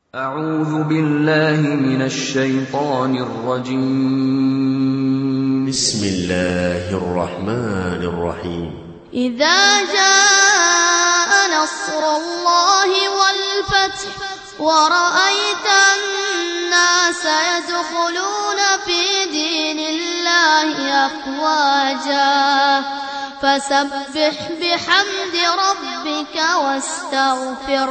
أعوذ بالله من الشيطان الرجيم بسم الله الرحمن الرحيم إذا جاء نصر الله والفتح ورأيت الناس يدخلون في دين الله أفواجا فسبح بحمد ربك واستغفر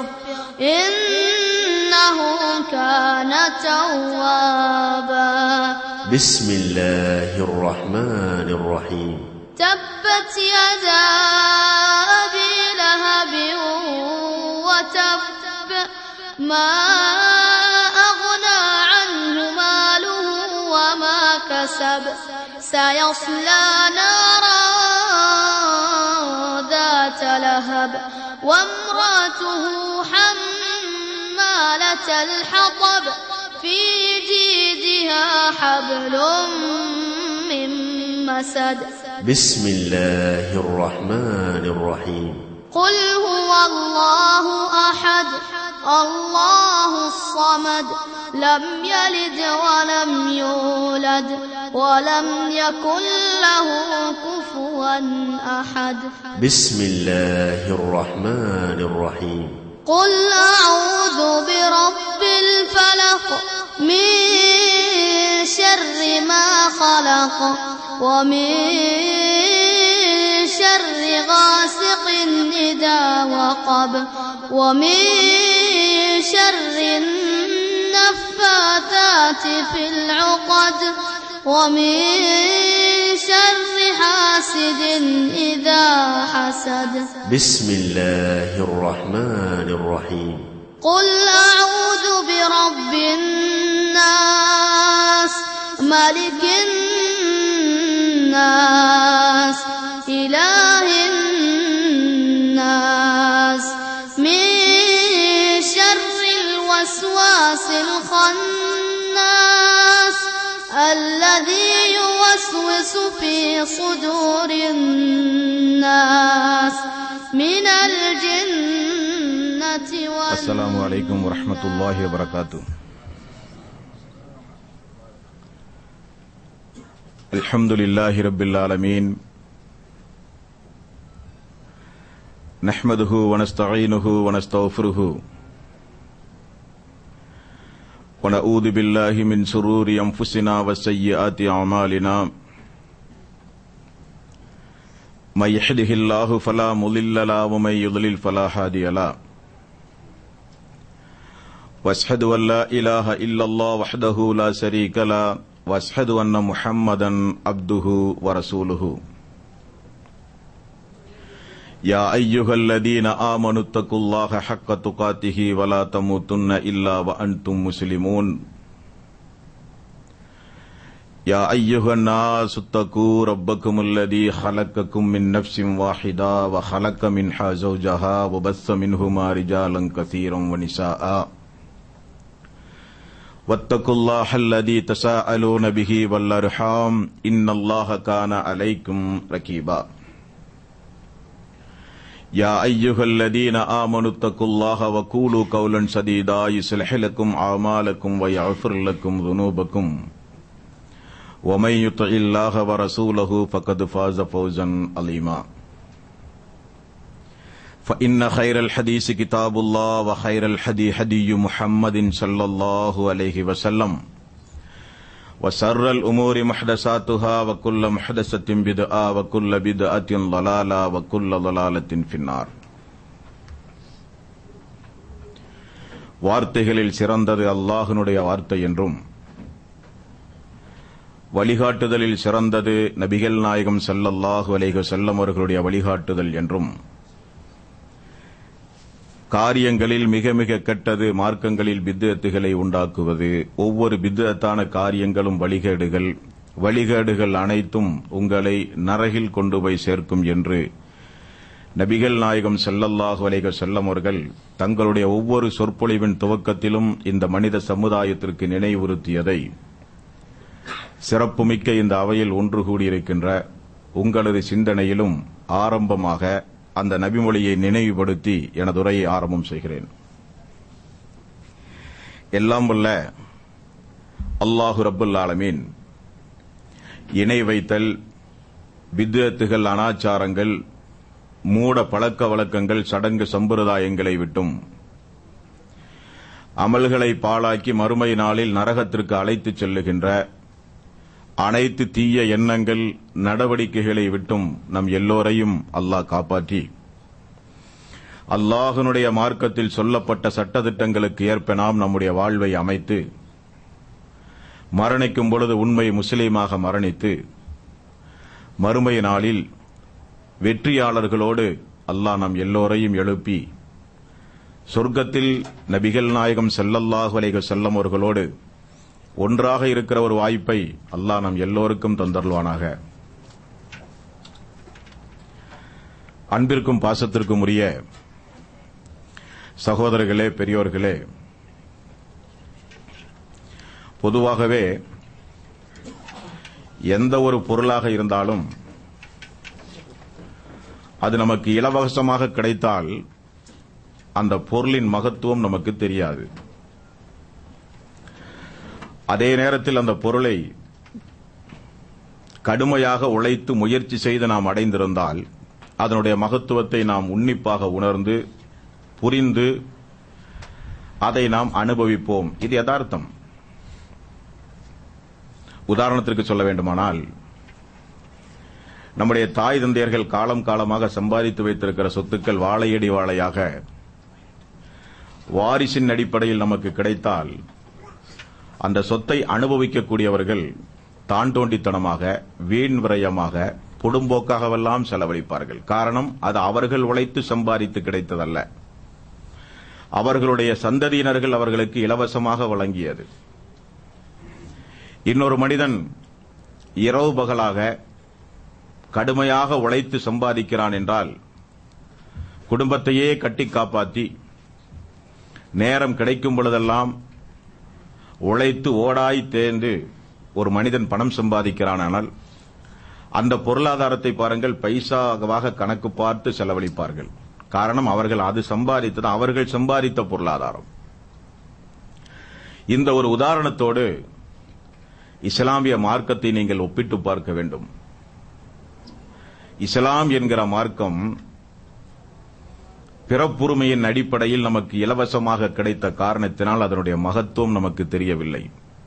إنه كان توابا بسم الله الرحمن الرحيم تبت يدا أبي لهب وتب ما أغنى عنه ماله وما كسب سيصلى نارا ذات لهب وامراته حمالة الحطب في جيدها حبل من مسد بسم الله الرحمن الرحيم قل هو الله أحد الله الصمد لم يلد ولم يولد ولم يكن له كفوا أحد بسم الله الرحمن الرحيم قل أعوذ برب الفلق من شر ما خلق ومن شر غاسق إذا وقب ومن شر النفاثات في العقد ومن شر حاسد إذا حسد بسم الله الرحمن الرحيم قل أعوذ برب الناس ملك الناس إله الناس من شر الوسواس الخناس الذي يوسوس في صدور الناس من الجنة والناس السلام عليكم ورحمة الله وبركاته الحمد لله رب العالمين نحمده ونستعينه ونستغفره ونعوذ بالله من شرور أنفسنا وسيئات أعمالنا من يحده الله فلا مضل له ومن يضلل فلا هادي له واشهد ان لا اله الا الله وحده لا شريك له واشهد ان محمدا عبده ورسوله يا ايها الذين امنوا اتقوا الله حق تقاته ولا تموتن الا وانتم مسلمون يا ايها الناس اتقوا ربكم الذي خلقكم من نفس واحده وخلق منها زوجها وبث منهما رجالا كثيرا ونساء واتقوا الله الذي تساءلون به والارحام ان الله كان عليكم رقيبا يا ايها الذين امنوا اتقوا الله وقولوا قولا سديدا يصلح لكم اعمالكم ويغفر لكم ذنوبكم ومن يطع الله ورسوله فقد فاز فوزا عظيما فإن خير الحديث كتاب الله وخير الحدي حدي محمد صلى الله عليه وسلم وسر الأمور محدثاتها وكل محدثة بدعة وكل بدعة ضلالة وكل ضلالة في النار வார்த்தைகளில் சிறந்தது அல்லாஹினுடைய வார்த்தை என்றும் வழிகாட்டுதலில் சிறந்தது நபிகள் நாயகம் ஸல்லல்லாஹு அலைஹி வஸல்லம் அவர்களுடைய வழிகாட்டுதல் என்றும் காரியங்களில் மிக மிக கெட்டது மார்க்கங்களில் பித்தத்துகளை உண்டாக்குவது ஒவ்வொரு பித்தத்தான காரியங்களும் வழிகேடுகள் வழிகேடுகள் அனைத்தும் உங்களை நரகில் கொண்டு போய் சேர்க்கும் என்று நபிகள் நாயகம் ஸல்லல்லாஹு அலைஹி வஸல்லம் அவர்கள் தங்களுடைய ஒவ்வொரு சொற்பொழிவின் துவக்கத்திலும் இந்த மனித சமுதாயத்திற்கு நினைவுறுத்தியதை சிறப்புமிக்க இந்த அவையில் ஒன்று கூடியிருக்கின்ற உங்களது சிந்தனையிலும் ஆரம்பமாக அந்த நபிமொழியை நினைவுபடுத்தி எனது உரையை ஆரம்பம் செய்கிறேன் எல்லாம் வல்ல அல்லாஹு ரப்புல் ஆலமீன் இணை வைத்தல் வித்யத்துகள் அனாச்சாரங்கள் மூட பழக்க வழக்கங்கள் சடங்கு சம்பிரதாயங்களை விட்டும் அமல்களை பாழாக்கி மறுமை நாளில் நரகத்திற்கு அழைத்துச் செல்லுகின்ற அனைத்து தீய எண்ணங்கள் நடவடிக்கைகளை விட்டும் நம் எல்லோரையும் அல்லாஹ் காப்பாற்றி அல்லாஹனுடைய மார்க்கத்தில் சொல்லப்பட்ட சட்டதிட்டங்களுக்கு ஏற்ப நாம் நம்முடைய வாழ்வை அமைத்து மரணிக்கும் பொழுது உண்மை முஸ்லீமாக மரணித்து மறுமை நாளில் வெற்றியாளர்களோடு அல்லாஹ் நம் எல்லோரையும் எழுப்பி சொர்க்கத்தில் நபிகள் நாயகம் செல்லல்லாஹு அலைஹி செல்லம் அவர்களோடு ஒன்றாக இருக்கிற ஒரு வாய்ப்பை அல்லாஹ் நம் எல்லோருக்கும் தந்தருள்வானாக அன்பிற்கும் பாசத்திற்கும் உரிய சகோதரர்களே பெரியோர்களே பொதுவாகவே எந்த ஒரு பொருளாக இருந்தாலும் அது நமக்கு இலவசமாக கிடைத்தால் அந்த பொருளின் மகத்துவம் நமக்கு தெரியாது அதே நேரத்தில் அந்த பொருளை கடுமையாக உழைத்து முயற்சி செய்து நாம் அடைந்திருந்தால் அதனுடைய மகத்துவத்தை நாம் உன்னிப்பாக உணர்ந்து புரிந்து அதை நாம் அனுபவிப்போம் இது யதார்த்தம் உதாரணத்திற்கு சொல்ல வேண்டுமானால் நம்முடைய தாய் தந்தையர்கள் காலம் காலமாக சம்பாதித்து வைத்திருக்கிற சொத்துக்கள் வாழையடி வாழையாக வாரிசின் அடிப்படையில் நமக்கு கிடைத்தால் அந்த சொத்தை அனுபவிக்கக்கூடியவர்கள் தான் தோண்டித்தனமாக வீண் விரயமாக பொடும்போக்காகவெல்லாம் செலவழிப்பார்கள் காரணம் அது அவர்கள் உழைத்து சம்பாதித்து கிடைத்ததல்ல அவர்களுடைய சந்ததியினர்கள் அவர்களுக்கு இலவசமாக வழங்கியது இன்னொரு மனிதன் இரவு பகலாக கடுமையாக உழைத்து சம்பாதிக்கிறான் என்றால் குடும்பத்தையே கட்டி காப்பாற்றி நேரம் கிடைக்கும் பொழுதெல்லாம் உழைத்து ஓடாய் தேர்ந்து ஒரு மனிதன் பணம் சம்பாதிக்கிறானால் அந்த பொருளாதாரத்தை பாருங்கள் பைசாவாக கணக்கு பார்த்து செலவழிப்பார்கள் காரணம் அவர்கள் அது சம்பாதித்தது அவர்கள் சம்பாதித்த பொருளாதாரம் இந்த ஒரு உதாரணத்தோடு இஸ்லாமிய மார்க்கத்தை நீங்கள் ஒப்பிட்டு பார்க்க வேண்டும் இஸ்லாம் என்கிற மார்க்கம் பிறப்புரிமையின் அடிப்படையில் நமக்கு இலவசமாக கிடைத்த காரணத்தினால் அதனுடைய மகத்துவம் நமக்கு தெரியவில்லை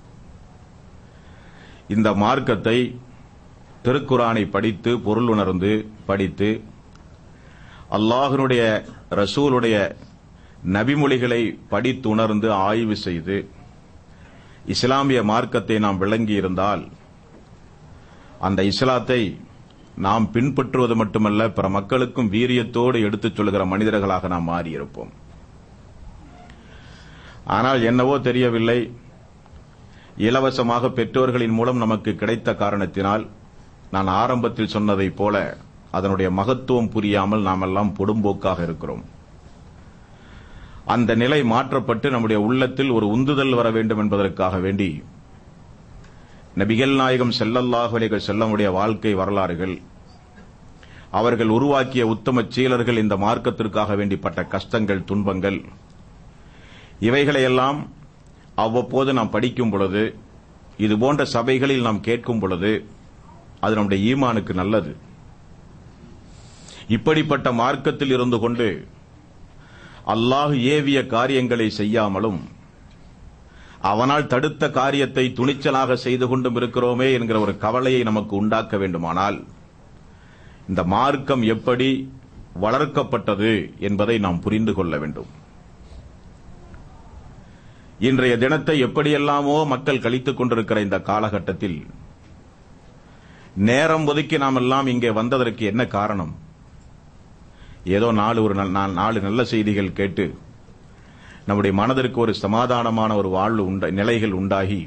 இந்த மார்க்கத்தை திருக்குரானை படித்து பொருள் உணர்ந்து படித்து அல்லாஹனுடைய ரசூலுடைய நபிமொழிகளை படித்து உணர்ந்து ஆய்வு செய்து இஸ்லாமிய மார்க்கத்தை நாம் விளங்கியிருந்தால் அந்த இஸ்லாத்தை நாம் பின்பற்றுவது மட்டுமல்ல பிற மக்களுக்கும் வீரியத்தோடு எடுத்துச் சொல்கிற மனிதர்களாக நாம் மாறியிருப்போம் ஆனால் என்னவோ தெரியவில்லை இலவசமாக பெற்றோர்களின் மூலம் நமக்கு கிடைத்த காரணத்தினால் நான் ஆரம்பத்தில் சொன்னதைப் போல அதனுடைய மகத்துவம் புரியாமல் நாமெல்லாம் பொடும்போக்காக இருக்கிறோம் அந்த நிலை மாற்றப்பட்டு நம்முடைய உள்ளத்தில் ஒரு உந்துதல் வர வேண்டும் என்பதற்காக வேண்டி நபிகள் நாயகம் செல்லல்லாஹ் அலைகள் செல்லமுடைய வாழ்க்கை வரலாறுகள் அவர்கள் உருவாக்கிய உத்தம சீலர்கள் இந்த மார்க்கத்திற்காக வேண்டிப்பட்ட கஷ்டங்கள் துன்பங்கள் இவைகளையெல்லாம் அவ்வப்போது நாம் படிக்கும் பொழுது இது போன்ற சபைகளில் நாம் கேட்கும் பொழுது அது நம்முடைய ஈமானுக்கு நல்லது இப்படிப்பட்ட மார்க்கத்தில் இருந்து கொண்டு அல்லாஹ் ஏவிய காரியங்களை செய்யாமலும் அவனால் தடுத்த காரியத்தை துணிச்சலாக செய்து கொண்டும் இருக்கிறோமே என்கிற ஒரு கவலையை நமக்கு உண்டாக்க வேண்டுமானால் இந்த மார்க்கம் எப்படி வளர்க்கப்பட்டது என்பதை நாம் புரிந்து கொள்ள வேண்டும் இன்றைய தினத்தை எப்படியெல்லாமோ மக்கள் கழித்துக் கொண்டிருக்கிற இந்த காலகட்டத்தில் நேரம் ஒதுக்கி நாம் எல்லாம் இங்கே வந்ததற்கு என்ன காரணம் ஏதோ நாலு ஒரு நல்- நா- நாலு நல்ல செய்திகள் கேட்டு நம்முடைய மனதிற்கு ஒரு சமாதானமான ஒரு வாழ்வு உண்ட நிலைகள் உண்டாகி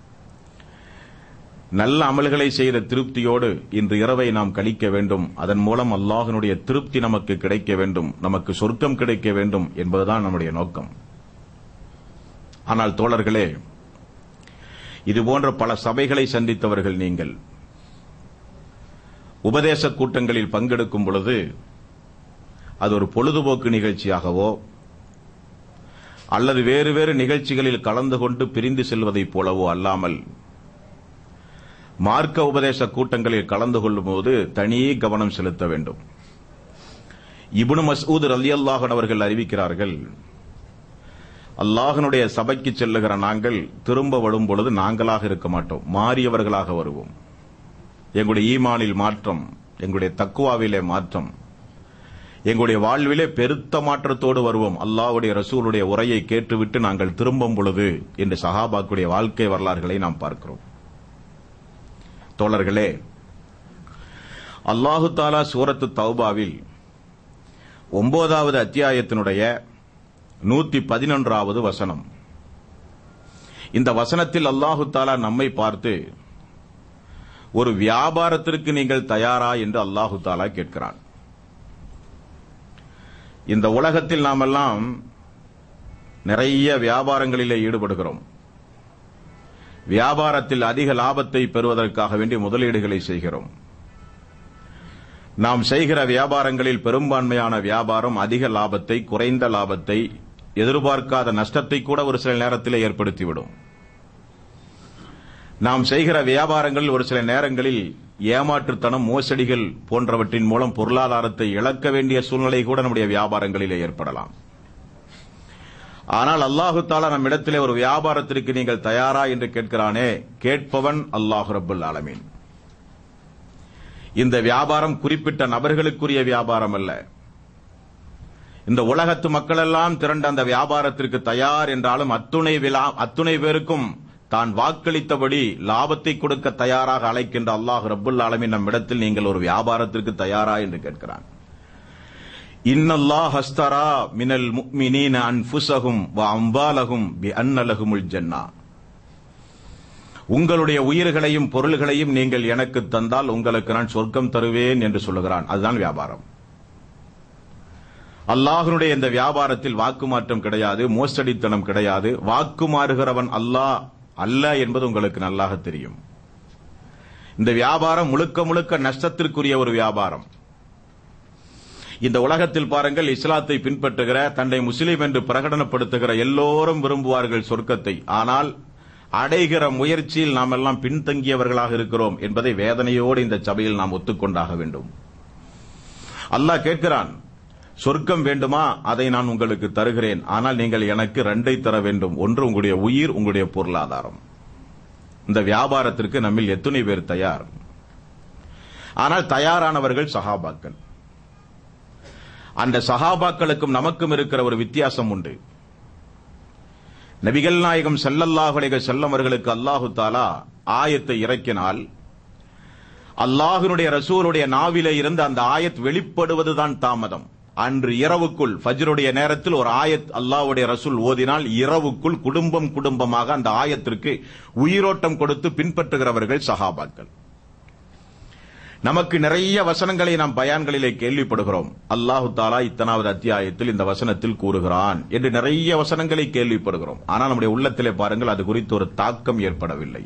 நல்ல அமல்களை செய்த திருப்தியோடு இன்று இரவை நாம் கழிக்க வேண்டும் அதன் மூலம் அல்லாஹ்வினுடைய திருப்தி நமக்கு கிடைக்க வேண்டும் நமக்கு சொர்க்கம் கிடைக்க வேண்டும் என்பதுதான் நம்முடைய நோக்கம் ஆனால் தோழர்களே இதுபோன்ற பல சபைகளை சந்தித்தவர்கள் நீங்கள் உபதேச கூட்டங்களில் பங்கெடுக்கும் பொழுது அது ஒரு பொழுதுபோக்கு நிகழ்ச்சியாகவோ அல்லது வேறு வேறு நிகழ்ச்சிகளில் கலந்து கொண்டு பிரிந்து செல்வதைப் போலவோ அல்லாமல் மார்க்க உபதேச கூட்டங்களில் கலந்து கொள்ளும் போது தனி கவனம் செலுத்த வேண்டும் இப்னு மஸ்ஊத் ரலியல்லாஹு அவர்கள் அறிவிக்கிறார்கள் அல்லாஹனுடைய சபைக்கு செல்லுகிற நாங்கள் திரும்ப வரும் பொழுது நாங்களாக இருக்க மாட்டோம் மாறியவர்களாக வருவோம் எங்களுடைய ஈமானில் மாற்றம் எங்களுடைய தக்குவாவிலே மாற்றம் எங்களுடைய வாழ்விலே பெருத்த மாற்றத்தோடு வருவோம் அல்லாஹ்வுடைய ரசூலுடைய உரையை கேட்டுவிட்டு நாங்கள் திரும்பும் பொழுது என்று சஹாபாக்குடைய வாழ்க்கை வரலாறுகளை நாம் பார்க்கிறோம் தோழர்களே அல்லாஹு தாலா சூரத்து தௌபாவில் ஒன்பதாவது அத்தியாயத்தினுடைய நூத்தி பதினொன்றாவது வசனம் இந்த வசனத்தில் அல்லாஹு தாலா நம்மை பார்த்து ஒரு வியாபாரத்திற்கு நீங்கள் தயாரா என்று அல்லாஹு தாலா கேட்கிறான் இந்த உலகத்தில் நாமெல்லாம் நிறைய வியாபாரங்களிலே ஈடுபடுகிறோம் வியாபாரத்தில் அதிக லாபத்தை பெறுவதற்காக வேண்டிய முதலீடுகளை செய்கிறோம் நாம் செய்கிற வியாபாரங்களில் பெரும்பான்மையான வியாபாரம் அதிக லாபத்தை குறைந்த லாபத்தை எதிர்பார்க்காத நஷ்டத்தை கூட ஒரு சில நேரத்தில் ஏற்படுத்திவிடும் நாம் செய்கிற வியாபாரங்களில் ஒரு சில நேரங்களில் ஏமாற்றுத்தனம் மோசடிகள் போன்றவற்றின் மூலம் பொருளாதாரத்தை இழக்க வேண்டிய சூழ்நிலை கூட நம்முடைய வியாபாரங்களிலே ஏற்படலாம் ஆனால் அல்லாஹு தாலா நம்மிடத்திலே ஒரு வியாபாரத்திற்கு நீங்கள் தயாரா என்று கேட்கிறானே கேட்பவன் அல்லாஹு ரபுல் ஆலமீன் இந்த வியாபாரம் குறிப்பிட்ட நபர்களுக்குரிய வியாபாரம் அல்ல இந்த உலகத்து மக்கள் எல்லாம் திரண்ட அந்த வியாபாரத்திற்கு தயார் என்றாலும் அத்துணை விழா- அத்துணை பேருக்கும் தான் வாக்களித்தபடி லாபத்தை கொடுக்க தயாராக அழைக்கின்ற அல்லாஹ் ரப்புல் ஆலமீன் நம்மிடத்தில் நீங்கள் ஒரு வியாபாரத்திற்கு தயாரா என்று கேட்கிறான் இன்னல்லாஹ் ஹஸ்தரா மினல் முக்மினீன அன்ஃபுஸஹும் வ அம்வாலஹும் பி அன்னலஹுமுல் ஜன்னா உங்களுடைய உயிர்களையும் பொருள்களையும் நீங்கள் எனக்கு தந்தால் உங்களுக்கு நான் சொர்க்கம் தருவேன் என்று சொல்லுகிறான் அதுதான் வியாபாரம் அல்லாஹ்வுடைய இந்த வியாபாரத்தில் வாக்கு மாற்றம் கிடையாது மோசடித்தனம் கிடையாது வாக்கு மாறுகிறவன் அல்லாஹ் அல்ல என்பது உங்களுக்கு நல்லாக தெரியும் இந்த வியாபாரம் முழுக்க முழுக்க நஷ்டத்திற்குரிய ஒரு வியாபாரம் இந்த உலகத்தில் பாருங்கள் இஸ்லாத்தை பின்பற்றுகிற தன்னை முஸ்லீம் என்று பிரகடனப்படுத்துகிற எல்லோரும் விரும்புவார்கள் சொர்க்கத்தை ஆனால் அடைகிற முயற்சியில் நாம் எல்லாம் பின்தங்கியவர்களாக இருக்கிறோம் என்பதை வேதனையோடு இந்த சபையில் நாம் ஒத்துக்கொண்டாக வேண்டும் அல்லாஹ் கேட்கிறான் சொர்க்கம் வேண்டுமா அதை நான் உங்களுக்கு தருகிறேன் ஆனால் நீங்கள் எனக்கு ரெண்டை தர வேண்டும் ஒன்று உங்களுடைய உயிர் உங்களுடைய பொருளாதாரம் இந்த வியாபாரத்திற்கு நம்மில் எத்தனை பேர் தயார் ஆனால் தயாரானவர்கள் சஹாபாக்கள் அந்த சஹாபாக்களுக்கும் நமக்கும் இருக்கிற ஒரு வித்தியாசம் உண்டு நபிகள் நாயகம் ஸல்லல்லாஹு அலைஹி வஸல்லம் அவர்களுக்கு அல்லாஹு தாலா ஆயத்தை இறக்கினால் அல்லாஹ்வினுடைய ரசூலுடைய நாவிலே இருந்து அந்த ஆயத் வெளிப்படுவதுதான் தாமதம் அன்று இரவுக்குள் ஃபஜ்ருடைய நேரத்தில் ஒரு ஆயத் அல்லாஹ்வுடைய ரசூல் ஓதினால் இரவுக்குள் குடும்பம் குடும்பமாக அந்த ஆயத்திற்கு உயிரோட்டம் கொடுத்து பின்பற்றுகிறவர்கள் சஹாபாக்கள் நமக்கு நிறைய வசனங்களை நாம் பயான்களிலே கேள்விப்படுகிறோம் அல்லாஹு தாலா இத்தனாவது அத்தியாயத்தில் இந்த வசனத்தில் கூறுகிறான் என்று நிறைய வசனங்களை கேள்விப்படுகிறோம் ஆனால் நம்முடைய உள்ளத்திலே பாருங்கள் அது குறித்து ஒரு தாக்கம் ஏற்படவில்லை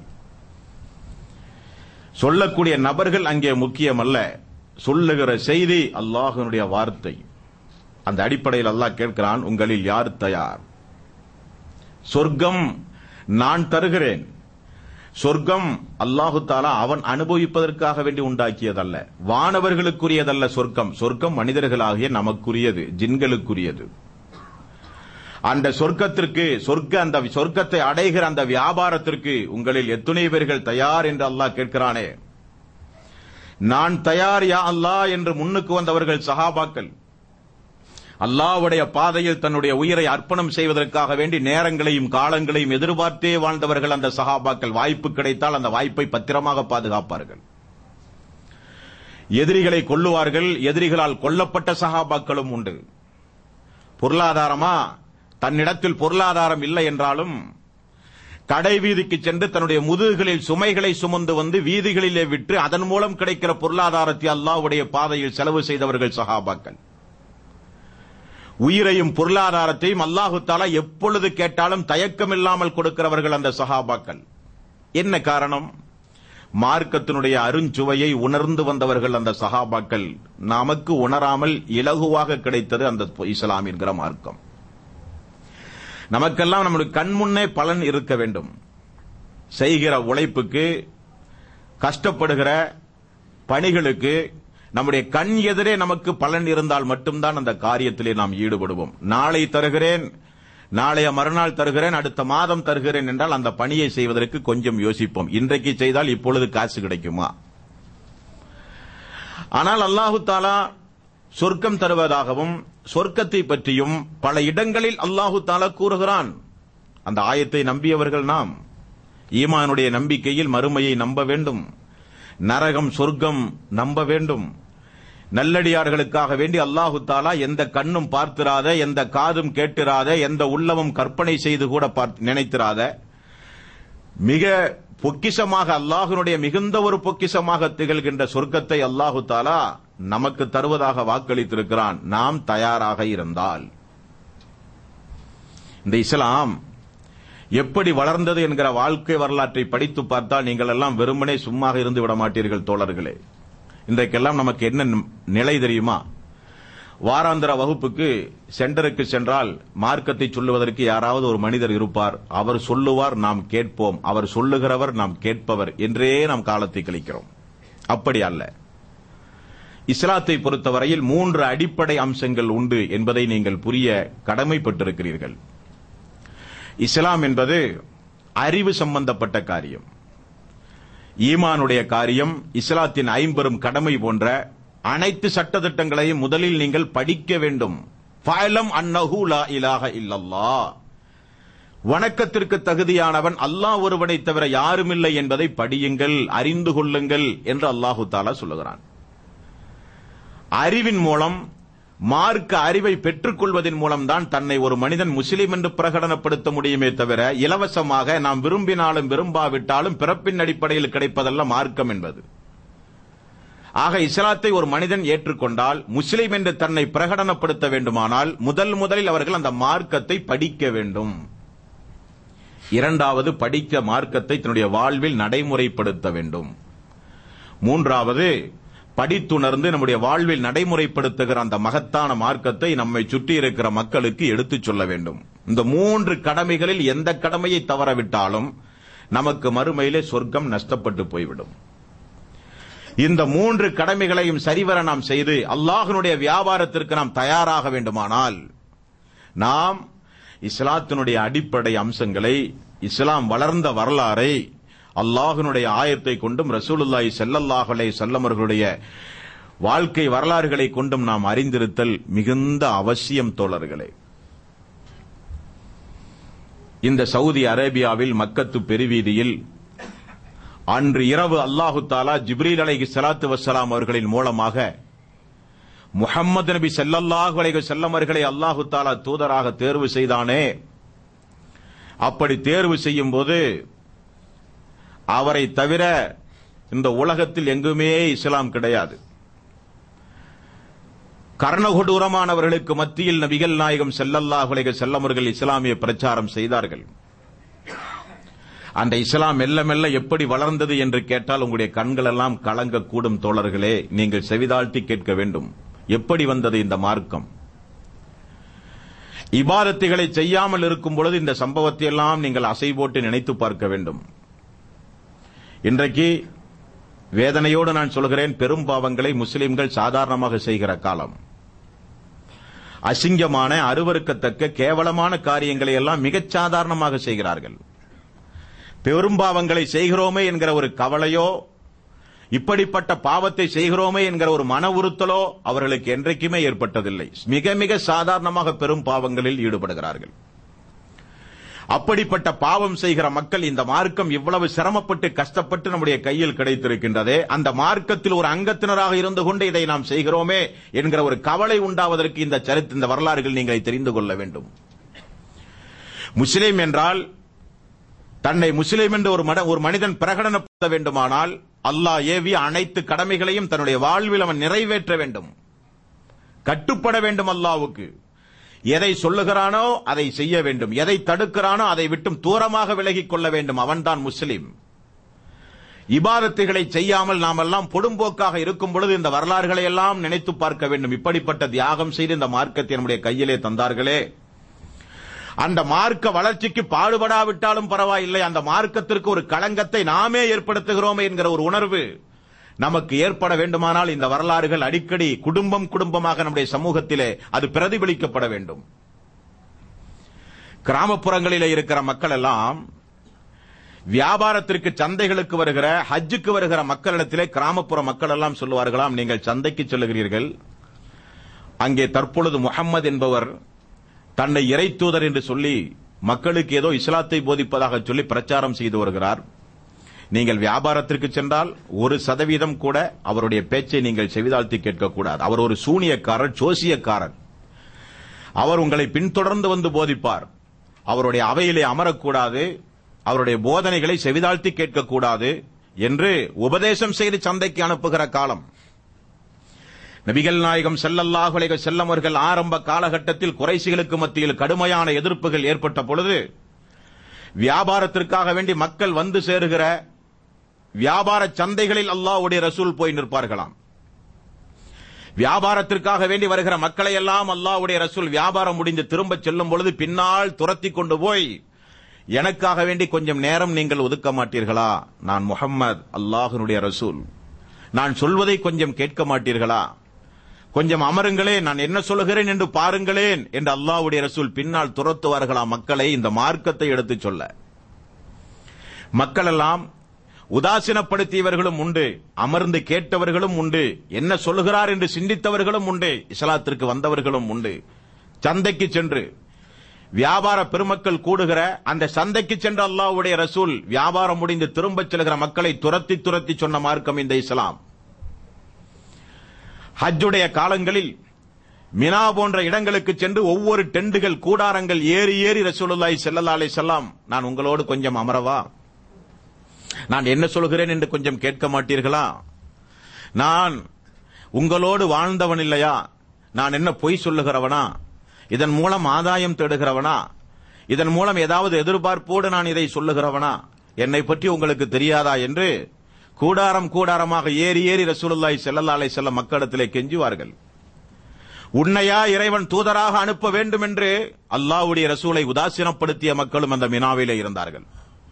சொல்லக்கூடிய நபர்கள் அங்கே முக்கியமல்ல சொல்லுகிற செய்தி அல்லாஹனுடைய வார்த்தை அந்த அடிப்படையில் அல்லாஹ் கேட்கிறான் உங்களில் யார் தயார் சொர்க்கம் நான் தருகிறேன் சொர்க்கம் அல்லாஹு தாலா அவன் அனுபவிப்பதற்காக வேண்டி உண்டாக்கியதல்ல வானவர்களுக்குரியதல்ல சொர்க்கம் சொர்க்கம் மனிதர்களாகிய நமக்குரியது ஜின்களுக்குரியது அந்த சொர்க்கத்திற்கு சொர்க்க அந்த சொர்க்கத்தை அடைகிற அந்த வியாபாரத்திற்கு உங்களில் எத்துணை பேர்கள் தயார் என்று அல்லாஹ் கேட்கிறானே நான் தயார் யா அல்லாஹ் என்று முன்னுக்கு வந்தவர்கள் சஹாபாக்கள் அல்லாஹ்வுடைய பாதையில் தன்னுடைய உயிரை அர்ப்பணம் செய்வதற்காக வேண்டி நேரங்களையும் காலங்களையும் எதிர்பார்த்தே வாழ்ந்தவர்கள் அந்த சஹாபாக்கள் வாய்ப்பு கிடைத்தால் அந்த வாய்ப்பை பத்திரமாக பாதுகாப்பார்கள் எதிரிகளை கொல்லுவார்கள் எதிரிகளால் கொல்லப்பட்ட சஹாபாக்களும் உண்டு பொருளாதாரமா தன்னிடத்தில் பொருளாதாரம் இல்லை என்றாலும் கடை வீதிக்கு சென்று தன்னுடைய முதுகுகளில் சுமைகளை சுமந்து வந்து வீதிகளிலே விற்று அதன் மூலம் கிடைக்கிற பொருளாதாரத்தை அல்லாஹ்வுடைய பாதையில் செலவு செய்தவர்கள் சஹாபாக்கள் உயிரையும் பொருளாதாரத்தையும் அல்லாஹு தாலா எப்பொழுது கேட்டாலும் தயக்கமில்லாமல் கொடுக்கிறவர்கள் அந்த சஹாபாக்கள் என்ன காரணம் மார்க்கத்தினுடைய அருஞ்சுவையை உணர்ந்து வந்தவர்கள் அந்த சஹாபாக்கள் நமக்கு உணராமல் இலகுவாக கிடைத்தது அந்த இஸ்லாம் என்கிற மார்க்கம் நமக்கெல்லாம் நம்முடைய கண் முன்னே பலன் இருக்க வேண்டும் செய்கிற உழைப்புக்கு கஷ்டப்படுகிற பணிகளுக்கு நம்முடைய கண் எதிரே நமக்கு பலன் இருந்தால் மட்டும்தான் அந்த காரியத்திலே நாம் ஈடுபடுவோம் நாளை தருகிறேன் நாளைய மறுநாள் தருகிறேன் அடுத்த மாதம் தருகிறேன் என்றால் அந்த பணியை செய்வதற்கு கொஞ்சம் யோசிப்போம் இன்றைக்கு செய்தால் இப்பொழுது காசு கிடைக்குமா ஆனால் அல்லாஹு தாலா சொர்க்கம் தருவதாகவும் சொர்க்கத்தை பற்றியும் பல இடங்களில் அல்லாஹு தாலா கூறுகிறான் அந்த ஆயத்தை நம்பியவர்கள் நாம் ஈமானுடைய நம்பிக்கையில் மறுமையை நம்ப வேண்டும் நரகம் சொர்க்கம் நம்ப வேண்டும் நல்லடியார்களுக்காக வேண்டி அல்லாஹு தாலா எந்த கண்ணும் பார்த்திராத எந்த காதும் கேட்டிராத எந்த உள்ளமும் கற்பனை செய்து கூட பார்த்து- நினைத்திராத மிக பொக்கிஷமாக அல்லாஹ்வினுடைய மிகுந்த ஒரு பொக்கிஷமாக திகழ்கின்ற சொர்க்கத்தை அல்லாஹு தாலா நமக்கு தருவதாக வாக்களித்திருக்கிறான் நாம் தயாராக இருந்தால் இந்த இஸ்லாம் எப்படி வளர்ந்தது என்கிற வாழ்க்கை வரலாற்றை படித்து பார்த்தால் நீங்கள் எல்லாம் வெறுமனே சும்மாக இருந்து விட மாட்டீர்கள் தோழர்களே இன்றைக்கெல்லாம் நமக்கு என்ன நிலை தெரியுமா வாராந்திர வகுப்புக்கு சென்டருக்கு சென்றால் மார்க்கத்தை சொல்லுவதற்கு யாராவது ஒரு மனிதர் இருப்பார் அவர் சொல்லுவார் நாம் கேட்போம் அவர் சொல்லுகிறவர் நாம் கேட்பவர் என்றே நாம் காலத்தை கழிக்கிறோம் அப்படி அல்ல இஸ்லாத்தை பொறுத்தவரையில் மூன்று அடிப்படை அம்சங்கள் உண்டு என்பதை நீங்கள் புரிய கடமைப்பட்டிருக்கிறீர்கள் இஸ்லாம் என்பது அறிவு சம்பந்தப்பட்ட காரியம் ஈமானுடைய காரியம் இஸ்லாத்தின் ஐம்பெரும் கடமை போன்ற அனைத்து சட்டத்திட்டங்களையும் முதலில் நீங்கள் படிக்க வேண்டும் ஃபஅலம் அன்னஹு லா இலாஹ இல்லல்லாஹ் வணக்கத்திற்கு தகுதியானவன் அல்லாஹ் ஒருவனை தவிர யாருமில்லை என்பதை படியுங்கள் அறிந்து கொள்ளுங்கள் என்று அல்லாஹு தாலா சொல்லுகிறான் அறிவின் மூலம் மார்க்க அறிவை பெற்றுக் கொள்வதன் மூலம்தான் தன்னை ஒரு மனிதன் முஸ்லிம் என்று பிரகடனப்படுத்த முடியுமே தவிர இலவசமாக நாம் விரும்பினாலும் விரும்பாவிட்டாலும் பிறப்பின் அடிப்படையில் கிடைப்பதல்ல மார்க்கம் என்பது ஆக இஸ்லாத்தை ஒரு மனிதன் ஏற்றுக்கொண்டால் முஸ்லிம் என்று தன்னை பிரகடனப்படுத்த வேண்டுமானால் முதல் முதலில் அவர்கள் அந்த மார்க்கத்தை படிக்க வேண்டும் இரண்டாவது படிக்க மார்க்கத்தை தன்னுடைய வாழ்வில் நடைமுறைப்படுத்த வேண்டும் மூன்றாவது படித்துணர்ந்து நம்முடைய வாழ்வில் நடைமுறைப்படுத்துகிற அந்த மகத்தான மார்க்கத்தை நம்மை சுற்றி இருக்கிற மக்களுக்கு எடுத்துச் சொல்ல வேண்டும் இந்த மூன்று கடமைகளில் எந்த கடமையை தவறவிட்டாலும் நமக்கு மறுமையிலே சொர்க்கம் நஷ்டப்பட்டு போய்விடும் இந்த மூன்று கடமைகளையும் சரிவர நாம் செய்து அல்லாஹ்வினுடைய வியாபாரத்திற்கு நாம் தயாராக வேண்டுமானால் நாம் இஸ்லாத்தினுடைய அடிப்படை அம்சங்களை இஸ்லாம் வளர்ந்த வரலாறை அல்லாஹ்வினுடைய ஆயத்தை கொண்டும் ரசூலுல்லாஹி ஸல்லல்லாஹு அலைஹி வஸல்லம் அவர்களுடைய வாழ்க்கை வரலாறுகளை கொண்டும் நாம் அறிந்திருத்தல் மிகுந்த அவசியம் தோழர்களே இந்த சவுதி அரேபியாவில் மக்கத்து பெருவீதியில் அன்று இரவு அல்லாஹு தாலா ஜிப்ரீல் அலைஹி ஸலாத்து வஸ்ஸலாம் அவர்களின் மூலமாக முஹம்மது நபி ஸல்லல்லாஹு அலைஹி வஸல்லம் அவர்களை அல்லாஹு தாலா தூதராக தேர்வு செய்தானே அப்படி தேர்வு செய்யும் போது அவரை தவிர இந்த உலகத்தில் எங்குமே இஸ்லாம் கிடையாது கர்ணகொடூரமானவர்களுக்கு மத்தியில் நபிகள் நாயகம் செல்லல்லாஹு அலைஹி வஸல்லம் அவர்கள் இஸ்லாமிய பிரச்சாரம் செய்தார்கள் அந்த இஸ்லாம் மெல்ல மெல்ல எப்படி வளர்ந்தது என்று கேட்டால் உங்களுடைய கண்கள் எல்லாம் கலங்கக்கூடும் தோழர்களே நீங்கள் செவிதாழ்த்தி கேட்க வேண்டும் எப்படி வந்தது இந்த மார்க்கம் இபாதத்துகளை செய்யாமல் இருக்கும் பொழுது இந்த சம்பவத்தை எல்லாம் நீங்கள் அசை போட்டு நினைத்து பார்க்க வேண்டும் இன்றைக்கு வேதனையோடு நான் சொல்கிறேன் பெரும் பாவங்களை முஸ்லிம்கள் சாதாரணமாக செய்கிற காலம் அசிங்கமான அருவருக்கத்தக்க கேவலமான காரியங்களை எல்லாம் மிகச் சாதாரணமாக செய்கிறார்கள் பெரும்பாவங்களை செய்கிறோமே என்கிற ஒரு கவலையோ இப்படிப்பட்ட பாவத்தை செய்கிறோமே என்கிற ஒரு மன உறுத்தலோ அவர்களுக்கு என்றைக்குமே ஏற்பட்டதில்லை மிக மிக சாதாரணமாக பெரும் பாவங்களில் ஈடுபடுகிறார்கள் அப்படிப்பட்ட பாவம் செய்கிற மக்கள் இந்த மார்க்கம் இவ்வளவு சிரமப்பட்டு கஷ்டப்பட்டு நம்முடைய கையில் கிடைத்திருக்கின்றதே அந்த மார்க்கத்தில் ஒரு அங்கத்தினராக இருந்து கொண்டு இதை நாம் செய்கிறோமே என்கிற ஒரு கவலை உண்டாவதற்கு இந்த சரித்திர இந்த வரலாறுகள் நீங்கள் தெரிந்து கொள்ள வேண்டும் முஸ்லிம் என்றால் தன்னை முஸ்லிம் என்று ஒரு மட- ஒரு மனிதன் பிரகடனப்படுத்த வேண்டுமானால் அல்லாஹ் ஏவிய அனைத்து கடமைகளையும் தன்னுடைய வாழ்வில் அவன் நிறைவேற்ற வேண்டும் கட்டுப்பட வேண்டும் அல்லாஹ்வுக்கு எதை சொல்லுகிறானோ அதை செய்ய வேண்டும் எதை தடுக்கிறானோ அதை விட்டும் தூரமாக விலகிக் கொள்ள வேண்டும் அவன்தான் முஸ்லிம் இபாதத்துகளை செய்யாமல் நாமெல்லாம் பொடும்போக்காக இருக்கும் பொழுது இந்த வரலாறுகளை எல்லாம் நினைத்து பார்க்க வேண்டும் இப்படிப்பட்ட தியாகம் செய்து இந்த மார்க்கத்தை நம்முடைய கையிலே தந்தார்களே அந்த மார்க்க வளர்ச்சிக்கு பாடுபடாவிட்டாலும் பரவாயில்லை அந்த மார்க்கத்திற்கு ஒரு களங்கத்தை நாமே ஏற்படுத்துகிறோம் என்கிற ஒரு உணர்வு நமக்கு ஏற்பட வேண்டுமானால் இந்த வரலாறுகள் அடிக்கடி குடும்பம் குடும்பமாக நம்முடைய சமூகத்திலே அது பிரதிபலிக்கப்பட வேண்டும் கிராமப்புறங்களிலே இருக்கிற மக்கள் எல்லாம் வியாபாரத்திற்கு சந்தைகளுக்கு வருகிற ஹஜ்ஜுக்கு வருகிற மக்களிடத்திலே கிராமப்புற மக்கள் எல்லாம் சொல்லுவார்களாம் நீங்கள் சந்தைக்கு செல்லுகிறீர்கள் அங்கே தற்பொழுது முகம்மது என்பவர் தன்னை இறை தூதர் என்று சொல்லி மக்களுக்கு ஏதோ இஸ்லாத்தை போதிப்பதாக சொல்லி பிரச்சாரம் செய்து வருகிறார் நீங்கள் வியாபாரத்திற்கு சென்றால் ஒரு சதவீதம் கூட அவருடைய பேச்சை நீங்கள் செவிதாழ்த்தி கேட்கக்கூடாது அவர் ஒரு சூனியக்காரர் ஜோசியக்காரர் அவர் உங்களை பின்தொடர்ந்து வந்து போதிப்பார் அவருடைய அவையிலே அமரக்கூடாது அவருடைய போதனைகளை செவிதாழ்த்தி கேட்கக்கூடாது என்று உபதேசம் செய்து சந்தைக்கு அனுப்புகிற காலம் நபிகள் நாயகம் செல்லல்லாஹு அலைஹி செல்லம் அவர்கள் ஆரம்ப காலகட்டத்தில் குறைசிகளுக்கு மத்தியில் கடுமையான எதிர்ப்புகள் ஏற்பட்ட பொழுது வியாபாரத்திற்காக வேண்டி மக்கள் வந்து சேருகிற வியாபார சந்தைகளில் அல்லாஹ்வுடைய ரசூல் போய் நிற்பார்களாம் வியாபாரத்திற்காக வேண்டி வருகிற மக்களை எல்லாம் அல்லாஹ்வுடைய ரசூல் வியாபாரம் முடிந்து திரும்ப செல்லும் பொழுது பின்னால் துரத்தி கொண்டு போய் எனக்காக வேண்டி கொஞ்சம் நேரம் நீங்கள் ஒதுக்க மாட்டீர்களா நான் முகம்மது அல்லாஹனுடைய ரசூல் நான் சொல்வதை கொஞ்சம் கேட்க மாட்டீர்களா கொஞ்சம் அமருங்களேன் நான் என்ன சொல்லுகிறேன் என்று பாருங்களேன் என்று அல்லாஹ்வுடைய ரசூல் பின்னால் துரத்துவார்களா மக்களை இந்த மார்க்கத்தை எடுத்துச் சொல்ல மக்கள் எல்லாம் உதாசீனப்படுத்தியவர்களும் உண்டு அமர்ந்து கேட்டவர்களும் உண்டு என்ன சொல்லுகிறார் என்று சிந்தித்தவர்களும் உண்டு இஸ்லாத்திற்கு வந்தவர்களும் உண்டு சந்தைக்கு சென்று வியாபார பெருமக்கள் கூடுகிற அந்த சந்தைக்கு சென்ற அல்லாஹ்வுடைய ரசூல் வியாபாரம் முடிந்து திரும்பச் செல்கிற மக்களை துரத்தி துரத்தி சொன்ன மார்க்கம் இந்த இஸ்லாம் ஹஜ்ஜுடைய காலங்களில் மினா போன்ற இடங்களுக்கு சென்று ஒவ்வொரு டெண்டுகள் கூடாரங்கள் ஏறி ஏறி ரசூலுல்லாஹி ஸல்லல்லாஹு அலைஹி வஸல்லம் நான் உங்களோடு கொஞ்சம் அமரவா நான் என்ன சொல்கிறேன் என்று கொஞ்சம் கேட்க மாட்டீர்களா நான் உங்களோடு வாழ்ந்தவன் இல்லையா நான் என்ன பொய் சொல்லுகிறவனா இதன் மூலம் ஆதாயம் தேடுகிறவனா இதன் மூலம் ஏதாவது எதிர்பார்ப்போடு நான் இதை சொல்லுகிறவனா என்னை பற்றி உங்களுக்கு தெரியாதா என்று கூடாரம் கூடாரமாக ஏறி ஏறி ரசூலுல்லாஹி ஸல்லல்லாஹு அலைஹி வஸல்லம் மக்களிடத்திலே கெஞ்சுவார்கள் உன்னையா இறைவன் தூதராக அனுப்ப வேண்டும் என்று அல்லாஹ்வுடைய ரசூலை உதாசீனப்படுத்திய மக்களும் அந்த மினாவிலே இருந்தார்கள்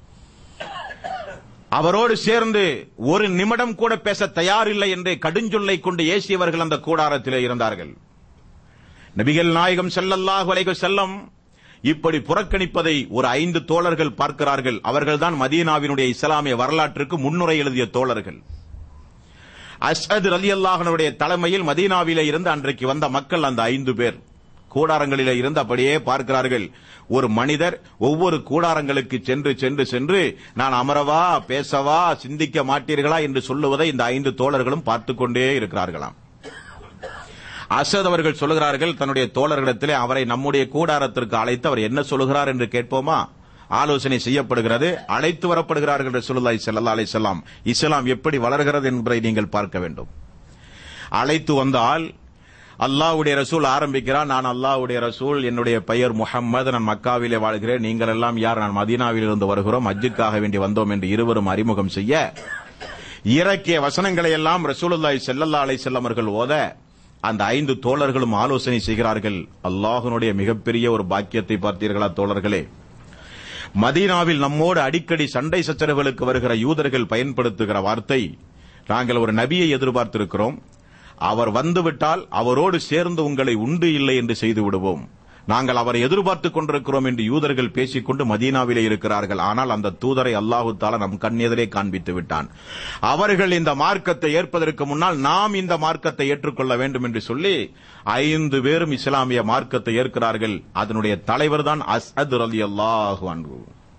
அவரோடு சேர்ந்து ஒரு நிமிடம் கூட பேச தயாரில்லை என்று கடுஞ்சொல்லை கொண்டு ஏசியவர்கள் அந்த கூடாரத்திலே இருந்தார்கள் நபிகள் நாயகம் ஸல்லல்லாஹு அலைஹி வஸல்லம் இப்படி புறக்கணிப்பதை ஒரு ஐந்து தோழர்கள் பார்க்கிறார்கள் அவர்கள்தான் மதீனாவினுடைய இஸ்லாமிய வரலாற்றுக்கு முன்னுரை எழுதிய தோழர்கள் அஸ்அத் ரலியல்லாஹனுடைய தலைமையில் மதீனாவிலே இருந்து அன்றைக்கு வந்த மக்கள் அந்த ஐந்து பேர் கூடாரங்களிலே இருந்து அப்படியே பார்க்கிறார்கள் ஒரு மனிதர் ஒவ்வொரு கூடாரங்களுக்கு சென்று சென்று சென்று நான் அமரவா பேசவா சிந்திக்க மாட்டீர்களா என்று சொல்லுவதை இந்த ஐந்து தோழர்களும் பார்த்துக் கொண்டே இருக்கிறார்களாம் அசத் அவர்கள் சொல்லுகிறார்கள் தன்னுடைய தோழர்களிடத்திலே அவரை நம்முடைய கூடாரத்திற்கு அழைத்து அவர் என்ன சொல்லுகிறார் என்று கேட்போமா ஆலோசனை செய்யப்படுகிறது அழைத்து வரப்படுகிறார்கள் ரசூலுல்லாஹி ஸல்லல்லாஹு அலைஹி வஸல்லம் இஸ்லாம் எப்படி வளர்கிறது என்பதை நீங்கள் பார்க்க வேண்டும் அழைத்து வந்தால் அல்லாஹ்வுடைய ரசூல் ஆரம்பிக்கிறார் நான் அல்லாஹ்வுடைய ரசூல் என்னுடைய பெயர் முஹம்மது நான் மக்காவிலே வாழ்கிறேன் நீங்கள் எல்லாம் யார் நான் மதீனாவில் இருந்து வருகிறோம் ஹஜ்ஜுக்காக வேண்டி வந்தோம் என்று இருவரும் அறிமுகம் செய்ய இறக்கிய வசனங்களை எல்லாம் ரசூலுல்லாஹி ஸல்லல்லாஹு அலைஹி வஸல்லம் அவர்கள் ஓத அந்த ஐந்து தோழர்களும் ஆலோசனை செய்கிறார்கள் அல்லாஹ்வுடைய மிகப்பெரிய ஒரு பாக்கியத்தை பார்த்தீர்களா தோழர்களே மதீனாவில் நம்மோடு அடிக்கடி சண்டை சச்சரவுகளுக்கு வருகிற யூதர்கள் பயன்படுத்துகிற வார்த்தை நாங்கள் ஒரு நபியை எதிர்பார்த்திருக்கிறோம் அவர் வந்துவிட்டால் அவரோடு சேர்ந்து உங்களை உண்டு இல்லை என்று செய்து விடுவோம் நாங்கள் அவரை எதிர்பார்த்துக் கொண்டிருக்கிறோம் என்று யூதர்கள் பேசிக்கொண்டு மதீனாவிலே இருக்கிறார்கள் ஆனால் அந்த தூதரை அல்லாஹு தாலா நம் கண்ணெதிரே காண்பித்து விட்டான் அவர்கள் இந்த மார்க்கத்தை ஏற்பதற்கு முன்னால் நாம் இந்த மார்க்கத்தை ஏற்றுக்கொள்ள வேண்டும் என்று சொல்லி ஐந்து பேரும் இஸ்லாமிய மார்க்கத்தை ஏற்கிறார்கள் அதனுடைய தலைவர் தான் அஸ்அத் ரலி அல்லாஹு அன்பு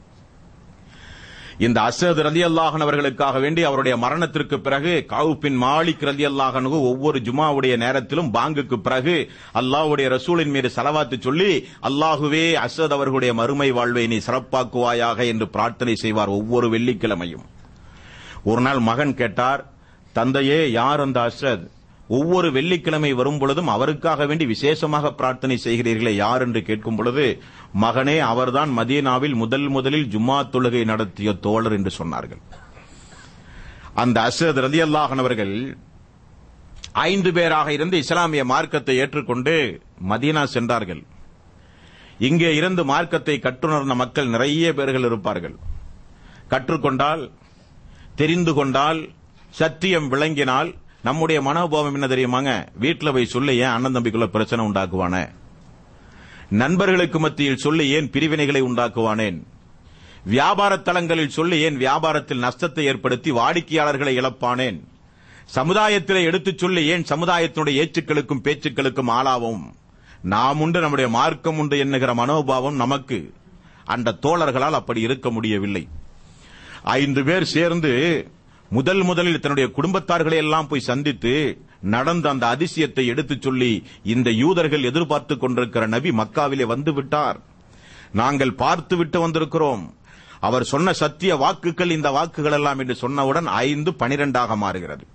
இந்த அசத் ரலி அல்லாஹன் அவர்களுக்காக வேண்டி அவருடைய மரணத்திற்கு பிறகு கவுப்பின் மாலிக் ரலி அல்லாஹனு ஒவ்வொரு ஜுமாவுடைய நேரத்திலும் பாங்குக்கு பிறகு அல்லாஹ்வுடைய ரசூலின் மீது செலவாத்து சொல்லி அல்லாஹுவே அசத் அவர்களுடைய மறுமை வாழ்வை நீ சிறப்பாக்குவாயாக என்று பிரார்த்தனை செய்வார் ஒவ்வொரு வெள்ளிக்கிழமையும் ஒரு நாள் மகன் கேட்டார் தந்தையே யார் அந்த அசத் ஒவ்வொரு வெள்ளிக்கிழமை வரும் பொழுதும் அவருக்காக வேண்டி விசேஷமாக பிரார்த்தனை செய்கிறீர்களே யார் என்று கேட்கும் பொழுது மகனே அவர்தான் மதீனாவில் முதல் முதலில் ஜும்மா தொழுகை நடத்திய தோழர் என்று சொன்னார்கள் அந்த அசத் ரதி அவர்கள் ஐந்து பேராக இருந்து இஸ்லாமிய மார்க்கத்தை ஏற்றுக்கொண்டு மதீனா சென்றார்கள் இங்கே இருந்து மார்க்கத்தை கற்றுணர்ந்த மக்கள் நிறைய பேர்கள் இருப்பார்கள் கற்றுக்கொண்டால் தெரிந்து கொண்டால் சத்தியம் விளங்கினால் நம்முடைய மனோபாவம் என்ன தெரியுமாங்க வீட்டுல போய் சொல்லி ஏன் அண்ணன் தம்பிக்குள்ள பிரச்சனை உண்டாக்குவானே நண்பர்களுக்கு மத்தியில் சொல்லி ஏன் பிரிவினைகளை உண்டாக்குவானேன் வியாபார தலங்களில் சொல்லி ஏன் வியாபாரத்தில் நஷ்டத்தை ஏற்படுத்தி வாடிக்கையாளர்களை இழப்பானேன் சமுதாயத்திலே எடுத்துச் சொல்லி ஏன் சமுதாயத்தினுடைய ஏச்சுக்களுக்கும் பேச்சுக்களுக்கும் ஆளாவும் நாம் உண்டு நம்முடைய மார்க்கம் உண்டு என்னுகிற மனோபாவம் நமக்கு அந்த தோழர்களால் அப்படி இருக்க முடியவில்லை ஐந்து பேர் சேர்ந்து முதல் முதலில் தன்னுடைய குடும்பத்தார்களை எல்லாம் போய் சந்தித்து நடந்த அந்த அதிசயத்தை எடுத்துச் சொல்லி இந்த யூதர்கள் எதிர்பார்த்துக் கொண்டிருக்கிற நபி மக்காவிலே வந்து விட்டார் நாங்கள் பார்த்து விட்டு வந்திருக்கிறோம் அவர் சொன்ன சத்திய வாக்குகள் இந்த வாக்குகள் எல்லாம் என்று சொன்னவுடன் ஐந்து பனிரெண்டாக மாறுகிறது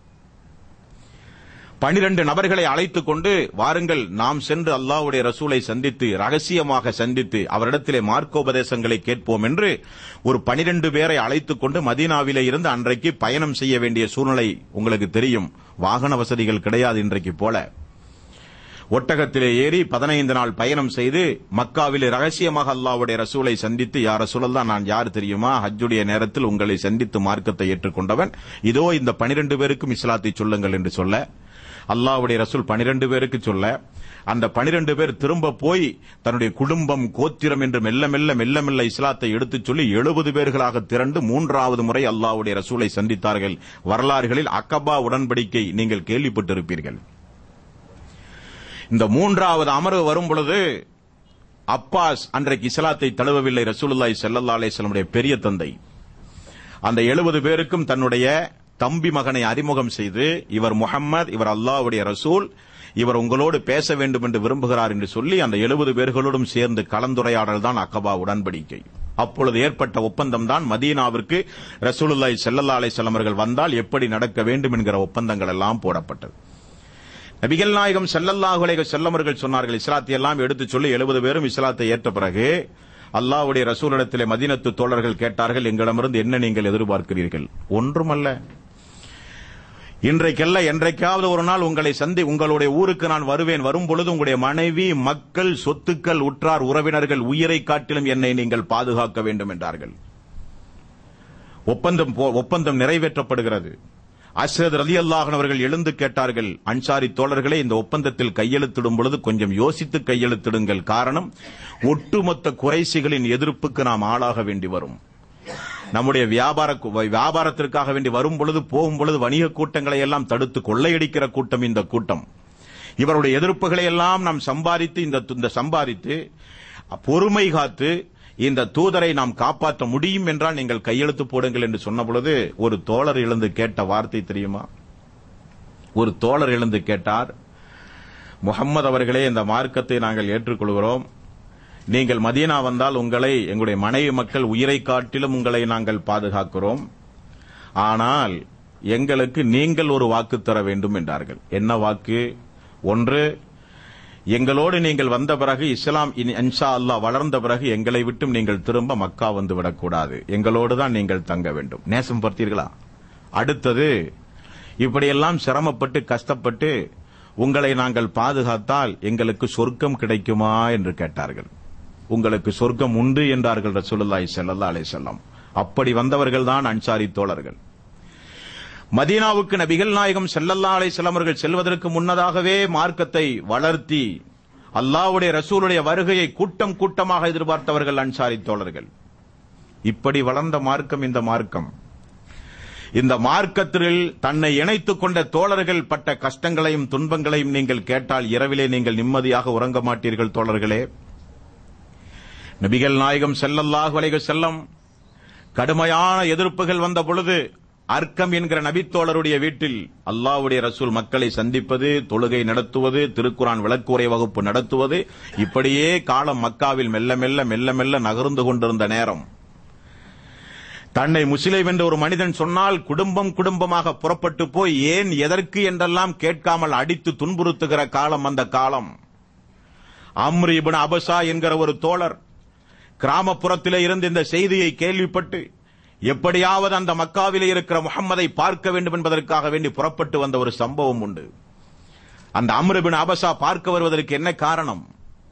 பனிரெண்டு நபர்களை அழைத்துக் கொண்டு வாருங்கள் நாம் சென்று அல்லாஹ்வுடைய ரசூலை சந்தித்து ரகசியமாக சந்தித்து அவரிடத்திலே மார்க்கோபதேசங்களை கேட்போம் என்று ஒரு பனிரெண்டு பேரை அழைத்துக் கொண்டு மதீனாவிலே இருந்து அன்றைக்கு பயணம் செய்ய வேண்டிய சூழ்நிலை உங்களுக்கு தெரியும் வாகன வசதிகள் கிடையாது இன்றைக்கு போல ஒட்டகத்திலே ஏறி பதினைந்து நாள் பயணம் செய்து மக்காவிலே ரகசியமாக அல்லாஹ்வுடைய ரசூலை சந்தித்து யார் ரசூலல்லா நான் யார் தெரியுமா ஹஜ்ஜுடைய நேரத்தில் உங்களை சந்தித்து மார்க்கத்தை ஏற்றுக்கொண்டவன் இதோ இந்த பனிரெண்டு பேருக்கும் இஸ்லாத்தை சொல்லுங்கள் என்று சொல்ல அல்லாஹ்வுடைய ரசூல் பனிரெண்டு பேருக்கு சொல்ல அந்த பனிரெண்டு பேர் திரும்ப போய் தன்னுடைய குடும்பம் கோத்திரம் என்று மெல்ல மெல்ல மெல்ல மெல்ல இஸ்லாத்தை எடுத்துச் சொல்லி எழுபது பேர்களாக திரண்டு மூன்றாவது முறை அல்லாஹ்வுடைய ரசூலை சந்தித்தார்கள் வரலாறுகளில் அக்கபா உடன்படிக்கை நீங்கள் கேள்விப்பட்டிருப்பீர்கள் இந்த மூன்றாவது அமர்வு வரும் பொழுது அப்பாஸ் அன்றைக்கு இஸ்லாத்தை தழுவவில்லை ரசூலுல்லாஹி ஸல்லல்லாஹு அலைஹி வஸல்லமுடைய பெரிய தந்தை அந்த எழுபது பேருக்கும் தன்னுடைய தம்பி மகனை அறிமுகம் செய்து இவர் முஹம்மது இவர் அல்லாஹ்வுடைய ரசூல் இவர் உங்களோடு பேச வேண்டும் என்று விரும்புகிறார் என்று சொல்லி அந்த எழுபது பேர்களோடும் சேர்ந்து கலந்துரையாடல் தான் அக்கபா உடன்படிக்கை அப்பொழுது ஏற்பட்ட ஒப்பந்தம் தான் மதீனாவிற்கு ரசூலுல்லாஹி ஸல்லல்லாஹு அலைஹி வஸல்லம் அவர்கள் வந்தால் எப்படி நடக்க வேண்டும் என்கிற ஒப்பந்தங்கள் எல்லாம் போடப்பட்டது நபிகள் நாயகம் ஸல்லல்லாஹு அலைஹி வஸல்லம் அவர்கள் சொன்னார்கள் இஸ்லாத்தை எல்லாம் எடுத்துச் சொல்லி எழுபது பேரும் இஸ்லாத்தை ஏற்ற பிறகு அல்லாஹ்வுடைய ரசூலிடத்திலே மதீனத்து தோழர்கள் கேட்டார்கள் எங்களிடமிருந்து என்ன நீங்கள் எதிர்பார்க்கிறீர்கள் ஒன்றுமல்ல இன்றைக்கல்ல என்றைக்காவது ஒரு நாள் உங்களை சந்தி உங்களுடைய ஊருக்கு நான் வருவேன் வரும் பொழுது உங்களுடைய மனைவி மக்கள் சொத்துக்கள் உற்றார் உறவினர்கள் உயிரை காட்டிலும் என்னை நீங்கள் பாதுகாக்க வேண்டும் என்றார்கள் ஒப்பந்தம் போ- ஒப்பந்தம் நிறைவேற்றப்படுகிறது அஸ்ரத் ரலி அவர்கள் எழுந்து கேட்டார்கள் அன்சாரி தோழர்களே இந்த ஒப்பந்தத்தில் கையெழுத்திடும் பொழுது கொஞ்சம் யோசித்து கையெழுத்திடுங்கள் காரணம் ஒட்டுமொத்த குறைசிகளின் எதிர்ப்புக்கு நாம் ஆளாக வேண்டி வரும் நம்முடைய வியாபார வியாபாரத்திற்காக வேண்டி வரும் பொழுது போகும் பொழுது வணிக கூட்டங்களை எல்லாம் தடுத்து கொள்ளையடிக்கிற கூட்டம் இந்த கூட்டம் இவருடைய எதிர்ப்புகளை எல்லாம் நாம் சம்பாதித்து இந்த இந்த சம்பாதித்து பொறுமை காத்து இந்த தூதரை நாம் காப்பாற்ற முடியும் என்றால் நீங்கள் கையெழுத்து போடுங்கள் என்று சொன்ன பொழுது ஒரு தோழர் எழுந்து கேட்ட வார்த்தை தெரியுமா ஒரு தோழர் எழுந்து கேட்டார் முகம்மது அவர்களே இந்த மார்க்கத்தை நாங்கள் ஏற்றுக்கொள்கிறோம் நீங்கள் மதீனா வந்தால் உங்களை எங்களுடைய மனைவி மக்கள் உயிரை காட்டிலும் உங்களை நாங்கள் பாதுகாக்கிறோம் ஆனால் எங்களுக்கு நீங்கள் ஒரு வாக்கு தர வேண்டும் என்றார்கள் என்ன வாக்கு ஒன்று எங்களோடு நீங்கள் வந்த பிறகு இஸ்லாம் இனி இன்ஷா அல்லாஹ் வளர்ந்த பிறகு எங்களை விட்டும் நீங்கள் திரும்ப மக்கா வந்து விடக்கூடாது எங்களோடு தான் நீங்கள் தங்க வேண்டும் நேசம் பார்த்தீர்களா அடுத்தது இப்படியெல்லாம் சிரமப்பட்டு கஷ்டப்பட்டு உங்களை நாங்கள் பாதுகாத்தால் எங்களுக்கு சொர்க்கம் கிடைக்குமா என்று கேட்டார்கள் உங்களுக்கு சொர்க்கம் உண்டு என்றார்கள் ரசூலுல்லாஹி ஸல்லல்லாஹு அலைஹி வஸல்லம் அப்படி வந்தவர்கள் தான் அன்சாரி தோழர்கள் மதீனாவுக்கு நபிகள் நாயகம் ஸல்லல்லாஹு அலைஹி வஸல்லம் அவர்கள் செல்வதற்கு முன்னதாகவே மார்க்கத்தை வளர்த்தி அல்லாஹ்வுடைய ரசூலுடைய வருகையை கூட்டம் கூட்டமாக எதிர்பார்த்தவர்கள் அன்சாரி தோழர்கள் இப்படி வளர்ந்த மார்க்கம் இந்த மார்க்கம் இந்த மார்க்கத்தில் தன்னை இணைத்துக் கொண்ட தோழர்கள் பட்ட கஷ்டங்களையும் துன்பங்களையும் நீங்கள் கேட்டால் இரவிலே நீங்கள் நிம்மதியாக உறங்க மாட்டீர்கள் தோழர்களே நபிகள் நாயகம் ஸல்லல்லாஹு அலைஹி வஸல்லம் கடுமையான எதிர்ப்புகள் வந்த பொழுது அர்க்கம் என்கிற நபித்தோழருடைய வீட்டில் அல்லாஹ்வுடைய ரசூல் மக்களை சந்திப்பது தொழுகை நடத்துவது திருக்குரான் விளக்குரை வகுப்பு நடத்துவது இப்படியே காலம் மக்காவில் மெல்ல மெல்ல மெல்ல மெல்ல நகர்ந்து கொண்டிருந்த நேரம் தன்னை முஸ்லிம் என்று ஒரு மனிதன் சொன்னால் குடும்பம் குடும்பமாக புறப்பட்டு போய் ஏன் எதற்கு என்றெல்லாம் கேட்காமல் அடித்து துன்புறுத்துகிற காலம் அந்த காலம் அம்ரு இப்னு அபசா என்கிற ஒரு தோழர் கிராமப்புறத்திலே இருந்து இந்த செய்தியை கேள்விப்பட்டு எப்படியாவது அந்த மக்காவிலே இருக்கிற முகம்மதை பார்க்க வேண்டும் என்பதற்காக வேண்டி புறப்பட்டு வந்த ஒரு சம்பவம் உண்டு அந்த அம்ருபின் அபசா பார்க்க வருவதற்கு என்ன காரணம்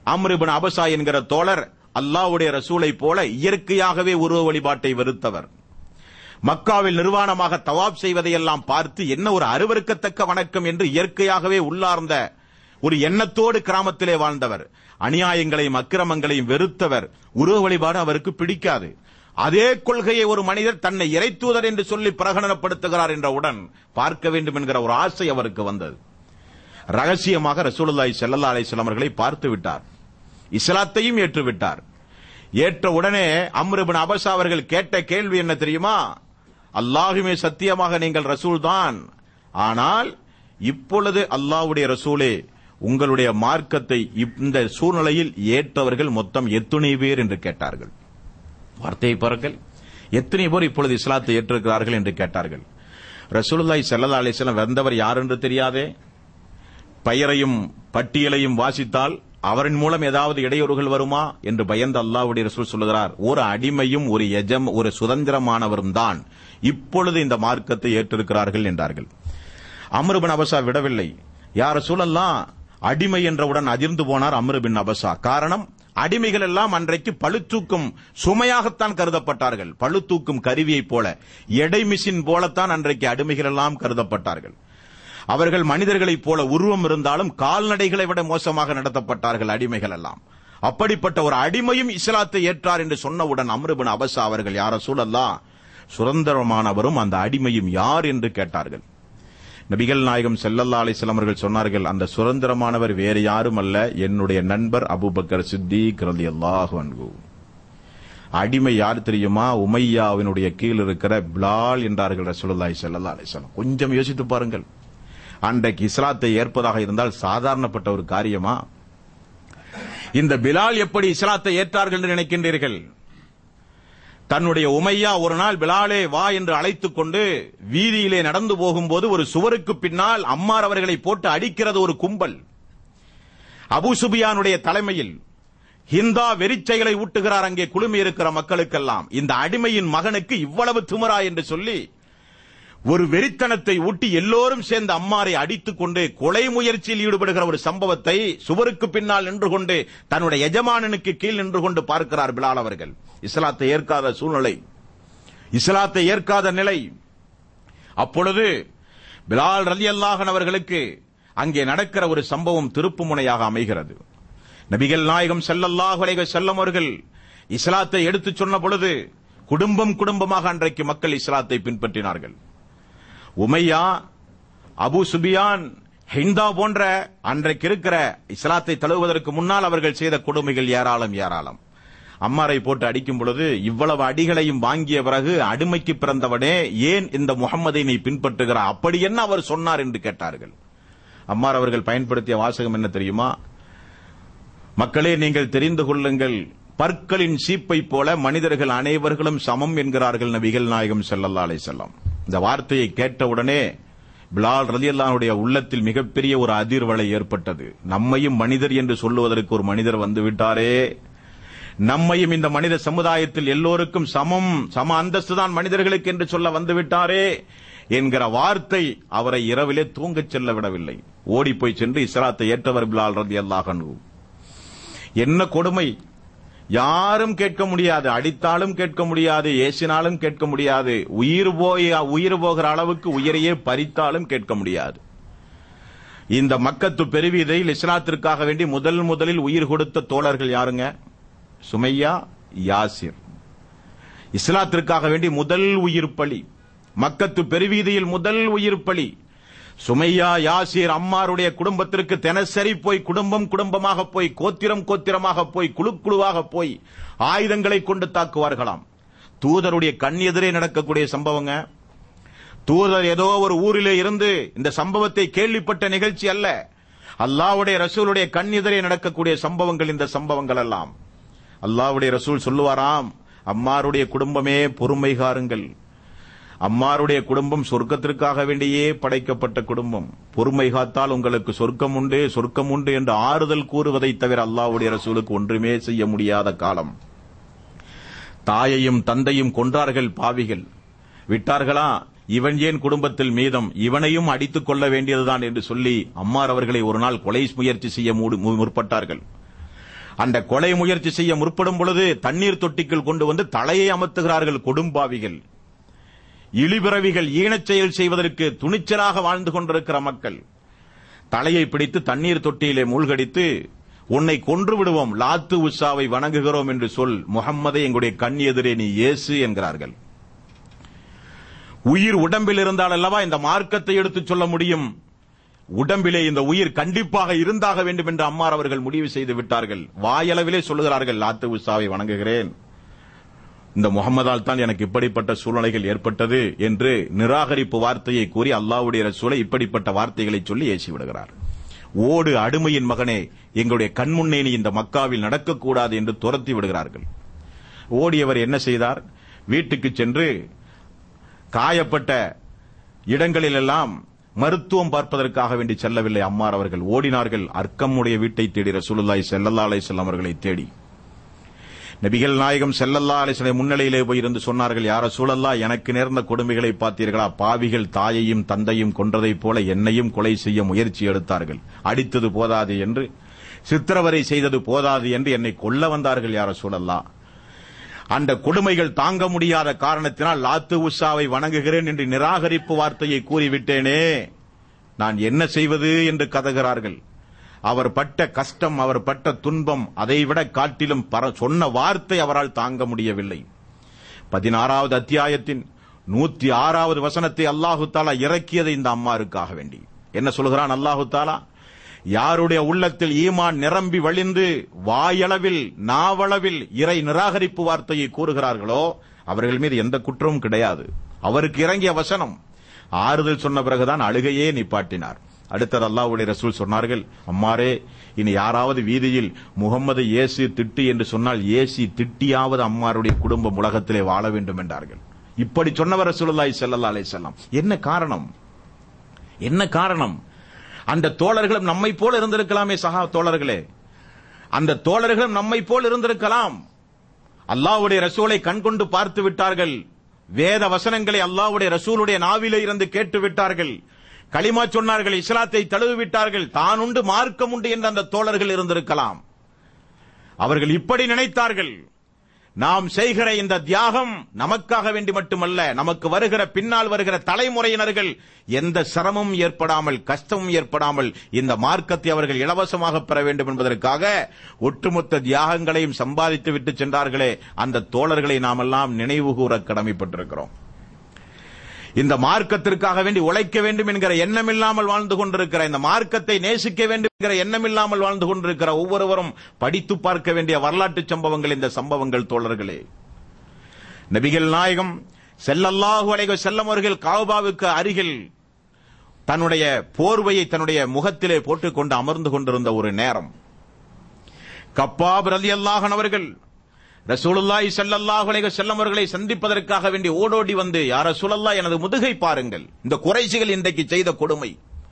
அம்ருபின் அபசா என்கிற தோழர் அல்லாஹ்வுடைய ரசூலை போல இயற்கையாகவே உருவ வழிபாட்டை வெறுத்தவர் மக்காவில் நிர்வாணமாக தவாப் செய்வதையெல்லாம் பார்த்து என்ன ஒரு அருவருக்கத்தக்க வணக்கம் என்று இயற்கையாகவே உள்ளார்ந்த ஒரு எண்ணத்தோடு கிராமத்திலே வாழ்ந்தவர் அநியாயங்களையும் அக்கிரமங்களையும் வெறுத்தவர் உருவ வழிபாடு அவருக்கு பிடிக்காது அதே கொள்கையை ஒரு மனிதர் தன்னை இறைத்தூதர் என்று சொல்லி பிரகடனப்படுத்துகிறார் என்றவுடன் பார்க்க வேண்டும் என்கிற ஒரு ஆசை அவருக்கு வந்தது ரகசியமாக ரசூலுல்லாஹி ஸல்லல்லாஹு அலைஹி வஸல்லம் அவர்களை பார்த்து விட்டார் இஸ்லாத்தையும் ஏற்றுவிட்டார் ஏற்ற உடனே அம்ருபின் அபசா அவர்கள் கேட்ட கேள்வி என்ன தெரியுமா அல்லாஹுமே சத்தியமாக நீங்கள் ரசூல் தான் ஆனால் இப்பொழுது அல்லாஹ்வுடைய ரசூலே உங்களுடைய மார்க்கத்தை இந்த சூழ்நிலையில் ஏற்றவர்கள் மொத்தம் எத்துணை பேர் என்று கேட்டார்கள் வார்த்தையை பாருங்கள் எத்தனை பேர் இப்பொழுது இஸ்லாத்தை ஏற்றிருக்கிறார்கள் என்று கேட்டார்கள் ரசூலுல்லாஹி ஸல்லல்லாஹு அலைஹி வஸல்லம் வந்தவர் யார் என்று தெரியாதே பெயரையும் பட்டியலையும் வாசித்தால் அவரின் மூலம் ஏதாவது இடையூறுகள் வருமா என்று பயந்து அல்லாஹ்வுடைய ரசூல் சொல்லுகிறார் ஒரு அடிமையும் ஒரு எஜம் ஒரு சுதந்திரமானவரும் தான் இப்பொழுது இந்த மார்க்கத்தை ஏற்றிருக்கிறார்கள் என்றார்கள் அமருபின் அபசா விடவில்லை யார சூழல்லாம் அடிமை என்றவுடன் அதிர்ந்து போனார் அமருபின் அபசா காரணம் அடிமைகள் எல்லாம் அன்றைக்கு பழுத்தூக்கும் சுமையாகத்தான் கருதப்பட்டார்கள் பழுத்தூக்கும் கருவியைப் போல எடை மிஷின் போலத்தான் அன்றைக்கு அடிமைகள் எல்லாம் கருதப்பட்டார்கள் அவர்கள் மனிதர்களைப் போல உருவம் இருந்தாலும் கால்நடைகளை விட மோசமாக நடத்தப்பட்டார்கள் அடிமைகள் எல்லாம் அப்படிப்பட்ட ஒரு அடிமையும் இஸ்லாத்தை ஏற்றார் என்று சொன்னவுடன் அம்ருபின் அபசா அவர்கள் யார சூழல்லா சுதந்திரமானவரும் அந்த அடிமையும் யார் என்று கேட்டார்கள் நபிகள் நாயகம் செல்லல்லா அலிஸ்லாம் அவர்கள் சொன்னார்கள் அந்த சுதந்திரமானவர் வேறு யாரும் அல்ல என்னுடைய நண்பர் அபுபக்கர் சித்திக் ரலியல்லாஹு அன்ஹு அடிமை யார் தெரியுமா உமையாவினுடைய கீழ் இருக்கிற பிலால் என்றார்கள் ரசூலுல்லாஹி ஸல்லல்லாஹு அலைஹி வஸல்லம் கொஞ்சம் யோசித்து பாருங்கள் அன்றைக்கு இஸ்லாத்தை ஏற்பதாக இருந்தால் சாதாரணப்பட்ட ஒரு காரியமா இந்த பிலால் எப்படி இஸ்லாத்தை ஏற்றார்கள் என்று நினைக்கின்றீர்கள் தன்னுடைய உமையா ஒரு நாள் பிலாலே வா என்று அழைத்துக் கொண்டு வீதியிலே நடந்து போகும்போது ஒரு சுவருக்கு பின்னால் அம்மார் அவர்களை போட்டு அடிக்கிறது ஒரு கும்பல் அபு சுபியானுடைய தலைமையில் ஹிந்தா வெறிச்செயலை ஊட்டுகிறார் அங்கே குழுமி இருக்கிற மக்களுக்கெல்லாம் இந்த அடிமையின் மகனுக்கு இவ்வளவு திமிரா என்று சொல்லி ஒரு வெறித்தனத்தை ஊட்டி எல்லோரும் சேர்ந்து அம்மாரை அடித்துக் கொண்டு கொலை முயற்சியில் ஈடுபடுகிற ஒரு சம்பவத்தை சுவருக்கு பின்னால் நின்று கொண்டு தன்னுடைய எஜமானனுக்கு கீழ் நின்று கொண்டு பார்க்கிறார் பிலால் அவர்கள் இஸ்லாத்தை ஏற்காத சூழ்நிலை இஸ்லாத்தை ஏற்காத நிலை அப்பொழுது பிலால் ரலி அல்லாஹன் அவர்களுக்கு அங்கே நடக்கிற ஒரு சம்பவம் திருப்பு முனையாக அமைகிறது நபிகள் நாயகம் செல்லல்லாஹு அலைஹி செல்லம் அவர்கள் இஸ்லாத்தை எடுத்துச் சொன்ன பொழுது குடும்பம் குடும்பமாக அன்றைக்கு மக்கள் இஸ்லாத்தை பின்பற்றினார்கள் உமையா அபு சுபியான் ஹிந்தா போன்ற அன்றைக்கு இருக்கிற இஸ்லாத்தை தழுவுவதற்கு முன்னால் அவர்கள் செய்த கொடுமைகள் ஏராளம் ஏராளம் அம்மாரை போட்டு அடிக்கும் பொழுது இவ்வளவு அடிகளையும் வாங்கிய பிறகு அடிமைக்கு பிறந்தவனே ஏன் இந்த முகம்மதை நீ பின்பற்றுகிறார் அப்படி என்ன அவர் சொன்னார் என்று கேட்டார்கள் அம்மார் அவர்கள் பயன்படுத்திய வாசகம் என்ன தெரியுமா மக்களே நீங்கள் தெரிந்து கொள்ளுங்கள் பற்களின் சீப்பை போல மனிதர்கள் அனைவர்களும் சமம் என்கிறார்கள் நபிகள் நாயகம் ஸல்லல்லாஹு அலைஹி வஸல்லம் இந்த வார்த்தையை கேட்டவுடனே பிலால் ரலியல்லாஹுடைய உள்ளத்தில் மிகப்பெரிய ஒரு அதிர்வலை ஏற்பட்டது நம்மையும் மனிதர் என்று சொல்லுவதற்கு ஒரு மனிதர் வந்து விட்டாரே நம்மையும் இந்த மனித சமுதாயத்தில் எல்லோருக்கும் சமம் சம அந்தஸ்து தான் மனிதர்களுக்கு என்று சொல்ல வந்து விட்டாரே என்கிற வார்த்தை அவரை இரவிலே தூங்கச் செல்ல விடவில்லை ஓடி போய் சென்று இஸ்லாத்தை ஏற்றவர் பிலால் ரலியல்லாஹு அன்ஹு என்ன கொடுமை யாரும் கேட்க முடியாது அடித்தாலும் கேட்க முடியாது ஏசினாலும் கேட்க முடியாது உயிர் போய் உயிர் போகிற அளவுக்கு உயிரையே பறித்தாலும் கேட்க முடியாது இந்த மக்கத்து பெருவீதையில் இஸ்லாத்திற்காக வேண்டி முதல் முதலில் உயிர் கொடுத்த தோழர்கள் யாருங்க சுமையா யாசிர் இஸ்லாத்திற்காக வேண்டி முதல் உயிர் பலி மக்கத்து பெருவீதியில் முதல் உயிர் பலி சுமையா யாசீர் அம்மாருடைய குடும்பத்திற்கு தினசரி போய் குடும்பம் குடும்பமாக போய் கோத்திரம் கோத்திரமாக போய் குழு குழுவாக போய் ஆயுதங்களை கொண்டு தாக்குவார்களாம் தூதருடைய கண் எதிரே நடக்கக்கூடிய சம்பவங்க தூதர் ஏதோ ஒரு ஊரிலே இருந்து இந்த சம்பவத்தை கேள்விப்பட்ட நிகழ்ச்சி அல்ல அல்லாவுடைய ரசூலுடைய கண் எதிரே நடக்கக்கூடிய சம்பவங்கள் இந்த சம்பவங்கள் எல்லாம் அல்லாவுடைய ரசூல் சொல்லுவாராம் அம்மாருடைய குடும்பமே பொறுமை காருங்கள் அம்மாருடைய குடும்பம் சொர்க்கத்திற்காக வேண்டியே படைக்கப்பட்ட குடும்பம் பொறுமை காத்தால் உங்களுக்கு சொர்க்கம் உண்டு சொர்க்கம் உண்டு என்று ஆறுதல் கூறுவதை தவிர அல்லாவுடைய ரசூலுக்கு ஒன்றுமே செய்ய முடியாத காலம் தாயையும் தந்தையும் கொன்றார்கள் பாவிகள் விட்டார்களா இவன் ஏன் குடும்பத்தில் மீதம் இவனையும் அடித்துக் கொள்ள வேண்டியதுதான் என்று சொல்லி அம்மார் அவர்களை ஒரு நாள் கொலை முயற்சி செய்ய முற்பட்டார்கள் அந்த கொலை முயற்சி செய்ய முற்படும் பொழுது தண்ணீர் தொட்டிக்குள் கொண்டு வந்து தலையை அமர்த்துகிறார்கள் கொடும்பாவிகள் இழிபிறவிகள் ஈனச் செயல் செய்வதற்கு துணிச்சலாக வாழ்ந்து கொண்டிருக்கிற மக்கள் தலையை பிடித்து தண்ணீர் தொட்டியிலே மூழ்கடித்து உன்னை கொன்று விடுவோம் லாத்து உஷாவை வணங்குகிறோம் என்று சொல் முகம்மதை எங்களுடைய கண் எதிரே நீ இயேசு என்கிறார்கள் உயிர் உடம்பில் இருந்தால் அல்லவா இந்த மார்க்கத்தை எடுத்துச் சொல்ல முடியும் உடம்பிலே இந்த உயிர் கண்டிப்பாக இருந்தாக வேண்டும் என்று அம்மார் அவர்கள் முடிவு செய்து விட்டார்கள் வாயளவிலே சொல்லுகிறார்கள் லாத்து உஷாவை வணங்குகிறேன் இந்த முகமதால் தான் எனக்கு இப்படிப்பட்ட சூழ்நிலைகள் ஏற்பட்டது என்று நிராகரிப்பு வார்த்தையை கூறி அல்லாவுடைய ரசூலை இப்படிப்பட்ட வார்த்தைகளை சொல்லி ஏசி விடுகிறார் ஓடு அடிமையின் மகனே எங்களுடைய கண்முன்னே நீ இந்த மக்காவில் நடக்கக்கூடாது என்று துரத்தி விடுகிறார்கள் ஓடியவர் என்ன செய்தார் வீட்டுக்கு சென்று காயப்பட்ட இடங்களிலெல்லாம் மருத்துவம் பார்ப்பதற்காக வேண்டி செல்லவில்லை அம்மார் அவர்கள் ஓடினார்கள் அர்க்கமுடைய வீட்டை தேடி ரசூலுல்லாய் செல்லல்லா அலைஹிஸ்ஸலாம் அவர்களை தேடி நபிகள் நாயகம் செல்லல்லா அலிஸ்லை முன்னிலையிலே போய் இருந்து சொன்னார்கள் யார சூழல்லா எனக்கு நேர்ந்த கொடுமைகளை பார்த்தீர்களா பாவிகள் தாயையும் தந்தையும் கொன்றதைப் போல என்னையும் கொலை செய்ய முயற்சி எடுத்தார்கள் அடித்தது போதாது என்று சித்திரவதை செய்தது போதாது என்று என்னை கொல்ல வந்தார்கள் யார சூழல்லா அந்த கொடுமைகள் தாங்க முடியாத காரணத்தினால் லாத்து உஷாவை வணங்குகிறேன் என்று நிராகரிப்பு வார்த்தையை கூறிவிட்டேனே நான் என்ன செய்வது என்று கதகிறார்கள் அவர் பட்ட கஷ்டம் அவர் பட்ட துன்பம் அதைவிட காட்டிலும் பர- சொன்ன வார்த்தை அவரால் தாங்க முடியவில்லை பதினாறாவது அத்தியாயத்தின் நூத்தி ஆறாவது வசனத்தை அல்லாஹு தாலா இறக்கியது இந்த அம்மாருக்காக வேண்டி என்ன சொல்கிறான் அல்லாஹு தாலா யாருடைய உள்ளத்தில் ஈமான் நிரம்பி வழிந்து வாயளவில் நாவளவில் இறை நிராகரிப்பு வார்த்தையை கூறுகிறார்களோ அவர்கள் மீது எந்த குற்றமும் கிடையாது அவருக்கு இறங்கிய வசனம் ஆறுதல் சொன்ன பிறகுதான் அழுகையே நிப்பாட்டினார் அடுத்தது அல்லாஹ்வுடைய ரசூல் சொன்னார்கள் அம்மாரே இனி யாராவது வீதியில் முகம்மது இயேசு திட்டு என்று சொன்னால் ஏசி திட்டியாவது அம்மாருடைய குடும்பம் உலகத்திலே வாழ வேண்டும் என்றார்கள் இப்படி சொன்னவர் ரசூலுல்லாஹி ஸல்லல்லாஹு அலைஹி வஸல்லம் என்ன காரணம் என்ன காரணம் அந்த தோழர்களும் நம்மை போல இருந்திருக்கலாமே சகா தோழர்களே அந்த தோழர்களும் நம்மை போல் இருந்திருக்கலாம் அல்லாஹ்வுடைய ரசூலை கண்கொண்டு பார்த்து விட்டார்கள் வேத வசனங்களை அல்லாஹ்வுடைய ரசூலுடைய நாவிலே இருந்து கேட்டு விட்டார்கள் களிமா சொன்னார்கள் இஸ்லாத்தை தழுவி விட்டார்கள் தான் உண்டு மார்க்கம் உண்டு என்று அந்த தோழர்கள் இருந்திருக்கலாம் அவர்கள் இப்படி நினைத்தார்கள் நாம் செய்கிற இந்த தியாகம் நமக்காக வேண்டி மட்டுமல்ல நமக்கு வருகிற பின்னால் வருகிற தலைமுறையினர்கள் எந்த சிரமமும் ஏற்படாமல் கஷ்டமும் ஏற்படாமல் இந்த மார்க்கத்தை அவர்கள் இலவசமாக பெற வேண்டும் என்பதற்காக ஒட்டுமொத்த தியாகங்களையும் சம்பாதித்து விட்டு சென்றார்களே அந்த தோழர்களை நாமெல்லாம் நினைவு கூற கடமைப்பட்டிருக்கிறோம் இந்த மார்க்கத்திற்காக வேண்டி உழைக்க வேண்டும் என்கிற எண்ணம் இல்லாமல் வாழ்ந்து கொண்டிருக்கிற இந்த மார்க்கத்தை நேசிக்க வேண்டும் என்கிற எண்ணம் இல்லாமல் வாழ்ந்து கொண்டிருக்கிற ஒவ்வொருவரும் படித்து பார்க்க வேண்டிய வரலாற்று சம்பவங்கள் இந்த சம்பவங்கள் தோழர்களே நபிகள் நாயகம் செல்லல்லாஹு அலைஹி செல்லம் அவர்கள் காபாவுக்கு அருகில் தன்னுடைய போர்வையை தன்னுடைய முகத்திலே போட்டுக்கொண்டு அமர்ந்து கொண்டிருந்த ஒரு நேரம் கப்பாப் ரலியல்லாஹு அவர்கள் ரசூலுல்லாஹி ஸல்லல்லாஹு அலைஹி வஸல்லம் அவர்களை சந்திப்பதற்காக வேண்டி ஓடோடி வந்து யார் ரசூலல்லாஹ் எனது முதுகை பாருங்கள் இந்த குறைசிகள் இன்றைக்கு செய்த கொடுமை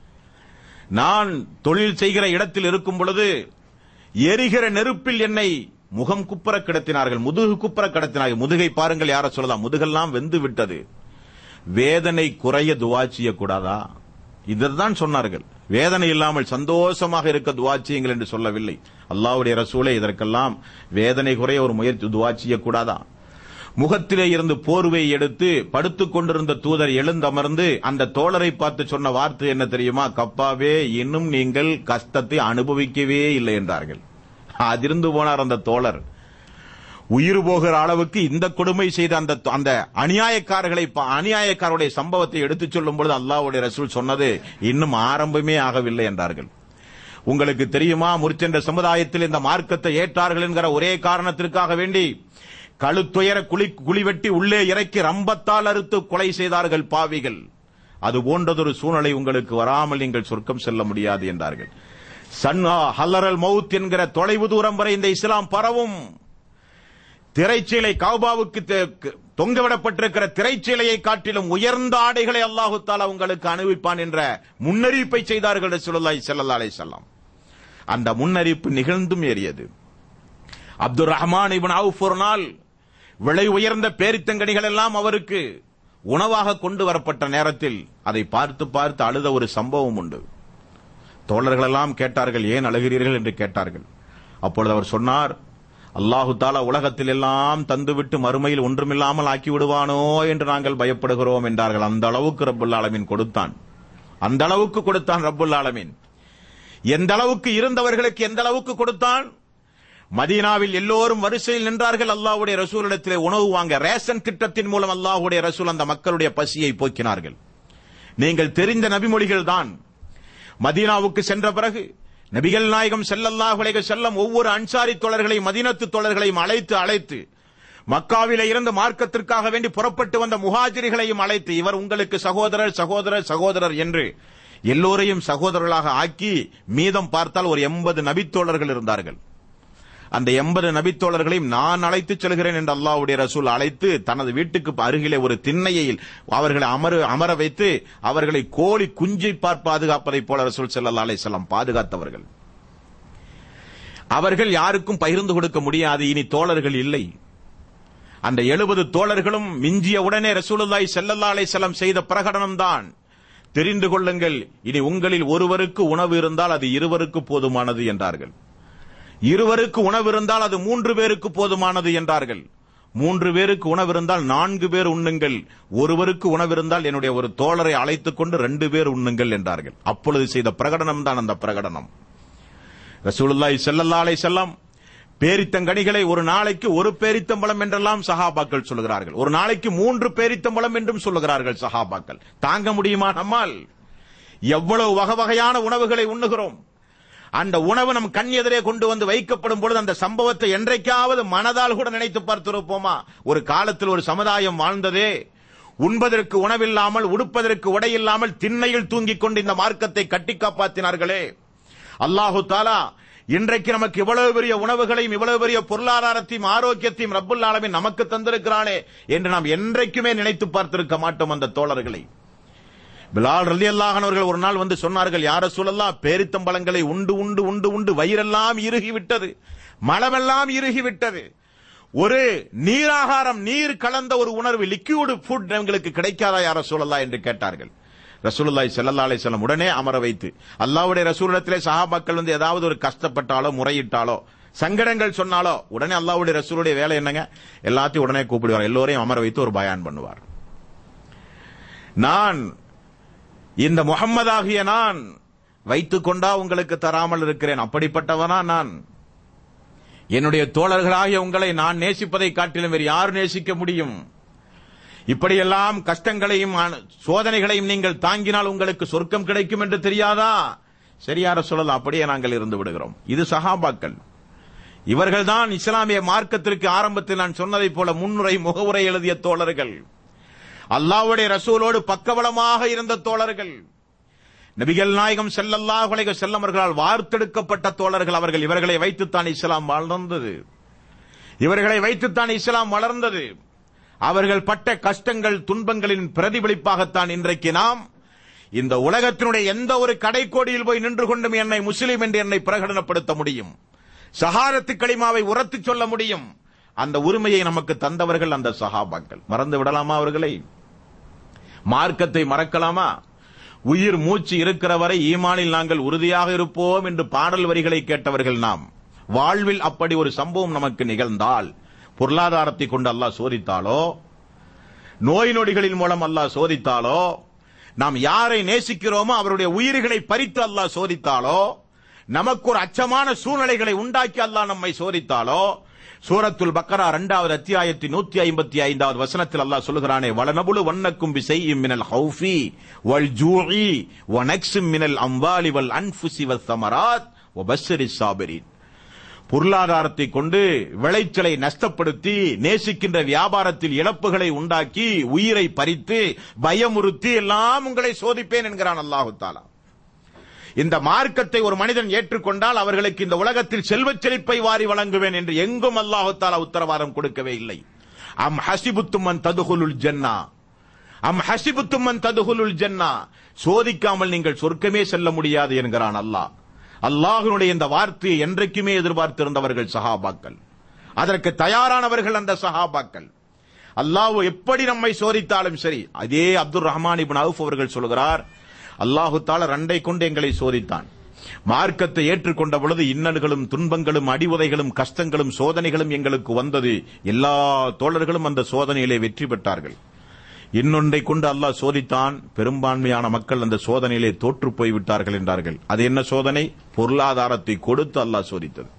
நான் தொழில் செய்கிற இடத்தில் இருக்கும் பொழுது எரிகிற நெருப்பில் என்னை முகம் குப்புற கிடத்தினார்கள் முதுகு குப்புற கிடத்தினார்கள் முதுகை பாருங்கள் யார சொல்லலாம் முதுகெல்லாம் வெந்து விட்டது வேதனை குறைய துவா செய்யக்கூடாதா இதுதான் சொன்னார்கள் வேதனை இல்லாமல் சந்தோஷமாக இருக்க துவா செய்யுங்கள் என்று சொல்லவில்லை அல்லாஹ்வுடைய ரசூலே இதற்கெல்லாம் வேதனை குறைய ஒரு முயற்சி துவா செய்யக்கூடாதா முகத்திலே இருந்து போர்வை எடுத்து படுத்துக் கொண்டிருந்த தூதர் எழுந்தமர்ந்து அந்த தோழரை பார்த்து சொன்ன வார்த்தை என்ன தெரியுமா கப்பாவே இன்னும் நீங்கள் கஷ்டத்தை அனுபவிக்கவே இல்லை என்றார்கள் அதிர்ந்து போனார் அந்த தோழர் உயிர் போகிற அளவுக்கு இந்த கொடுமை செய்த அந்த அந்த அநியாயக்காரர்களை பா- அநியாயக்காரருடைய சம்பவத்தை எடுத்துச் சொல்லும் பொழுது அல்லாஹ்வுடைய ரசூல் சொன்னது இன்னும் ஆரம்பமே ஆகவில்லை என்றார்கள் உங்களுக்கு தெரியுமா முற்சென்ற சமுதாயத்தில் இந்த மார்க்கத்தை ஏற்றார்கள் என்கிற ஒரே காரணத்திற்காக வேண்டி கழுத்துயர குழி குழிவெட்டி உள்ளே இறக்கி ரம்பத்தால் அறுத்து கொலை செய்தார்கள் பாவிகள் அது போன்றதொரு சூழ்நிலை உங்களுக்கு வராமல் நீங்கள் சொர்க்கம் செல்ல முடியாது என்றார்கள் சன்னா ஹல்லரல் மவுத் என்கிற தொலைவு தூரம் வரை இந்த இஸ்லாம் பரவும் திரைச்சீலை கௌபாவுக்கு தெ- தொங்கவிடப்பட்டிருக்கிற திரைச்சீலையை காட்டிலும் உயர்ந்த ஆடைகளை அல்லாஹு தாலா உங்களுக்கு அனுபவிப்பான் என்ற முன்னறிவிப்பை செய்தார்கள் ரசூலுல்லாஹி ஸல்லல்லாஹு அலைஹி வஸல்லம் அந்த முன்னறிவிப்பு நிகழ்ந்தும் ஏறியது அப்துல் ரஹ்மான் இப்னு அவுஃப் ஒரு நாள் விலை உயர்ந்த பேரித்தங்கனிகள் எல்லாம் அவருக்கு உணவாக கொண்டு வரப்பட்ட நேரத்தில் அதை பார்த்து பார்த்து அழுத ஒரு சம்பவம் உண்டு தோழர்கள் எல்லாம் கேட்டார்கள் ஏன் அழுகிறீர்கள் என்று கேட்டார்கள் அப்பொழுது அவர் சொன்னார் அல்லாஹு தாலா உலகத்தில் எல்லாம் தந்துவிட்டு மறுமையில் ஒன்றுமில்லாமல் ஆக்கி விடுவானோ என்று நாங்கள் பயப்படுகிறோம் என்றார்கள் அந்த அளவுக்கு ரப்புல் ஆலமீன் கொடுத்தான் அந்த அளவுக்கு கொடுத்தான் ரப்புல் ஆலமீன் எந்த அளவுக்கு இருந்தவர்களுக்கு எந்த அளவுக்கு கொடுத்தான் மதீனாவில் எல்லோரும் வரிசையில் நின்றார்கள் அல்லாஹ்வுடைய ரசூலிடத்திலே உணவு வாங்க ரேஷன் திட்டத்தின் மூலம் அல்லாஹ்வுடைய ரசூல் அந்த மக்களுடைய பசியை போக்கினார்கள் நீங்கள் தெரிந்த நபிமொழிகள் தான் மதீனாவுக்கு சென்ற பிறகு நபிகள் நாயகம் ஸல்லல்லாஹு அலைஹி செல்லம் ஒவ்வொரு அன்சாரி தோழர்களையும் மதீனத்து தோழர்களையும் அழைத்து அழைத்து மக்காவிலே இருந்து மார்க்கத்திற்காக வேண்டி புறப்பட்டு வந்த முஹாஜிர்களையும் அழைத்து இவர் உங்களுக்கு சகோதரர் சகோதரர் சகோதரர் என்று எல்லோரையும் சகோதரர்களாக ஆக்கி மீதம் பார்த்தால் ஒரு எண்பது நபித்தோழர்கள் இருந்தார்கள் அந்த எண்பது நபித்தோழர்களையும் நான் அழைத்துச் செல்கிறேன் என்று அல்லாஹ்வுடைய ரசூல் அழைத்து தனது வீட்டுக்கு அருகிலே ஒரு திண்ணையில் அவர்களை அமர அமர வைத்து அவர்களை கோழி குஞ்சை பார் பாதுகாப்பதைப் போல ரசூல் ஸல்லல்லாஹு அலைஹி வஸல்லம் பாதுகாத்தவர்கள் அவர்கள் யாருக்கும் பகிர்ந்து கொடுக்க முடியாது இனி தோழர்கள் இல்லை அந்த எழுபது தோழர்களும் மிஞ்சிய உடனே ரசூலுல்லாஹி ஸல்லல்லாஹு அலைஹி வஸல்லம் செய்த பிரகடனம் தான் தெரிந்து கொள்ளுங்கள் இனி உங்களில் ஒருவருக்கு உணவு இருந்தால் அது இருவருக்கு போதுமானது என்றார்கள் இருவருக்கு உணவு இருந்தால் அது மூன்று பேருக்கு போதுமானது என்றார்கள் மூன்று பேருக்கு உணவு இருந்தால் நான்கு பேர் உண்ணுங்கள் ஒருவருக்கு உணவு இருந்தால் என்னுடைய ஒரு தோழரை அழைத்துக் கொண்டு ரெண்டு பேர் உண்ணுங்கள் என்றார்கள் அப்பொழுது செய்த பிரகடனம் தான் அந்த பிரகடனம் ரசூலுல்லாஹி ஸல்லல்லாஹு அலைஹி வஸல்லம் பேரித்தங்கனிகளை ஒரு நாளைக்கு ஒரு பேரித்தம்பளம் என்றெல்லாம் சஹாபாக்கள் சொல்லுகிறார்கள் ஒரு நாளைக்கு மூன்று பேரித்தம்பளம் என்றும் சொல்லுகிறார்கள் சஹாபாக்கள் தாங்க முடியுமா நம்மால் எவ்வளவு வகை வகையான உணவுகளை உண்ணுகிறோம் அந்த உணவு நம் கண் எதிரே கொண்டு வந்து வைக்கப்படும் பொழுது அந்த சம்பவத்தை என்றைக்காவது மனதால் கூட நினைத்து பார்த்திருப்போமா ஒரு காலத்தில் ஒரு சமுதாயம் வாழ்ந்ததே உண்பதற்கு உணவில்லாமல் உடுப்பதற்கு உடையில்லாமல் திண்ணையில் தூங்கிக் கொண்டு இந்த மார்க்கத்தை கட்டி காப்பாற்றினார்களே அல்லாஹு தாலா இன்றைக்கு நமக்கு இவ்வளவு பெரிய உணவுகளையும் இவ்வளவு பெரிய பொருளாதாரத்தையும் ஆரோக்கியத்தையும் ரப்புல் ஆலமீன் நமக்கு தந்திருக்கிறானே என்று நாம் என்றைக்குமே நினைத்து பார்த்திருக்க மாட்டோம் அந்த தோழர்களை பிலால் ரலி அவர்கள் ஒரு நாள் வந்து சொன்னார்கள் யார சூழல்லாம் பேரித்தம்பழங்களை உண்டு உண்டு உண்டு உண்டு வயிறெல்லாம் இறுகி விட்டது மலமெல்லாம் இறுகி விட்டது ஒரு நீராகாரம் நீர் கலந்த ஒரு உணர்வு லிக்யூடு ஃபுட் எங்களுக்கு கிடைக்காதா யார சூழல்லா என்று கேட்டார்கள் ரசூலுல்லாஹி ஸல்லல்லாஹு அலைஹி வஸல்லம் உடனே அமர வைத்து அல்லாஹ்வுடைய ரசூலிடத்திலே சஹாபாக்கள் வந்து ஏதாவது ஒரு கஷ்டப்பட்டாலோ முறையிட்டாலோ சங்கடங்கள் சொன்னாலோ உடனே அல்லாஹ்வுடைய ரசூலுடைய வேலை என்னங்க எல்லாத்தையும் உடனே கூப்பிடுவார் எல்லோரையும் அமர வைத்து ஒரு பயான் பண்ணுவார் நான் இந்த முகம்மதாகிய நான் வைத்துக் கொண்டா உங்களுக்கு தராமல் இருக்கிறேன் அப்படிப்பட்டவனா நான் என்னுடைய தோழர்களாகிய உங்களை நான் நேசிப்பதை காட்டிலும் வேறு யார் நேசிக்க முடியும் இப்படியெல்லாம் கஷ்டங்களையும் ஆன- சோதனைகளையும் நீங்கள் தாங்கினால் உங்களுக்கு சொர்க்கம் கிடைக்கும் என்று தெரியாதா சரியார சொல்லலாம் அப்படியே நாங்கள் இருந்து விடுகிறோம் இது சஹாபாக்கள் இவர்கள்தான் இஸ்லாமிய மார்க்கத்திற்கு ஆரம்பத்தில் நான் சொன்னதைப் போல முன்னுரை முகவுரை எழுதிய தோழர்கள் அல்லாஹ்வுடைய ரசூலோடு பக்கபலமாக இருந்த தோழர்கள் நபிகள் நாயகம் ஸல்லல்லாஹு அலைஹி வஸல்லம் அவர்களால் வார்த்தெடுக்கப்பட்ட தோழர்கள் அவர்கள் இவர்களை வைத்துத்தான் இஸ்லாம் வளர்ந்தது இவர்களை வைத்துத்தான் இஸ்லாம் வளர்ந்தது அவர்கள் பட்ட கஷ்டங்கள் துன்பங்களின் பிரதிபலிப்பாகத்தான் இன்றைக்கு நாம் இந்த உலகத்தினுடைய எந்த ஒரு கடைக்கோடியில் போய் நின்று கொண்டும் என்னை முஸ்லிம் என்று என்னை பிரகடனப்படுத்த முடியும் சஹாரத்து களிமாவை உரத்து சொல்ல முடியும் அந்த உரிமையை நமக்கு தந்தவர்கள் அந்த சஹாபாக்கள் மறந்து விடலாமா அவர்களை மார்க்கத்தை மறக்கலாமா உயிர் மூச்சு இருக்கிற வரை ஈமானில் நாங்கள் உறுதியாக இருப்போம் என்று பாடல் வரிகளை கேட்டவர்கள் நாம் வாழ்வில் அப்படி ஒரு சம்பவம் நமக்கு நிகழ்ந்தால் பொருளாதாரத்தை கொண்டு அல்லாஹ் சோதித்தாலோ நோய் நொடிகளின் மூலம் அல்லாஹ் சோதித்தாலோ நாம் யாரை நேசிக்கிறோமோ அவருடைய உயிர்களை பறித்து அல்லாஹ் சோதித்தாலோ நமக்கு ஒரு அச்சமான சூழ்நிலைகளை உண்டாக்கி அல்லாஹ் நம்மை சோதித்தாலோ சூரத்துல் பக்கரா இரண்டாவது அத்தியாயத்தின் நூத்தி ஐம்பத்தி ஐந்தாவது வசனத்தில் அல்லாஹ் சொல்லுகிறானே வளனபுலு வண்ணக்கும் பிசையும் மினல் ஹவுஃபி வல் ஜூஇ வ நக்ஸும் மினல் அம்வாலி வல் அன்ஃபுசி வல் ஸமராத் வ பஸ்ஸிரி ஸாபிரீன் பொருளாதாரத்தை கொண்டு விளைச்சலை நஷ்டப்படுத்தி நேசிக்கின்ற வியாபாரத்தில் இழப்புகளை உண்டாக்கி உயிரை பறித்து பயமுறுத்தி எல்லாம் உங்களை சோதிப்பேன் என்கிறான் அல்லாஹு தாலா இந்த மார்க்கத்தை ஒரு மனிதன் ஏற்றுக்கொண்டால் அவர்களுக்கு இந்த உலகத்தில் செல்வச் செழிப்பை வாரி வழங்குவேன் என்று எங்கும் அல்லாஹு தாலா உத்தரவாதம் கொடுக்கவே இல்லை அம் ஹசிபுத்துமன் ததுகுலுல் ஜன்னா அம் ஹசிபுத்துமன் ததுகுலுல் ஜன்னா சோதிக்காமல் நீங்கள் சொர்க்கமே செல்ல முடியாது என்கிறான் அல்லாஹ் அல்லாஹ்வினுடைய இந்த வார்த்தையை என்றைக்குமே எதிர்பார்த்திருந்தவர்கள் சஹாபாக்கள் அதற்கு தயாரானவர்கள் அந்த சஹாபாக்கள் அல்லாஹ் எப்படி நம்மை சோதித்தாலும் சரி அதே அப்துல் ரஹ்மான் இப்னு அவுஃப் அவர்கள் சொல்கிறார் அல்லாஹு தால ரெண்டை கொண்டு எங்களை சோதித்தான் மார்க்கத்தை ஏற்றுக்கொண்ட பொழுது இன்னல்களும் துன்பங்களும் அடிவுதைகளும் கஷ்டங்களும் சோதனைகளும் எங்களுக்கு வந்தது எல்லா தோழர்களும் அந்த சோதனையிலே வெற்றி பெற்றார்கள் இன்னொன்றை கொண்டு அல்லாஹ் சோதித்தான் பெரும்பான்மையான மக்கள் அந்த சோதனையிலே தோற்று போய் விட்டார்கள் என்றார்கள் அது என்ன சோதனை பொருளாதாரத்தை கொடுத்து அல்லாஹ் சோதித்தது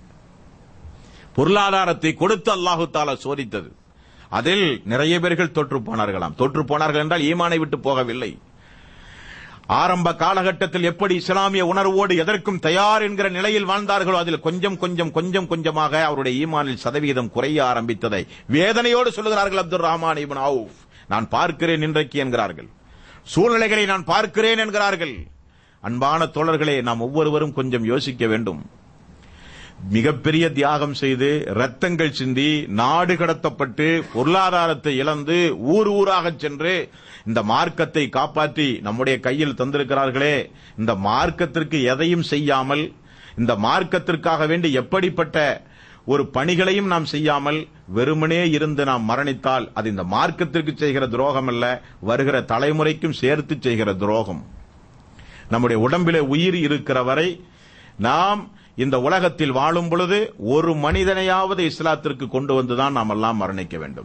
பொருளாதாரத்தை கொடுத்து அல்லாஹு தாலா சோதித்தது அதில் நிறைய பேர்கள் தோற்று போனார்களாம் தோற்று போனார்கள் என்றால் ஈமானை விட்டு போகவில்லை ஆரம்ப காலகட்டத்தில் எப்படி இஸ்லாமிய உணர்வோடு எதற்கும் தயார் என்கிற நிலையில் வாழ்ந்தார்களோ அதில் கொஞ்சம் கொஞ்சம் கொஞ்சம் கொஞ்சமாக அவருடைய ஈமானில் சதவீதம் குறைய ஆரம்பித்ததை வேதனையோடு சொல்லுகிறார்கள் அப்துல் ரஹ்மான் இப்னு அவுஃப் நான் பார்க்கிறேன் இன்றைக்கு என்கிறார்கள் சூழ்நிலைகளை நான் பார்க்கிறேன் என்கிறார்கள் அன்பான தோழர்களே நாம் ஒவ்வொருவரும் கொஞ்சம் யோசிக்க வேண்டும் மிகப்பெரிய தியாகம் செய்து ரத்தங்கள் சிந்தி நாடு கடத்தப்பட்டு பொருளாதாரத்தை இழந்து ஊர் ஊராக சென்று இந்த மார்க்கத்தை காப்பாற்றி நம்முடைய கையில் தந்திருக்கிறார்களே இந்த மார்க்கத்திற்கு எதையும் செய்யாமல் இந்த மார்க்கத்திற்காக வேண்டி எப்படிப்பட்ட ஒரு பணிகளையும் நாம் செய்யாமல் வெறுமனே இருந்து நாம் மரணித்தால் அது இந்த மார்க்கத்திற்கு செய்கிற துரோகம் அல்ல வருகிற தலைமுறைக்கும் சேர்த்து செய்கிற துரோகம் நம்முடைய உடம்பிலே உயிர் இருக்கிற வரை நாம் இந்த உலகத்தில் வாழும் பொழுது ஒரு மனிதனையாவது இஸ்லாத்திற்கு கொண்டு வந்துதான் நாம் எல்லாம் மரணிக்க வேண்டும்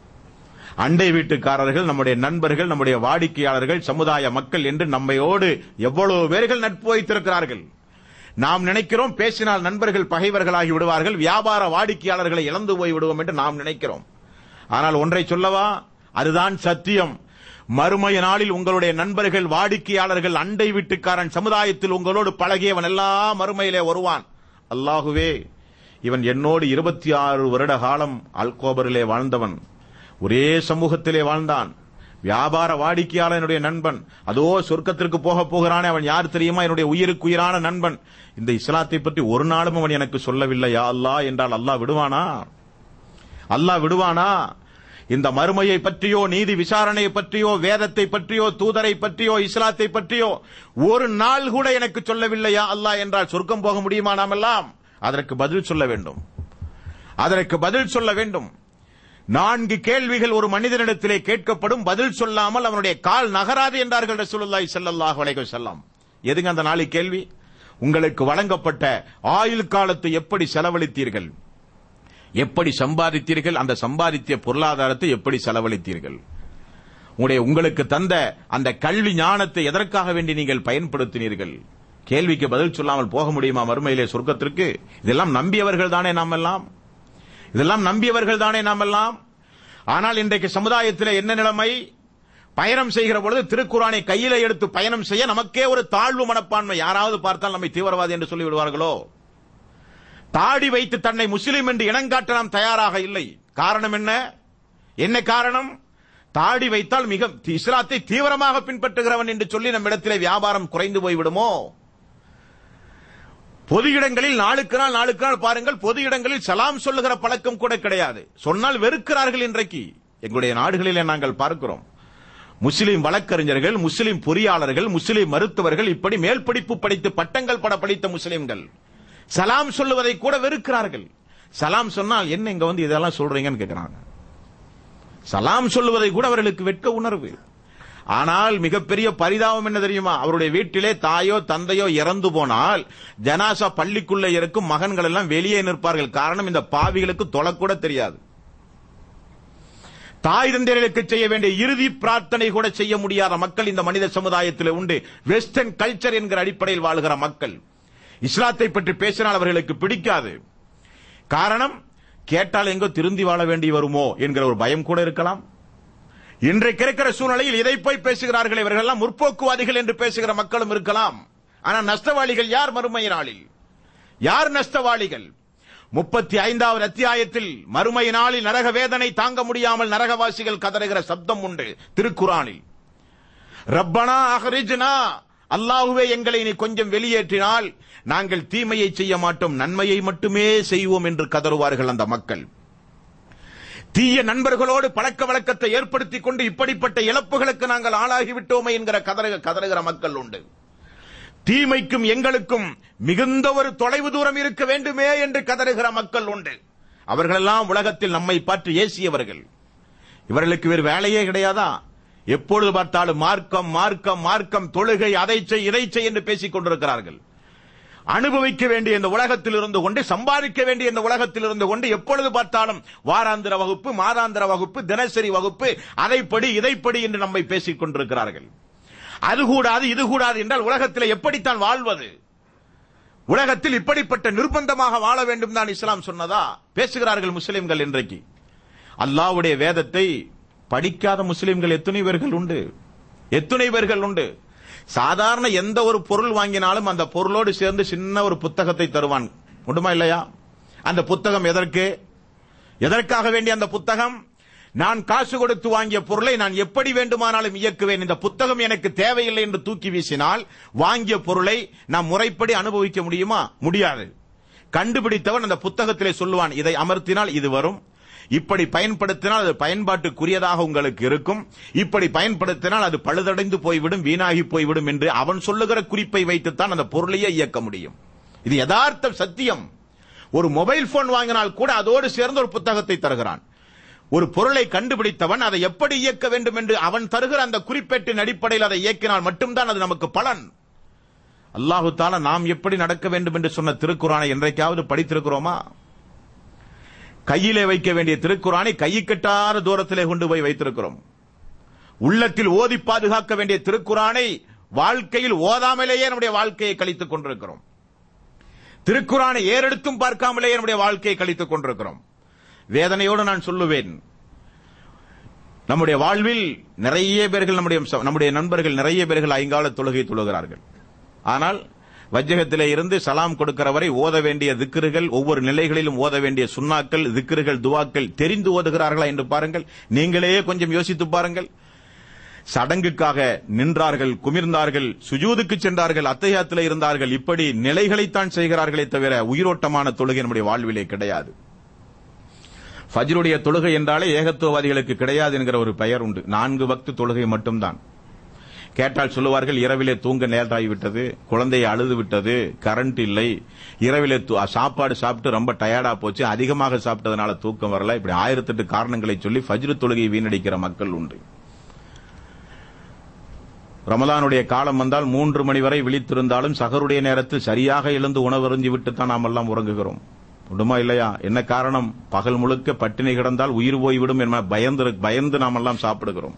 அண்டை வீட்டுக்காரர்கள் நம்முடைய நண்பர்கள் நம்முடைய வாடிக்கையாளர்கள் சமுதாய மக்கள் என்று நம்மையோடு எவ்வளவு பேர்கள் நட்பு வைத்திருக்கிறார்கள் நாம் நினைக்கிறோம் பேசினால் நண்பர்கள் பகைவர்களாகி விடுவார்கள் வியாபார வாடிக்கையாளர்களை இழந்து போய் விடுவோம் என்று நாம் நினைக்கிறோம் ஆனால் ஒன்றை சொல்லவா அதுதான் சத்தியம் மறுமைய நாளில் உங்களுடைய நண்பர்கள் வாடிக்கையாளர்கள் அண்டை வீட்டுக்காரன் சமுதாயத்தில் உங்களோடு பழகியவன் எல்லாம் மறுமையிலே வருவான் அல்லாகுவே இவன் என்னோடு இருபத்தி ஆறு வருட காலம் அல்கோபரிலே வாழ்ந்தவன் ஒரே சமூகத்திலே வாழ்ந்தான் வியாபார வாடிக்கையாளர் என்னுடைய நண்பன் அதோ சொர்க்கத்திற்கு போக போகிறானே அவன் யார் தெரியுமா என்னுடைய உயிருக்கு உயிரான நண்பன் இந்த இஸ்லாத்தை பற்றி ஒரு நாளும் அவன் எனக்கு சொல்லவில்லை யா அல்லாஹ் என்றால் அல்லாஹ் விடுவானா அல்லாஹ் விடுவானா இந்த மறுமையை பற்றியோ நீதி விசாரணையை பற்றியோ வேதத்தை பற்றியோ தூதரை பற்றியோ இஸ்லாத்தை பற்றியோ ஒரு நாள் கூட எனக்கு சொல்லவில்லையா அல்லாஹ் என்றால் சொர்க்கம் போக முடியுமா நாம் எல்லாம் அதற்கு பதில் சொல்ல வேண்டும் அதற்கு பதில் சொல்ல வேண்டும் நான்கு கேள்விகள் ஒரு மனிதனிடத்திலே கேட்கப்படும் பதில் சொல்லாமல் அவனுடைய கால் நகராது என்றார்கள் ரசூலுல்லாஹி ஸல்லல்லாஹு அலைஹி வஸல்லம் எதுங்க அந்த நாலு கேள்வி உங்களுக்கு வழங்கப்பட்ட ஆயுள் காலத்தை எப்படி செலவழித்தீர்கள் எப்படி சம்பாதித்தீர்கள் அந்த சம்பாதித்த பொருளாதாரத்தை எப்படி செலவழித்தீர்கள் உங்களுடைய உங்களுக்கு தந்த அந்த கல்வி ஞானத்தை எதற்காக வேண்டி நீங்கள் பயன்படுத்தினீர்கள் கேள்விக்கு பதில் சொல்லாமல் போக முடியுமா மறுமையிலே சொர்க்கத்திற்கு இதெல்லாம் நம்பியவர்கள் தானே நாம் எல்லாம் இதெல்லாம் நம்பியவர்கள் தானே நாம் எல்லாம் ஆனால் இன்றைக்கு சமுதாயத்தில் என்ன நிலைமை பயணம் செய்கிற பொழுது திருக்குறானை கையில எடுத்து பயணம் செய்ய நமக்கே ஒரு தாழ்வு மனப்பான்மை யாராவது பார்த்தால் நம்மை தீவிரவாதி என்று சொல்லி விடுவார்களோ தாடி வைத்து தன்னை முஸ்லிம் என்று இனங்காட்ட நாம் தயாராக இல்லை காரணம் என்ன என்ன காரணம் தாடி வைத்தால் மிக இஸ்லாத்தை தீவிரமாக பின்பற்றுகிறவன் என்று சொல்லி நம்மிடத்திலே வியாபாரம் குறைந்து போய்விடுமோ பொது இடங்களில் நாளுக்கு நாள் நாளுக்கு நாள் பாருங்கள் பொது இடங்களில் சலாம் சொல்லுகிற பழக்கம் கூட கிடையாது சொன்னால் வெறுக்கிறார்கள் இன்றைக்கு எங்களுடைய நாடுகளிலே நாங்கள் பார்க்கிறோம் முஸ்லிம் வழக்கறிஞர்கள் முஸ்லிம் பொறியாளர்கள் முஸ்லிம் மருத்துவர்கள் இப்படி மேல் படிப்பு படித்து பட்டங்கள் பட படித்த முஸ்லிம்கள் சலாம் சொல்லுவதை கூட வெறுக்கிறார்கள் சலாம் சொன்னால் என்ன இங்க வந்து இதெல்லாம் சொல்றீங்கன்னு கேட்கிறாங்க சலாம் சொல்லுவதை கூட அவர்களுக்கு வெட்க உணர்வு ஆனால் மிகப்பெரிய பரிதாபம் என்ன தெரியுமா அவருடைய வீட்டிலே தாயோ தந்தையோ இறந்து போனால் ஜனாசா பள்ளிக்குள்ள இருக்கும் மகன்கள் எல்லாம் வெளியே நிற்பார்கள் காரணம் இந்த பாவிகளுக்கு தொழக்கூட தெரியாது தாய் தந்தையர்களுக்கு செய்ய வேண்டிய இறுதி பிரார்த்தனை கூட செய்ய முடியாத மக்கள் இந்த மனித சமுதாயத்தில் உண்டு வெஸ்டர்ன் கல்ச்சர் என்கிற அடிப்படையில் வாழ்கிற மக்கள் இஸ்லாத்தை பற்றி பேசினால் அவர்களுக்கு பிடிக்காது காரணம் கேட்டால் எங்கோ திருந்தி வாழ வேண்டி வருமோ என்கிற ஒரு பயம் கூட இருக்கலாம் இன்றைக்கு இருக்கிற சூழ்நிலையில் இதை போய் பேசுகிறார்கள் இவர்கள் எல்லாம் முற்போக்குவாதிகள் என்று பேசுகிற மக்களும் இருக்கலாம் ஆனால் நஷ்டவாளிகள் யார் மறுமை நாளில் யார் நஷ்டவாளிகள் முப்பத்தி ஐந்தாவது அத்தியாயத்தில் மறுமை நாளில் நரக வேதனை தாங்க முடியாமல் நரகவாசிகள் கதறுகிற சப்தம் உண்டு திருக்குறானில் ரப்பனா அஹ்ரிஜ்னா அல்லாஹுவே எங்களை நீ கொஞ்சம் வெளியேற்றினால் நாங்கள் தீமையை செய்ய மாட்டோம் நன்மையை மட்டுமே செய்வோம் என்று கதறுவார்கள் அந்த மக்கள் தீய நண்பர்களோடு பழக்க வழக்கத்தை ஏற்படுத்திக் கொண்டு இப்படிப்பட்ட இழப்புகளுக்கு நாங்கள் ஆளாகிவிட்டோமே என்கிற கதறுக கதறுகிற மக்கள் உண்டு தீமைக்கும் எங்களுக்கும் மிகுந்த ஒரு தொலைவு தூரம் இருக்க வேண்டுமே என்று கதறுகிற மக்கள் உண்டு அவர்களெல்லாம் உலகத்தில் நம்மை பற்றி ஏசியவர்கள் இவர்களுக்கு வேறு வேலையே கிடையாதா எப்பொழுது பார்த்தாலும் மார்க்கம் மார்க்கம் மார்க்கம் தொழுகை அதை செய் இதை செய் என்று பேசிக் கொண்டிருக்கிறார்கள் அனுபவிக்க வேண்டிய இந்த உலகத்தில் இருந்து கொண்டு சம்பாதிக்க வேண்டிய இந்த உலகத்தில் இருந்து கொண்டு எப்பொழுது பார்த்தாலும் வாராந்திர வகுப்பு மாதாந்திர வகுப்பு தினசரி வகுப்பு அதைப்படி இதைப்படி என்று நம்மை பேசிக் கொண்டிருக்கிறார்கள் அது கூடாது இது கூடாது என்றால் உலகத்தில் எப்படித்தான் வாழ்வது உலகத்தில் இப்படிப்பட்ட நிர்பந்தமாக வாழ வேண்டும் தான் இஸ்லாம் சொன்னதா பேசுகிறார்கள் முஸ்லிம்கள் இன்றைக்கு அல்லாஹ்வுடைய வேதத்தை படிக்காத முஸ்லிம்கள் எத்தனை பேர்கள் உண்டு எத்தனை பேர்கள் உண்டு சாதாரண எந்த ஒரு பொருள் வாங்கினாலும் அந்த பொருளோடு சேர்ந்து சின்ன ஒரு புத்தகத்தை தருவான் உண்டுமா இல்லையா அந்த புத்தகம் எதற்கு எதற்காக வேண்டிய அந்த புத்தகம் நான் காசு கொடுத்து வாங்கிய பொருளை நான் எப்படி வேண்டுமானாலும் இயக்குவேன் இந்த புத்தகம் எனக்கு தேவையில்லை என்று தூக்கி வீசினால் வாங்கிய பொருளை நாம் முறைப்படி அனுபவிக்க முடியுமா முடியாது கண்டுபிடித்தவன் அந்த புத்தகத்திலே சொல்லுவான் இதை அமர்த்தினால் இது வரும் இப்படி பயன்படுத்தினால் அது பயன்பாட்டுக்குரியதாக உங்களுக்கு இருக்கும் இப்படி பயன்படுத்தினால் அது பழுதடைந்து போய்விடும் வீணாகி போய்விடும் என்று அவன் சொல்லுகிற குறிப்பை வைத்துத்தான் அந்த பொருளையே இயக்க முடியும் இது யதார்த்த சத்தியம் ஒரு மொபைல் போன் வாங்கினால் கூட அதோடு சேர்ந்து ஒரு புத்தகத்தை தருகிறான் ஒரு பொருளை கண்டுபிடித்தவன் அதை எப்படி இயக்க வேண்டும் என்று அவன் தருகிற அந்த குறிப்பேட்டின் அடிப்படையில் அதை இயக்கினால் மட்டும்தான் அது நமக்கு பலன் அல்லாஹு தாலா நாம் எப்படி நடக்க வேண்டும் என்று சொன்ன திருக்குறானை என்றைக்காவது படித்திருக்கிறோமா கையிலே வைக்க வேண்டிய திருக்குறானை கையிக்கட்டாத தூரத்திலே கொண்டு போய் வைத்திருக்கிறோம் உள்ளத்தில் ஓதி பாதுகாக்க வேண்டிய திருக்குறானை வாழ்க்கையில் ஓதாமலேயே நம்முடைய வாழ்க்கையை கழித்துக் கொண்டிருக்கிறோம் திருக்குறானை ஏறெடுத்தும் பார்க்காமலேயே நம்முடைய வாழ்க்கையை கழித்துக் கொண்டிருக்கிறோம் வேதனையோடு நான் சொல்லுவேன் நம்முடைய வாழ்வில் நிறைய பேர்கள் நம்முடைய நம்முடைய நண்பர்கள் நிறைய பேர்கள் ஐங்கால தொழுகை தொழுகிறார்கள் ஆனால் வஜ்ஜகத்திலே இருந்து சலாம் கொடுக்கிற வரை ஓத வேண்டிய திக்ருகள் ஒவ்வொரு நிலைகளிலும் ஓத வேண்டிய சுண்ணாக்கள் திக்ருகள் துவாக்கள் தெரிந்து ஓதுகிறார்களா என்று பாருங்கள் நீங்களே கொஞ்சம் யோசித்து பாருங்கள் சடங்குக்காக நின்றார்கள் குமிர்ந்தார்கள் சுஜூதுக்கு சென்றார்கள் அத்தையாத்திலே இருந்தார்கள் இப்படி நிலைகளைத்தான் செய்கிறார்களே தவிர உயிரோட்டமான தொழுகை நம்முடைய வாழ்விலே கிடையாது ஃபஜ்ருடைய தொழுகை என்றாலே ஏகத்துவவாதிகளுக்கு கிடையாது என்கிற ஒரு பெயர் உண்டு நான்கு வக்து தொழுகை மட்டும்தான் கேட்டால் சொல்லுவார்கள் இரவிலே தூங்க நேரமாகிவிட்டது குழந்தையை அழுது விட்டது கரண்ட் இல்லை இரவிலே தூ- சாப்பாடு சாப்பிட்டு ரொம்ப டயர்டா போச்சு அதிகமாக சாப்பிட்டதுனால தூக்கம் வரல இப்படி ஆயிரத்தெட்டு காரணங்களை சொல்லி ஃபஜ்ரு தொழுகையை வீணடிக்கிற மக்கள் உண்டு ரமலானுடைய காலம் வந்தால் மூன்று மணி வரை விழித்திருந்தாலும் சகருடைய நேரத்தில் சரியாக எழுந்து உணவருந்தி விட்டு தான் நாம் எல்லாம் உறங்குகிறோம் உண்டுமா இல்லையா என்ன காரணம் பகல் முழுக்க பட்டினி கிடந்தால் உயிர் போய்விடும் என பயந்து பயந்து நாம் எல்லாம் சாப்பிடுகிறோம்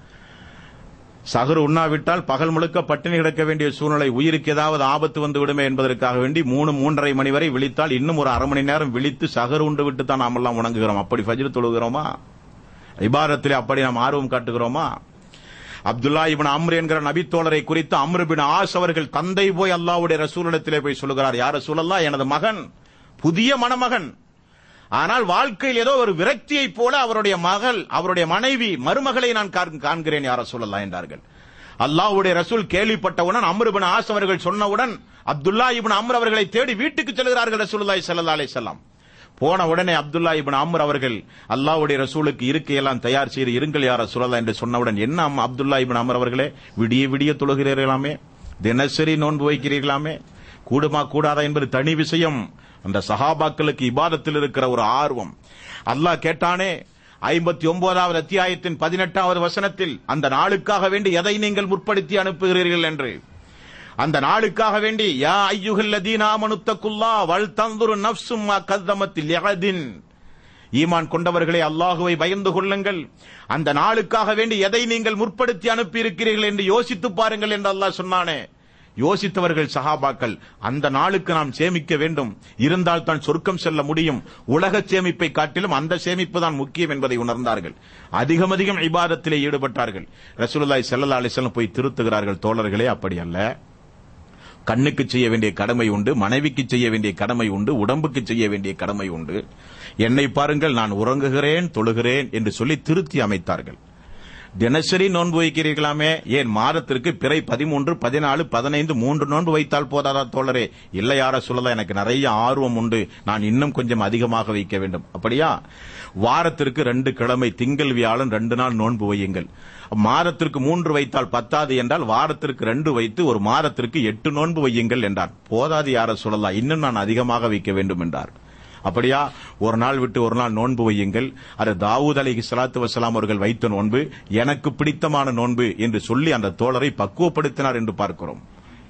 சகரு உண்ணாவிட்டால் பகல் முழுக்க பட்டினி கிடக்க வேண்டிய சூழ்நிலை உயிருக்கு ஏதாவது ஆபத்து வந்து விடுமே என்பதற்காக வேண்டி மூணு மூன்றரை மணி வரை விழித்தால் இன்னும் ஒரு அரை மணி நேரம் விழித்து சகரு உண்டு விட்டு தான் நாம் எல்லாம் உணங்குகிறோம் அப்படி ஃபஜ்ர் தொழுகிறோமா இபாரத்திலே அப்படி நாம் ஆர்வம் காட்டுகிறோமா அப்துல்லா இப்னு அம்ர் என்கிற நபித்தோழரை குறித்து அம்ரு பின் ஆஸ் அவர்கள் தந்தை போய் அல்லாஹ்வுடைய ரசூலிடத்திலே போய் சொல்லுகிறார் யார் ரசூலல்லா எனது மகன் புதிய மணமகன் ஆனால் வாழ்க்கையில் ஏதோ ஒரு விரக்தியைப் போல அவருடைய மகள் அவருடைய மனைவி மருமகளை நான் காண்- காண்கிறேன் யார சொல்லலாம் என்றார்கள் அல்லாஹ்வுடைய ரசூல் கேள்விப்பட்டவுடன் அம்ரு பின் ஆஸ் அவர்கள் சொன்னவுடன் அப்துல்லா இப்னு அம்ர் அவர்களை தேடி வீட்டுக்கு செல்கிறார்கள் ரசூலுல்லாஹி ஸல்லல்லாஹு அலைஹி வஸல்லம் போன உடனே அப்துல்லா இப்னு அம்ர் அவர்கள் அல்லாஹ்வுடைய ரசூலுக்கு இருக்கையெல்லாம் தயார் செய்து இருங்கள் யார சொல்லலாம் என்று சொன்னவுடன் என்ன அம்மா அப்துல்லா இப்னு அம்ர் அவர்களே விடிய விடிய தொழுகிறீர்களாமே தினசரி நோன்பு வைக்கிறீர்களாமே கூடுமா கூடாதா என்பது தனி விஷயம் அந்த சஹாபாக்களுக்கு இபாதத்தில் இருக்கிற ஒரு ஆர்வம் அல்லாஹ் கேட்டானே ஐம்பத்தி ஒன்பதாவது அத்தியாயத்தின் பதினெட்டாவது வசனத்தில் அந்த நாளுக்காக வேண்டி எதை நீங்கள் முற்படுத்தி அனுப்புகிறீர்கள் என்று அந்த நாளுக்காக வேண்டி யா ஐயுகல்லதீன ஆமனுத்தக்குல்லா வல் தந்துரு நப்சும் மா கத்தமத்தில் யகதின் ஈமான் கொண்டவர்களே அல்லாஹுவை பயந்து கொள்ளுங்கள் அந்த நாளுக்காக வேண்டி எதை நீங்கள் முற்படுத்தி அனுப்பி இருக்கிறீர்கள் என்று யோசித்து பாருங்கள் என்று அல்லாஹ் சொன்னானே யோசித்தவர்கள் சஹாபாக்கள் அந்த நாளுக்கு நாம் சேமிக்க வேண்டும் இருந்தால் தான் சொர்க்கம் செல்ல முடியும் உலக சேமிப்பை காட்டிலும் அந்த சேமிப்பு தான் முக்கியம் என்பதை உணர்ந்தார்கள் அதிகம் அதிகம் இபாதத்திலே ஈடுபட்டார்கள் ரசூலுல்லாஹி ஸல்லல்லாஹு அலைஹி வஸல்லம் போய் திருத்துகிறார்கள் தோழர்களே அப்படி அல்ல கண்ணுக்கு செய்ய வேண்டிய கடமை உண்டு மனைவிக்கு செய்ய வேண்டிய கடமை உண்டு உடம்புக்கு செய்ய வேண்டிய கடமை உண்டு என்னை பாருங்கள் நான் உறங்குகிறேன் தொழுகிறேன் என்று சொல்லி திருத்தி அமைத்தார்கள் தினசரி நோன்பு வைக்கிறீர்களாமே ஏன் மாதத்திற்கு பிறை பதிமூன்று பதினாலு பதினைந்து மூன்று நோன்பு வைத்தால் போதாதா தோழரே இல்லை யார சொல்லலாம் எனக்கு நிறைய ஆர்வம் உண்டு நான் இன்னும் கொஞ்சம் அதிகமாக வைக்க வேண்டும் அப்படியா வாரத்திற்கு ரெண்டு கிழமை திங்கள் வியாழன் ரெண்டு நாள் நோன்பு வையுங்கள் மாதத்திற்கு மூன்று வைத்தால் பத்தாது என்றால் வாரத்திற்கு ரெண்டு வைத்து ஒரு மாதத்திற்கு எட்டு நோன்பு வையுங்கள் என்றார் போதாது யார சொல்லலாம் இன்னும் நான் அதிகமாக வைக்க வேண்டும் என்றார் அப்படியா ஒரு நாள் விட்டு ஒரு நாள் நோன்பு வையுங்கள் அது தாவூத் அலைஹி ஸலாத்து வஸலாம் அவர்கள் வைத்த நோன்பு எனக்கு பிடித்தமான நோன்பு என்று சொல்லி அந்த தோழரை பக்குவப்படுத்தினார் என்று பார்க்கிறோம்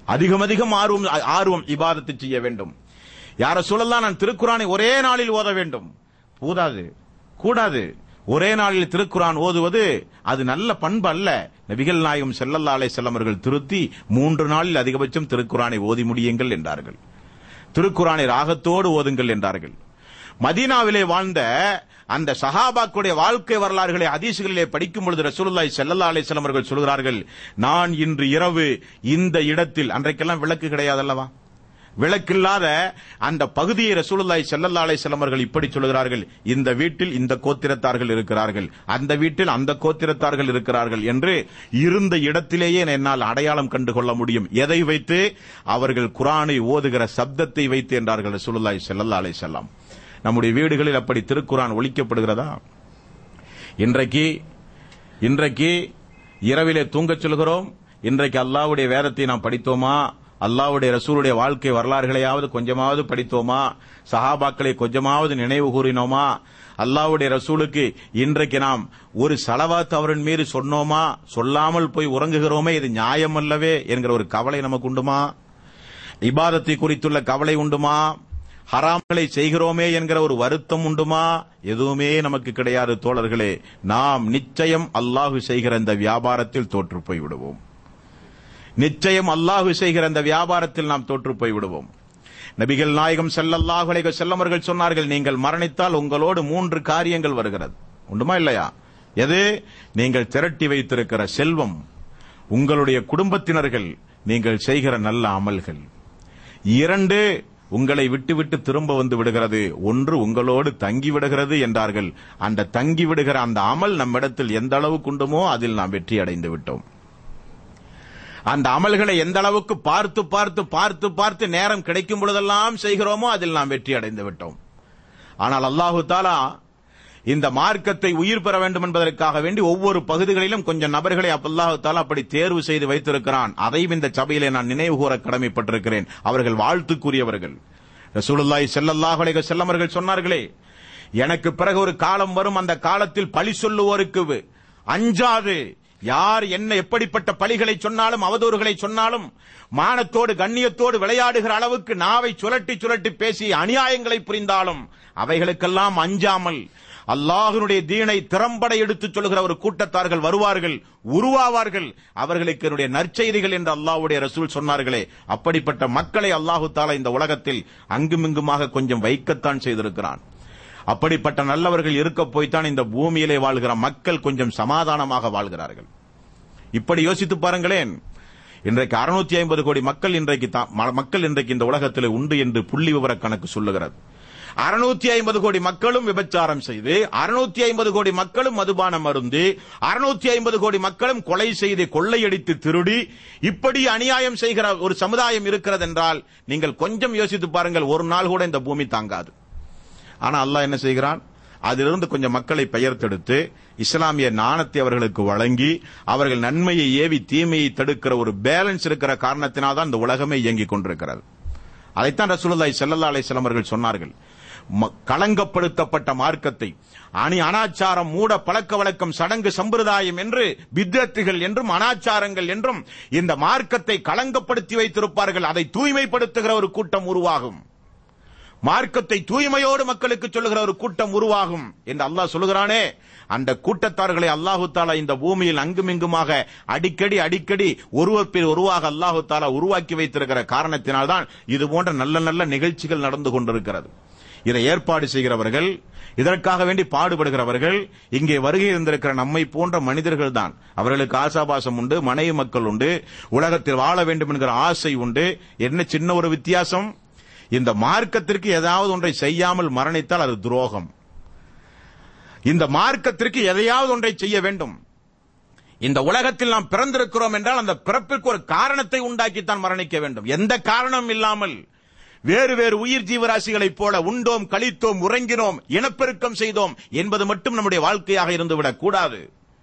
அதிகம் அதிகம் ஆர்வம் ஆர்வம் இபாதத்தை செய்ய வேண்டும் யார சொல்லலாம் நான் திருக்குறானை ஒரே நாளில் ஓத வேண்டும் கூடாது கூடாது ஒரே நாளில் திருக்குரான் ஓதுவது அது நல்ல பண்பு அல்ல நபிகள் நாயகம் செல்லல்லா அலை செல்லமர்கள் திருத்தி மூன்று நாளில் அதிகபட்சம் திருக்குரானை ஓதி முடியுங்கள் என்றார்கள் திருக்குரானை ராகத்தோடு ஓதுங்கள் என்றார்கள் மதீனாவிலே வாழ்ந்த அந்த சஹாபாக்குடைய வாழ்க்கை வரலாறுகளை ஹதீசுகளிலே படிக்கும் பொழுது ரசூலுல்லாஹி ஸல்லல்லாஹு அலைஹி வஸல்லம் அவர்கள் சொல்கிறார்கள் நான் இன்று இரவு இந்த இடத்தில் அன்றைக்கெல்லாம் விளக்கு கிடையாது அல்லவா விளக்கில்லாத அந்த பகுதியை ரசூலுல்லாஹி ஸல்லல்லாஹு அலைஹி வஸல்லம் அவர்கள் இப்படி சொல்கிறார்கள் இந்த வீட்டில் இந்த கோத்திரத்தார்கள் இருக்கிறார்கள் அந்த வீட்டில் அந்த கோத்திரத்தார்கள் இருக்கிறார்கள் என்று இருந்த இடத்திலேயே என்னால் அடையாளம் கண்டு கொள்ள முடியும் எதை வைத்து அவர்கள் குரானை ஓதுகிற சப்தத்தை வைத்து என்றார்கள் ரசூலுல்லாஹி ஸல்லல்லாஹு அலைஹி வஸல்லம் நம்முடைய வீடுகளில் அப்படி திருக்குரான் ஒலிக்கப்படுகிறதா இன்றைக்கு இன்றைக்கு இரவிலே தூங்கச் சொல்கிறோம் இன்றைக்கு அல்லாஹ்வுடைய வேதத்தை நாம் படித்தோமா அல்லாஹ்வுடைய ரசூலுடைய வாழ்க்கை வரலாறுகளையாவது கொஞ்சமாவது படித்தோமா சஹாபாக்களை கொஞ்சமாவது நினைவு கூறினோமா அல்லாஹ்வுடைய ரசூலுக்கு இன்றைக்கு நாம் ஒரு சலவாத் அவரின் மீது சொன்னோமா சொல்லாமல் போய் உறங்குகிறோமே இது நியாயம் அல்லவே என்கிற ஒரு கவலை நமக்கு உண்டுமா இபாதத்தை குறித்துள்ள கவலை உண்டுமா ஹராம்களை செய்கிறோமே என்கிற ஒரு வருத்தம் உண்டுமா எதுவுமே நமக்கு கிடையாது தோழர்களே நாம் நிச்சயம் அல்லாஹு செய்கிற இந்த வியாபாரத்தில் தோற்று போய் விடுவோம் நிச்சயம் அல்லாஹு செய்கிற இந்த வியாபாரத்தில் நாம் தோற்று போய் விடுவோம் நபிகள் நாயகம் செல்லல்லாஹு அலைஹி செல்லமர்கள் சொன்னார்கள் நீங்கள் மரணித்தால் உங்களோடு மூன்று காரியங்கள் வருகிறது உண்டுமா இல்லையா எது நீங்கள் திரட்டி வைத்திருக்கிற செல்வம் உங்களுடைய குடும்பத்தினர்கள் நீங்கள் செய்கிற நல்ல அமல்கள் இரண்டு உங்களை விட்டுவிட்டு திரும்ப வந்து விடுகிறது ஒன்று உங்களோடு தங்கி விடுகிறது என்றார்கள் அந்த தங்கி விடுகிற அந்த அமல் நம்மிடத்தில் எந்த அளவுக்கு உண்டுமோ அதில் நாம் வெற்றி அடைந்து விட்டோம் அந்த அமல்களை எந்த அளவுக்கு பார்த்து பார்த்து பார்த்து பார்த்து நேரம் கிடைக்கும் பொழுதெல்லாம் செய்கிறோமோ அதில் நாம் வெற்றி அடைந்து விட்டோம் ஆனால் அல்லாஹு தாலா இந்த மார்க்கத்தை உயிர் பெற வேண்டும் என்பதற்காக வேண்டி ஒவ்வொரு பகுதிகளிலும் கொஞ்சம் நபர்களை அல்லாஹு தாலா அப்படி தேர்வு செய்து வைத்திருக்கிறான் அதையும் இந்த சபையிலே நான் நினைவு கூற கடமைப்பட்டிருக்கிறேன் அவர்கள் வாழ்த்துக்குரியவர்கள் ரசூலுல்லாஹி ஸல்லல்லாஹு அலைஹி வஸல்லம் அவர்கள் சொன்னார்களே எனக்கு பிறகு ஒரு காலம் வரும் அந்த காலத்தில் பழி சொல்லுவோருக்கு அஞ்சாது யார் என்ன எப்படிப்பட்ட பழிகளை சொன்னாலும் அவதூறுகளை சொன்னாலும் மானத்தோடு கண்ணியத்தோடு விளையாடுகிற அளவுக்கு நாவை சுழட்டி சுழட்டி பேசி அநியாயங்களை புரிந்தாலும் அவைகளுக்கெல்லாம் அஞ்சாமல் அல்லாஹனுடைய தீனை திறம்பட எடுத்துச் சொல்கிற ஒரு கூட்டத்தார்கள் வருவார்கள் உருவாவார்கள் அவர்களுக்கு என்னுடைய நற்செய்திகள் என்று அல்லாஹ்வுடைய ரசூல் சொன்னார்களே அப்படிப்பட்ட மக்களை அல்லாஹு தாலா இந்த உலகத்தில் அங்குமிங்குமாக கொஞ்சம் வைக்கத்தான் செய்திருக்கிறான் அப்படிப்பட்ட நல்லவர்கள் இருக்க போய்த்தான் இந்த பூமியிலே வாழ்கிற மக்கள் கொஞ்சம் சமாதானமாக வாழ்கிறார்கள் இப்படி யோசித்து பாருங்களேன் இன்றைக்கு அறுநூத்தி ஐம்பது கோடி மக்கள் இன்றைக்கு தா- ம- மக்கள் இன்றைக்கு இந்த உலகத்தில் உண்டு என்று புள்ளி விவர கணக்கு சொல்லுகிறது அறுநூத்தி ஐம்பது கோடி மக்களும் விபச்சாரம் செய்து அறுநூத்தி ஐம்பது கோடி மக்களும் மதுபானம் அருந்து அறுநூத்தி ஐம்பது கோடி மக்களும் கொலை செய்து கொள்ளையடித்து திருடி இப்படி அநியாயம் செய்கிற ஒரு சமுதாயம் இருக்கிறது என்றால் நீங்கள் கொஞ்சம் யோசித்து பாருங்கள் ஒரு நாள் கூட இந்த பூமி தாங்காது ஆனா அல்லாஹ் என்ன செய்கிறான் அதிலிருந்து கொஞ்சம் மக்களை பெயர்த்தெடுத்து இஸ்லாமிய நாணத்தை அவர்களுக்கு வழங்கி அவர்கள் நன்மையை ஏவி தீமையை தடுக்கிற ஒரு பேலன்ஸ் இருக்கிற காரணத்தினால் தான் இந்த உலகமே இயங்கிக் கொண்டிருக்கிறது அதைத்தான் ரசூலுல்லாஹி ஸல்லல்லாஹு அலைஹி வஸல்லம் அவர்கள் சொன்னார்கள் ம- களங்கப்படுத்தப்பட்ட மார்க்கத்தை அணி அனாச்சாரம் மூட பழக்க வழக்கம் சடங்கு சம்பிரதாயம் என்று பித்தத்துகள் என்றும் அனாச்சாரங்கள் என்றும் இந்த மார்க்கத்தை களங்கப்படுத்தி வைத்திருப்பார்கள் அதை தூய்மைப்படுத்துகிற ஒரு கூட்டம் உருவாகும் மார்க்கத்தை தூய்மையோடு மக்களுக்கு சொல்லுகிற ஒரு கூட்டம் உருவாகும் என்று அல்லாஹ் சொல்லுகிறானே அந்த கூட்டத்தார்களை அல்லாஹு தாலா இந்த பூமியில் அங்குமிங்குமாக அடிக்கடி அடிக்கடி ஒருவர் பேர் உருவாக அல்லாஹு தாலா உருவாக்கி வைத்திருக்கிற காரணத்தினால்தான் இது போன்ற நல்ல நல்ல நிகழ்ச்சிகள் நடந்து கொண்டிருக்கிறது இதை ஏற்பாடு செய்கிறவர்கள் இதற்காக வேண்டி பாடுபடுகிறவர்கள் இங்கே வருகை இருந்திருக்கிற நம்மை போன்ற மனிதர்கள் தான் அவர்களுக்கு ஆசாபாசம் உண்டு மனைவி மக்கள் உண்டு உலகத்தில் வாழ வேண்டும் என்கிற ஆசை உண்டு என்ன சின்ன ஒரு வித்தியாசம் இந்த மார்க்கத்திற்கு ஏதாவது ஒன்றை செய்யாமல் மரணித்தால் அது துரோகம் இந்த மார்க்கத்திற்கு எதையாவது ஒன்றை செய்ய வேண்டும் இந்த உலகத்தில் நாம் பிறந்திருக்கிறோம் என்றால் அந்த பிறப்பிற்கு ஒரு காரணத்தை உண்டாக்கித்தான் மரணிக்க வேண்டும் எந்த காரணம் இல்லாமல் வேறு வேறு உயிர் ஜீவராசிகளைப் போல உண்டோம் கழித்தோம் உறங்கினோம் இனப்பெருக்கம் செய்தோம் என்பது மட்டும் நம்முடைய வாழ்க்கையாக இருந்துவிடக் கூடாது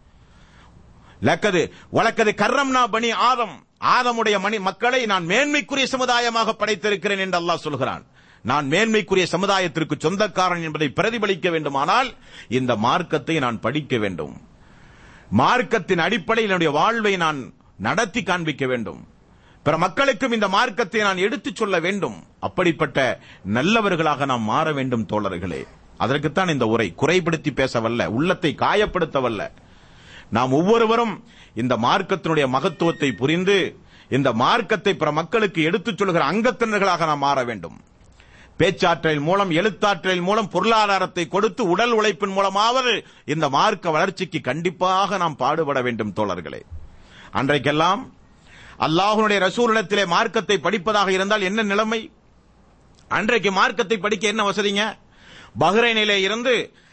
லக்கது வழக்கது கர்ரம்னா பனி ஆதம் ஆதமுடைய மணி மக்களை நான் மேன்மைக்குரிய சமுதாயமாக படைத்திருக்கிறேன் என்று அல்லாஹ் சொல்கிறான் நான் மேன்மைக்குரிய சமுதாயத்திற்கு சொந்தக்காரன் என்பதை பிரதிபலிக்க வேண்டுமானால் இந்த மார்க்கத்தை நான் படிக்க வேண்டும் மார்க்கத்தின் அடிப்படையில் என்னுடைய வாழ்வை நான் நடத்தி காண்பிக்க வேண்டும் பிற மக்களுக்கும் இந்த மார்க்கத்தை நான் எடுத்துச் சொல்ல வேண்டும் அப்படிப்பட்ட நல்லவர்களாக நாம் மாற வேண்டும் தோழர்களே அதற்குத்தான் இந்த உரை குறைபடுத்தி பேசவல்ல உள்ளத்தை காயப்படுத்தவல்ல நாம் ஒவ்வொருவரும் இந்த மார்க்கத்தினுடைய மகத்துவத்தை புரிந்து இந்த மார்க்கத்தை பிற மக்களுக்கு எடுத்துச் சொல்கிற அங்கத்தினர்களாக நாம் மாற வேண்டும் பேச்சாற்றல் மூலம் எழுத்தாற்றல் மூலம் பொருளாதாரத்தை கொடுத்து உடல் உழைப்பின் மூலமாவது இந்த மார்க்க வளர்ச்சிக்கு கண்டிப்பாக நாம் பாடுபட வேண்டும் தோழர்களே அன்றைக்கெல்லாம் அல்லாஹ்வுடைய ரசூலிடத்திலே மார்க்கத்தை படிப்பதாக இருந்தால் என்ன நிலைமை அன்றைக்கு மார்க்கத்தை படிக்க என்ன வசதிங்க பஹ்ரைனிலே இருந்து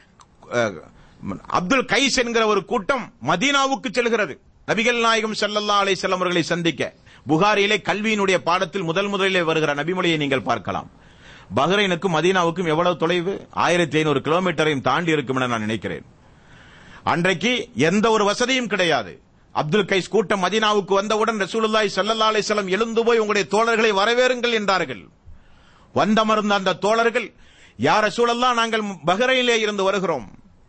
அஹ், அப்துல் கைஸ் என்கிற ஒரு கூட்டம் மதீனாவுக்கு செல்கிறது நபிகள் நாயகம் ஸல்லல்லாஹு அலைஹி வஸல்லம் அவர்களை சந்திக்க புகாரியிலே கல்வியினுடைய பாடத்தில் முதல் முதலிலே வருகிற நபிமொழியை நீங்கள் பார்க்கலாம் பஹ்ரைனுக்கும் மதீனாவுக்கும் எவ்வளவு தொலைவு ஆயிரத்தி ஐநூறு கிலோமீட்டரையும் தாண்டி இருக்கும் என நான் நினைக்கிறேன் அன்றைக்கு எந்த ஒரு வசதியும் கிடையாது அப்துல் கைஸ் கூட்டம் மதீனாவுக்கு வந்தவுடன் ரசூலுல்லாஹி ஸல்லல்லாஹு அலைஹி வஸல்லம் எழுந்து போய் உங்களுடைய தோழர்களை வரவேறுங்கள் என்றார்கள் வந்தமர்ந்த அந்த தோழர்கள் யார் ரசூலல்லாஹ் நாங்கள் பஹ்ரைனிலே இருந்து வருகிறோம்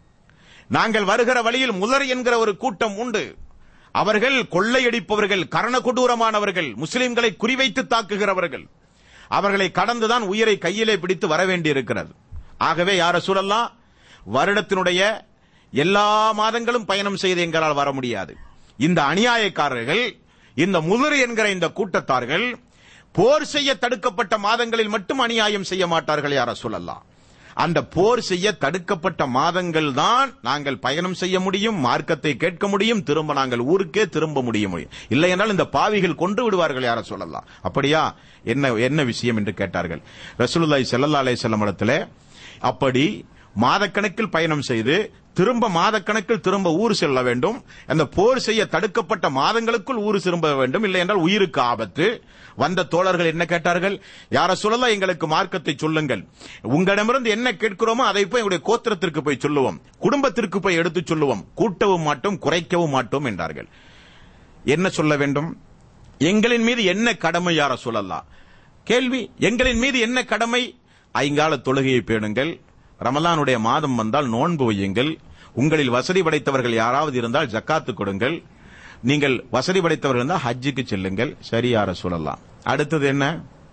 நாங்கள் வருகிற வழியில் முதர் என்கிற ஒரு கூட்டம் உண்டு அவர்கள் கொள்ளையடிப்பவர்கள் கரண கொடூரமானவர்கள் முஸ்லிம்களை குறிவைத்து தாக்குகிறவர்கள் அவர்களை கடந்துதான் உயிரை கையிலே பிடித்து வர வேண்டியிருக்கிறது ஆகவே யார சூழல்லாம் வருடத்தினுடைய எல்லா மாதங்களும் பயணம் செய்து எங்களால் வர முடியாது இந்த அநியாயக்காரர்கள் இந்த முதிர் என்கிற இந்த கூட்டத்தார்கள் போர் செய்ய தடுக்கப்பட்ட மாதங்களில் மட்டும் அநியாயம் செய்ய மாட்டார்கள் யார சொல்லலாம் அந்த போர் செய்ய தடுக்கப்பட்ட மாதங்கள் தான் நாங்கள் பயணம் செய்ய முடியும் மார்க்கத்தை கேட்க முடியும் திரும்ப நாங்கள் ஊருக்கே திரும்ப முடியும் இல்லை என்றால் இந்த பாவிகள் கொண்டு விடுவார்கள் யார சொல்லலாம் அப்படியா என்ன என்ன விஷயம் என்று கேட்டார்கள் ரசூலுல்லாஹி ஸல்லல்லாஹு அலைஹி வஸல்லம் இடத்துல அப்படி மாதக்கணக்கில் பயணம் செய்து திரும்ப மாதக்கணக்கில் திரும்ப ஊர் செல்ல வேண்டும் அந்த போர் செய்ய தடுக்கப்பட்ட மாதங்களுக்குள் ஊர் திரும்ப வேண்டும் இல்லை என்றால் உயிருக்கு ஆபத்து வந்த தோழர்கள் என்ன கேட்டார்கள் யார சொல்லலாம் எங்களுக்கு மார்க்கத்தை சொல்லுங்கள் உங்களிடமிருந்து என்ன கேட்கிறோமோ அதை போய் எங்களுடைய கோத்திரத்திற்கு போய் சொல்லுவோம் குடும்பத்திற்கு போய் எடுத்து சொல்லுவோம் கூட்டவும் மாட்டோம் குறைக்கவும் மாட்டோம் என்றார்கள் என்ன சொல்ல வேண்டும் எங்களின் மீது என்ன கடமை யார சொல்லலாம் கேள்வி எங்களின் மீது என்ன கடமை ஐங்கால தொழுகையை பேணுங்கள் ரமலானுடைய மாதம் வந்தால் நோன்பு வையுங்கள் உங்களில் வசதி படைத்தவர்கள் யாராவது இருந்தால் ஜக்காத்து கொடுங்கள் நீங்கள் வசதி படைத்தவர்கள் இருந்தால் ஹஜ்ஜுக்கு செல்லுங்கள் சரியார சொல்லலாம் அடுத்தது என்ன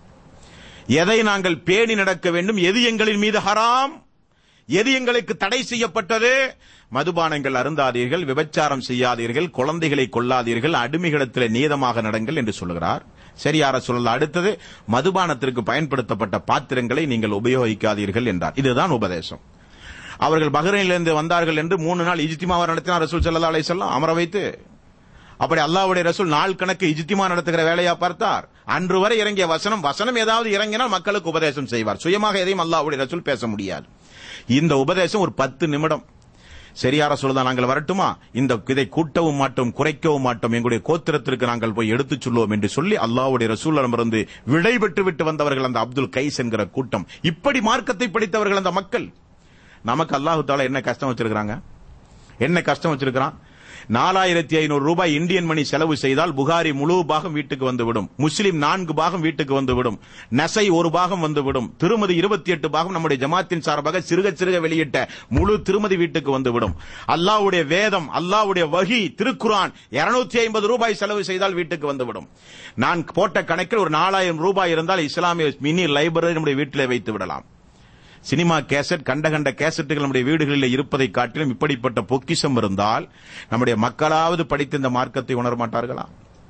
எதை நாங்கள் பேணி நடக்க வேண்டும் எது எங்களின் மீது ஹராம் எது எங்களுக்கு தடை செய்யப்பட்டது மதுபானங்கள் அருந்தாதீர்கள் விபச்சாரம் செய்யாதீர்கள் குழந்தைகளை கொல்லாதீர்கள் அடிமைகளிடத்தில் நீதமாக நடங்கள் என்று சொல்கிறார் சரியார சொல்லல அடுத்தது மதுபானத்திற்கு பயன்படுத்தப்பட்ட பாத்திரங்களை நீங்கள் உபயோகிக்காதீர்கள் என்றார் இதுதான் உபதேசம் அவர்கள் பஹ்ரைனிலிருந்து வந்தார்கள் என்று மூணு நாள் இஜ்திமாவை நடத்தினார் ரசூல் ஸல்லல்லாஹு அலைஹி வஸல்லம் அமர வைத்து அப்படி அல்லாஹ்வுடைய ரசூல் நாள் கணக்கு இஜ்திமா நடத்துகிற வேலையா பார்த்தார் அன்று வரை இறங்கிய வசனம் வசனம் ஏதாவது இறங்கினால் மக்களுக்கு உபதேசம் செய்வார் சுயமாக எதையும் அல்லாஹ்வுடைய ரசூல் பேச முடியாது இந்த உபதேசம் ஒரு பத்து நிமிடம் சரியார சொல்லுதான் நாங்கள் வரட்டுமா இந்த இதை கூட்டவும் மாட்டோம் குறைக்கவும் மாட்டோம் எங்களுடைய கோத்திரத்திற்கு நாங்கள் போய் எடுத்துச் சொல்லுவோம் என்று சொல்லி அல்லாஹ்வுடைய ரசூலிடமிருந்து விடை பெற்று விட்டு வந்தவர்கள் அந்த அப்துல் கைஸ் என்கிற கூட்டம் இப்படி மார்க்கத்தை படித்தவர்கள் அந்த மக்கள் நமக்கு அல்லாஹு தாலா என்ன கஷ்டம் வச்சிருக்காங்க என்ன கஷ்டம் வச்சிருக்கிறான் நாலாயிரத்தி ஐநூறு ரூபாய் இந்தியன் மணி செலவு செய்தால் புகாரி முழு பாகம் வீட்டுக்கு வந்துவிடும் முஸ்லிம் நான்கு பாகம் வீட்டுக்கு வந்துவிடும் நசை ஒரு பாகம் வந்துவிடும் திருமதி இருபத்தி எட்டு பாகம் நம்முடைய ஜமாத்தின் சார்பாக சிறுக சிறுக வெளியிட்ட முழு திருமதி வீட்டுக்கு வந்துவிடும் அல்லாஹ்வுடைய வேதம் அல்லாஹ்வுடைய வகி திருக்குரான் இருநூத்தி ஐம்பது ரூபாய் செலவு செய்தால் வீட்டுக்கு வந்துவிடும் நான் போட்ட கணக்கில் ஒரு நாலாயிரம் ரூபாய் இருந்தால் இஸ்லாமிய மினி லைப்ரரி நம்முடைய வீட்டிலே வைத்து விடலாம் சினிமா கேசட் கண்ட கண்ட கேசட்டுகள் நம்முடைய வீடுகளில் இருப்பதை காட்டிலும் இப்படிப்பட்ட பொக்கிஷம் இருந்தால் நம்முடைய மக்களாவது படித்து இந்த மார்க்கத்தை உணர மாட்டார்களா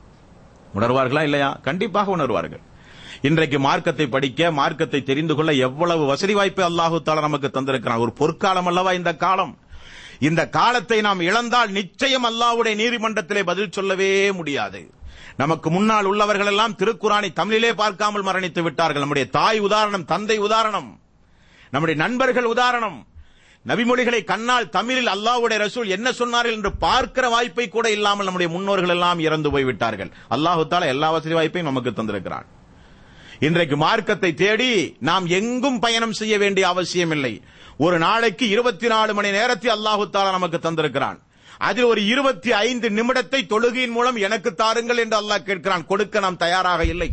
உணர்வார்களா இல்லையா கண்டிப்பாக உணர்வார்கள் இன்றைக்கு மார்க்கத்தை படிக்க மார்க்கத்தை தெரிந்து கொள்ள எவ்வளவு வசதி வாய்ப்பு அல்லாஹு தாலா நமக்கு தந்திருக்கிறான் ஒரு பொற்காலம் அல்லவா இந்த காலம் இந்த காலத்தை நாம் இழந்தால் நிச்சயம் அல்லாஹ்வுடைய நீதிமன்றத்திலே பதில் சொல்லவே முடியாது நமக்கு முன்னால் உள்ளவர்கள் எல்லாம் திருக்குறானை தமிழிலே பார்க்காமல் மரணித்து விட்டார்கள் நம்முடைய தாய் உதாரணம் தந்தை உதாரணம் நம்முடைய நண்பர்கள் உதாரணம் நபிமொழிகளை கண்ணால் தமிழில் அல்லாஹ்வுடைய ரசூல் என்ன சொன்னார்கள் என்று பார்க்கிற வாய்ப்பை கூட இல்லாமல் நம்முடைய முன்னோர்கள் எல்லாம் இறந்து போய்விட்டார்கள் அல்லாஹு தாலா எல்லா வசதி வாய்ப்பையும் நமக்கு தந்திருக்கிறான் இன்றைக்கு மார்க்கத்தை தேடி நாம் எங்கும் பயணம் செய்ய வேண்டிய அவசியம் இல்லை ஒரு நாளைக்கு இருபத்தி நாலு மணி நேரத்தை அல்லாஹு தாலா நமக்கு தந்திருக்கிறான் அதில் ஒரு இருபத்தி ஐந்து நிமிடத்தை தொழுகையின் மூலம் எனக்கு தாருங்கள் என்று அல்லாஹ் கேட்கிறான் கொடுக்க நாம் தயாராக இல்லை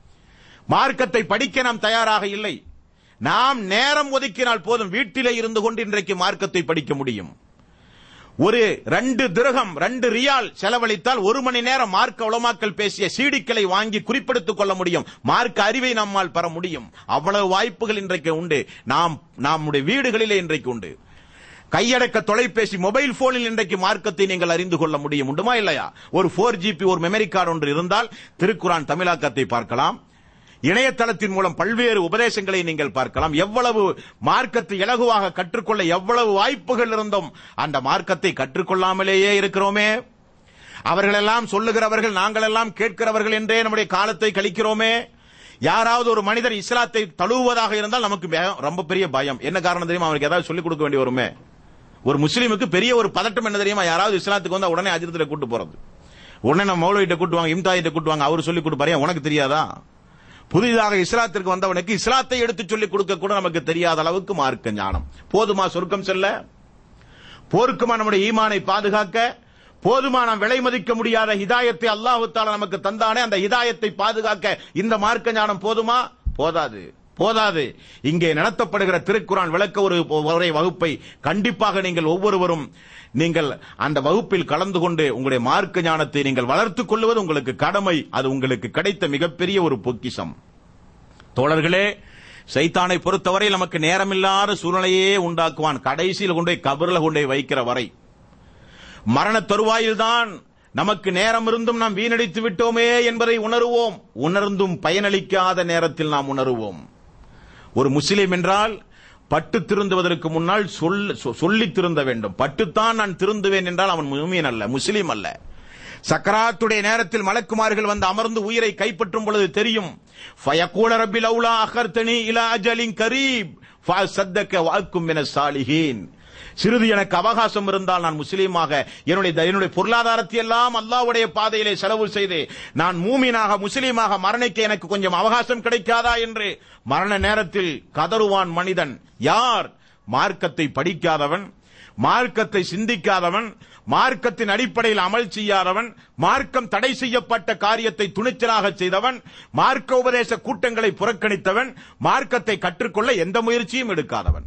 மார்க்கத்தை படிக்க நாம் தயாராக இல்லை நாம் நேரம் ஒதுக்கினால் போதும் வீட்டிலே இருந்து கொண்டு இன்றைக்கு மார்க்கத்தை படிக்க முடியும் ஒரு ரெண்டு திரகம் ரெண்டு ரியால் செலவழித்தால் ஒரு மணி நேரம் மார்க்க உலமாக்கல் பேசிய சீடிக்களை வாங்கி குறிப்பெடுத்துக் கொள்ள முடியும் மார்க்க அறிவை நம்மால் பெற முடியும் அவ்வளவு வாய்ப்புகள் இன்றைக்கு உண்டு நாம் நம்முடைய வீடுகளிலே இன்றைக்கு உண்டு கையடக்க தொலைபேசி மொபைல் போனில் இன்றைக்கு மார்க்கத்தை நீங்கள் அறிந்து கொள்ள முடியும் உண்டுமா இல்லையா ஒரு போர் ஜிபி ஒரு மெமரி கார்டு ஒன்று இருந்தால் திருக்குரான் தமிழாக்கத்தை பார்க்கலாம் இணையதளத்தின் மூலம் பல்வேறு உபதேசங்களை நீங்கள் பார்க்கலாம் எவ்வளவு மார்க்கத்தை இலகுவாக கற்றுக்கொள்ள எவ்வளவு வாய்ப்புகள் இருந்தும் அந்த மார்க்கத்தை கற்றுக்கொள்ளாமலேயே இருக்கிறோமே அவர்களெல்லாம் சொல்லுகிறவர்கள் நாங்கள் எல்லாம் கேட்கிறவர்கள் என்றே நம்முடைய காலத்தை கழிக்கிறோமே யாராவது ஒரு மனிதர் இஸ்லாத்தை தழுவுவதாக இருந்தால் நமக்கு பயம், ரொம்ப பெரிய பயம் என்ன காரணம் தெரியுமா அவருக்கு ஏதாவது சொல்லிக் கொடுக்க வேண்டி வருமே ஒரு முஸ்லீமுக்கு பெரிய ஒரு பதட்டம் என்ன தெரியுமா யாராவது இஸ்லாத்துக்கு வந்தா உடனே அஜிரத்துல கூட்டு போறது உடனே நம்ம மௌலவிட்ட கூட்டுவாங்க இம்தாயிட்ட கூட்டுவாங்க அவர் சொல்லி கொடுப்பாரு ஏன் உனக்கு தெரியாதா புதிதாக இஸ்லாத்திற்கு வந்தவனுக்கு இஸ்லாத்தை எடுத்து சொல்லிக் கொடுக்க கூட நமக்கு தெரியாத அளவுக்கு மார்க்க ஞானம் போதுமா சொர்க்கம் செல்ல போருக்குமா நம்முடைய ஈமானை பாதுகாக்க போதுமா நாம் விலை மதிக்க முடியாத ஹிதாயத்தை அல்லாஹு தாலா நமக்கு தந்தானே அந்த ஹிதாயத்தை பாதுகாக்க இந்த மார்க்க ஞானம் போதுமா போதாது போதாது இங்கே நடத்தப்படுகிற திருக்குரான் விளக்க ஒரு உரை வகுப்பை கண்டிப்பாக நீங்கள் ஒவ்வொருவரும் நீங்கள் அந்த வகுப்பில் கலந்து கொண்டு உங்களுடைய மார்க்க ஞானத்தை நீங்கள் வளர்த்துக் கொள்வது உங்களுக்கு கடமை அது உங்களுக்கு கிடைத்த மிகப்பெரிய ஒரு பொக்கிஷம் தோழர்களே சைத்தானை பொறுத்தவரை நமக்கு நேரமில்லாத சூழ்நிலையே உண்டாக்குவான் கடைசியில் கொண்டு போய் கபர்ல கொண்டு போய் வைக்கிற வரை மரண தருவாயில்தான் நமக்கு நேரம் இருந்தும் நாம் வீணடித்து விட்டோமே என்பதை உணருவோம் உணர்ந்தும் பயனளிக்காத நேரத்தில் நாம் உணருவோம் ஒரு முஸ்லிம் என்றால் பட்டு திருந்துவதற்கு முன்னால் சொல் சொ- சொல்லித் திருந்த வேண்டும் பட்டுத்தான் நான் திருந்துவேன் என்றால் அவன் முஸ்லீம் அல்ல முஸ்லீம் அல்ல சக்கராத்துடைய நேரத்தில் மலக்குமார்கள் வந்து அமர்ந்து உயிரை கைப்பற்றும் பொழுது தெரியும் ஃபயக்கூல ரப்பில் அவுலா அகர்த்தனி இலா அஜலின் கரீப் சத்தக்க வாக்கும் என சாலிஹீன் சிறிது எனக்கு அவகாசம் இருந்தால் நான் முஸ்லீமாக என்னுடைய என்னுடைய பொருளாதாரத்தை எல்லாம் அல்லாஹ்வுடைய பாதையிலே செலவு செய்து நான் மூமினாக முஸ்லீமாக மரணிக்க எனக்கு கொஞ்சம் அவகாசம் கிடைக்காதா என்று மரண நேரத்தில் கதறுவான் மனிதன் யார் மார்க்கத்தை படிக்காதவன் மார்க்கத்தை சிந்திக்காதவன் மார்க்கத்தின் அடிப்படையில் அமல் செய்யாதவன் மார்க்கம் தடை செய்யப்பட்ட காரியத்தை துணிச்சலாக செய்தவன் மார்க்க உபதேச கூட்டங்களை புறக்கணித்தவன் மார்க்கத்தை கற்றுக்கொள்ள எந்த முயற்சியும் எடுக்காதவன்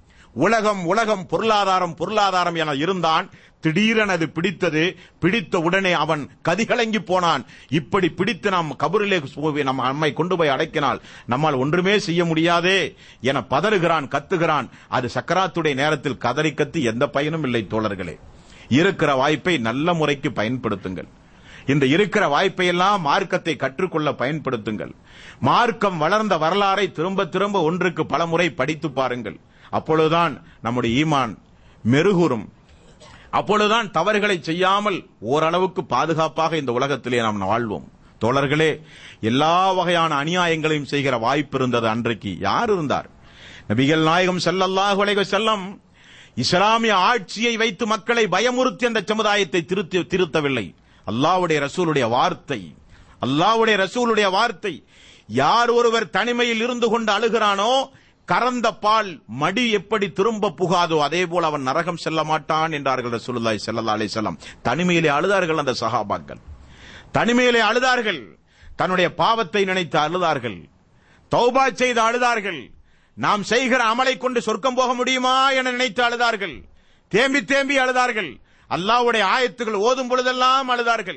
உலகம் உலகம் பொருளாதாரம் பொருளாதாரம் என இருந்தான் திடீரென அது பிடித்தது பிடித்த உடனே அவன் கதிகலங்கி போனான் இப்படி பிடித்து நாம் கபரிலே போய் நம்ம நம்மை கொண்டு போய் அடைக்கினால் நம்மால் ஒன்றுமே செய்ய முடியாதே என பதறுகிறான் கத்துகிறான் அது சக்கராத்துடைய நேரத்தில் கதறி கத்தி எந்த பயனும் இல்லை தோழர்களே இருக்கிற வாய்ப்பை நல்ல முறைக்கு பயன்படுத்துங்கள் இந்த இருக்கிற வாய்ப்பை எல்லாம் மார்க்கத்தை கற்றுக்கொள்ள பயன்படுத்துங்கள் மார்க்கம் வளர்ந்த வரலாறை திரும்ப திரும்ப ஒன்றுக்கு பலமுறை படித்து பாருங்கள் அப்பொழுதுதான் நம்முடைய ஈமான் மெருகுறும் அப்பொழுதுதான் தவறுகளை செய்யாமல் ஓரளவுக்கு பாதுகாப்பாக இந்த உலகத்திலே நாம் வாழ்வோம் தோழர்களே எல்லா வகையான அநியாயங்களையும் செய்கிற வாய்ப்பு இருந்தது அன்றைக்கு யார் இருந்தார் நபிகள் நாயகம் ஸல்லல்லாஹு அலைஹி வஸல்லம் இஸ்லாமிய ஆட்சியை வைத்து மக்களை பயமுறுத்தி அந்த சமுதாயத்தை திருத்தி திருத்தவில்லை அல்லாஹ்வுடைய ரசூலுடைய வார்த்தை அல்லாஹ்வுடைய ரசூலுடைய வார்த்தை யார் ஒருவர் தனிமையில் இருந்து கொண்டு அழுகிறானோ கறந்த பால் மடி எப்படி திரும்ப புகாதோ அதே போல் அவன் நரகம் செல்ல மாட்டான் என்றார்கள் ரசூலுல்லாஹி ஸல்லல்லாஹு அலைஹி வஸல்லம் தனிமையிலே அழுதார்கள் அந்த சஹாபாக்கள் தனிமையிலே அழுதார்கள் தன்னுடைய பாவத்தை நினைத்து அழுதார்கள் தௌபா செய்து அழுதார்கள் நாம் செய்கிற அமலை கொண்டு சொர்க்கம் போக முடியுமா என நினைத்து அழுதார்கள் தேம்பி தேம்பி அழுதார்கள் அல்லாஹ்வுடைய ஆயத்துகள் ஓதும் பொழுதெல்லாம் அழுதார்கள்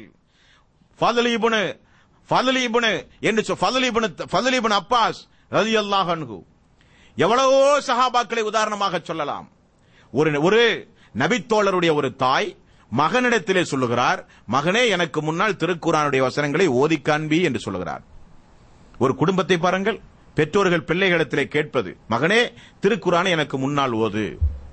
ஃபதுல் இப்னு ஃபதுல் இப்னு என்று சொ- ஃபதுல் இப்னு ஃபதுல் இப்னு அப்பாஸ் ரலியல்லாஹு அன்ஹு எவ்வளவோ சஹாபாக்களை உதாரணமாக சொல்லலாம் ஒரு ஒரு நபித்தோழருடைய ஒரு தாய் மகனிடத்திலே சொல்லுகிறார் மகனே எனக்கு முன்னால் திருக்குறானுடைய வசனங்களை ஓதி காண்பி என்று சொல்லுகிறார் ஒரு குடும்பத்தை பாருங்கள் பெற்றோர்கள் பிள்ளைகளிடத்திலே கேட்பது மகனே திருக்குறானை எனக்கு முன்னால் ஓது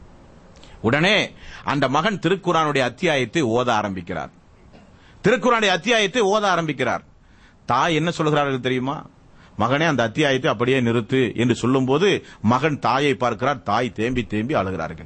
உடனே அந்த மகன் திருக்குறானுடைய அத்தியாயத்தை ஓத ஆரம்பிக்கிறார் திருக்குறானுடைய அத்தியாயத்தை ஓத ஆரம்பிக்கிறார் தாய் என்ன சொல்கிறார்கள் தெரியுமா மகனே அந்த அத்தியாயத்தை அப்படியே நிறுத்து என்று சொல்லும்போது மகன் தாயை பார்க்கிறார் தாய் தேம்பி தேம்பி அழுகிறார்கள்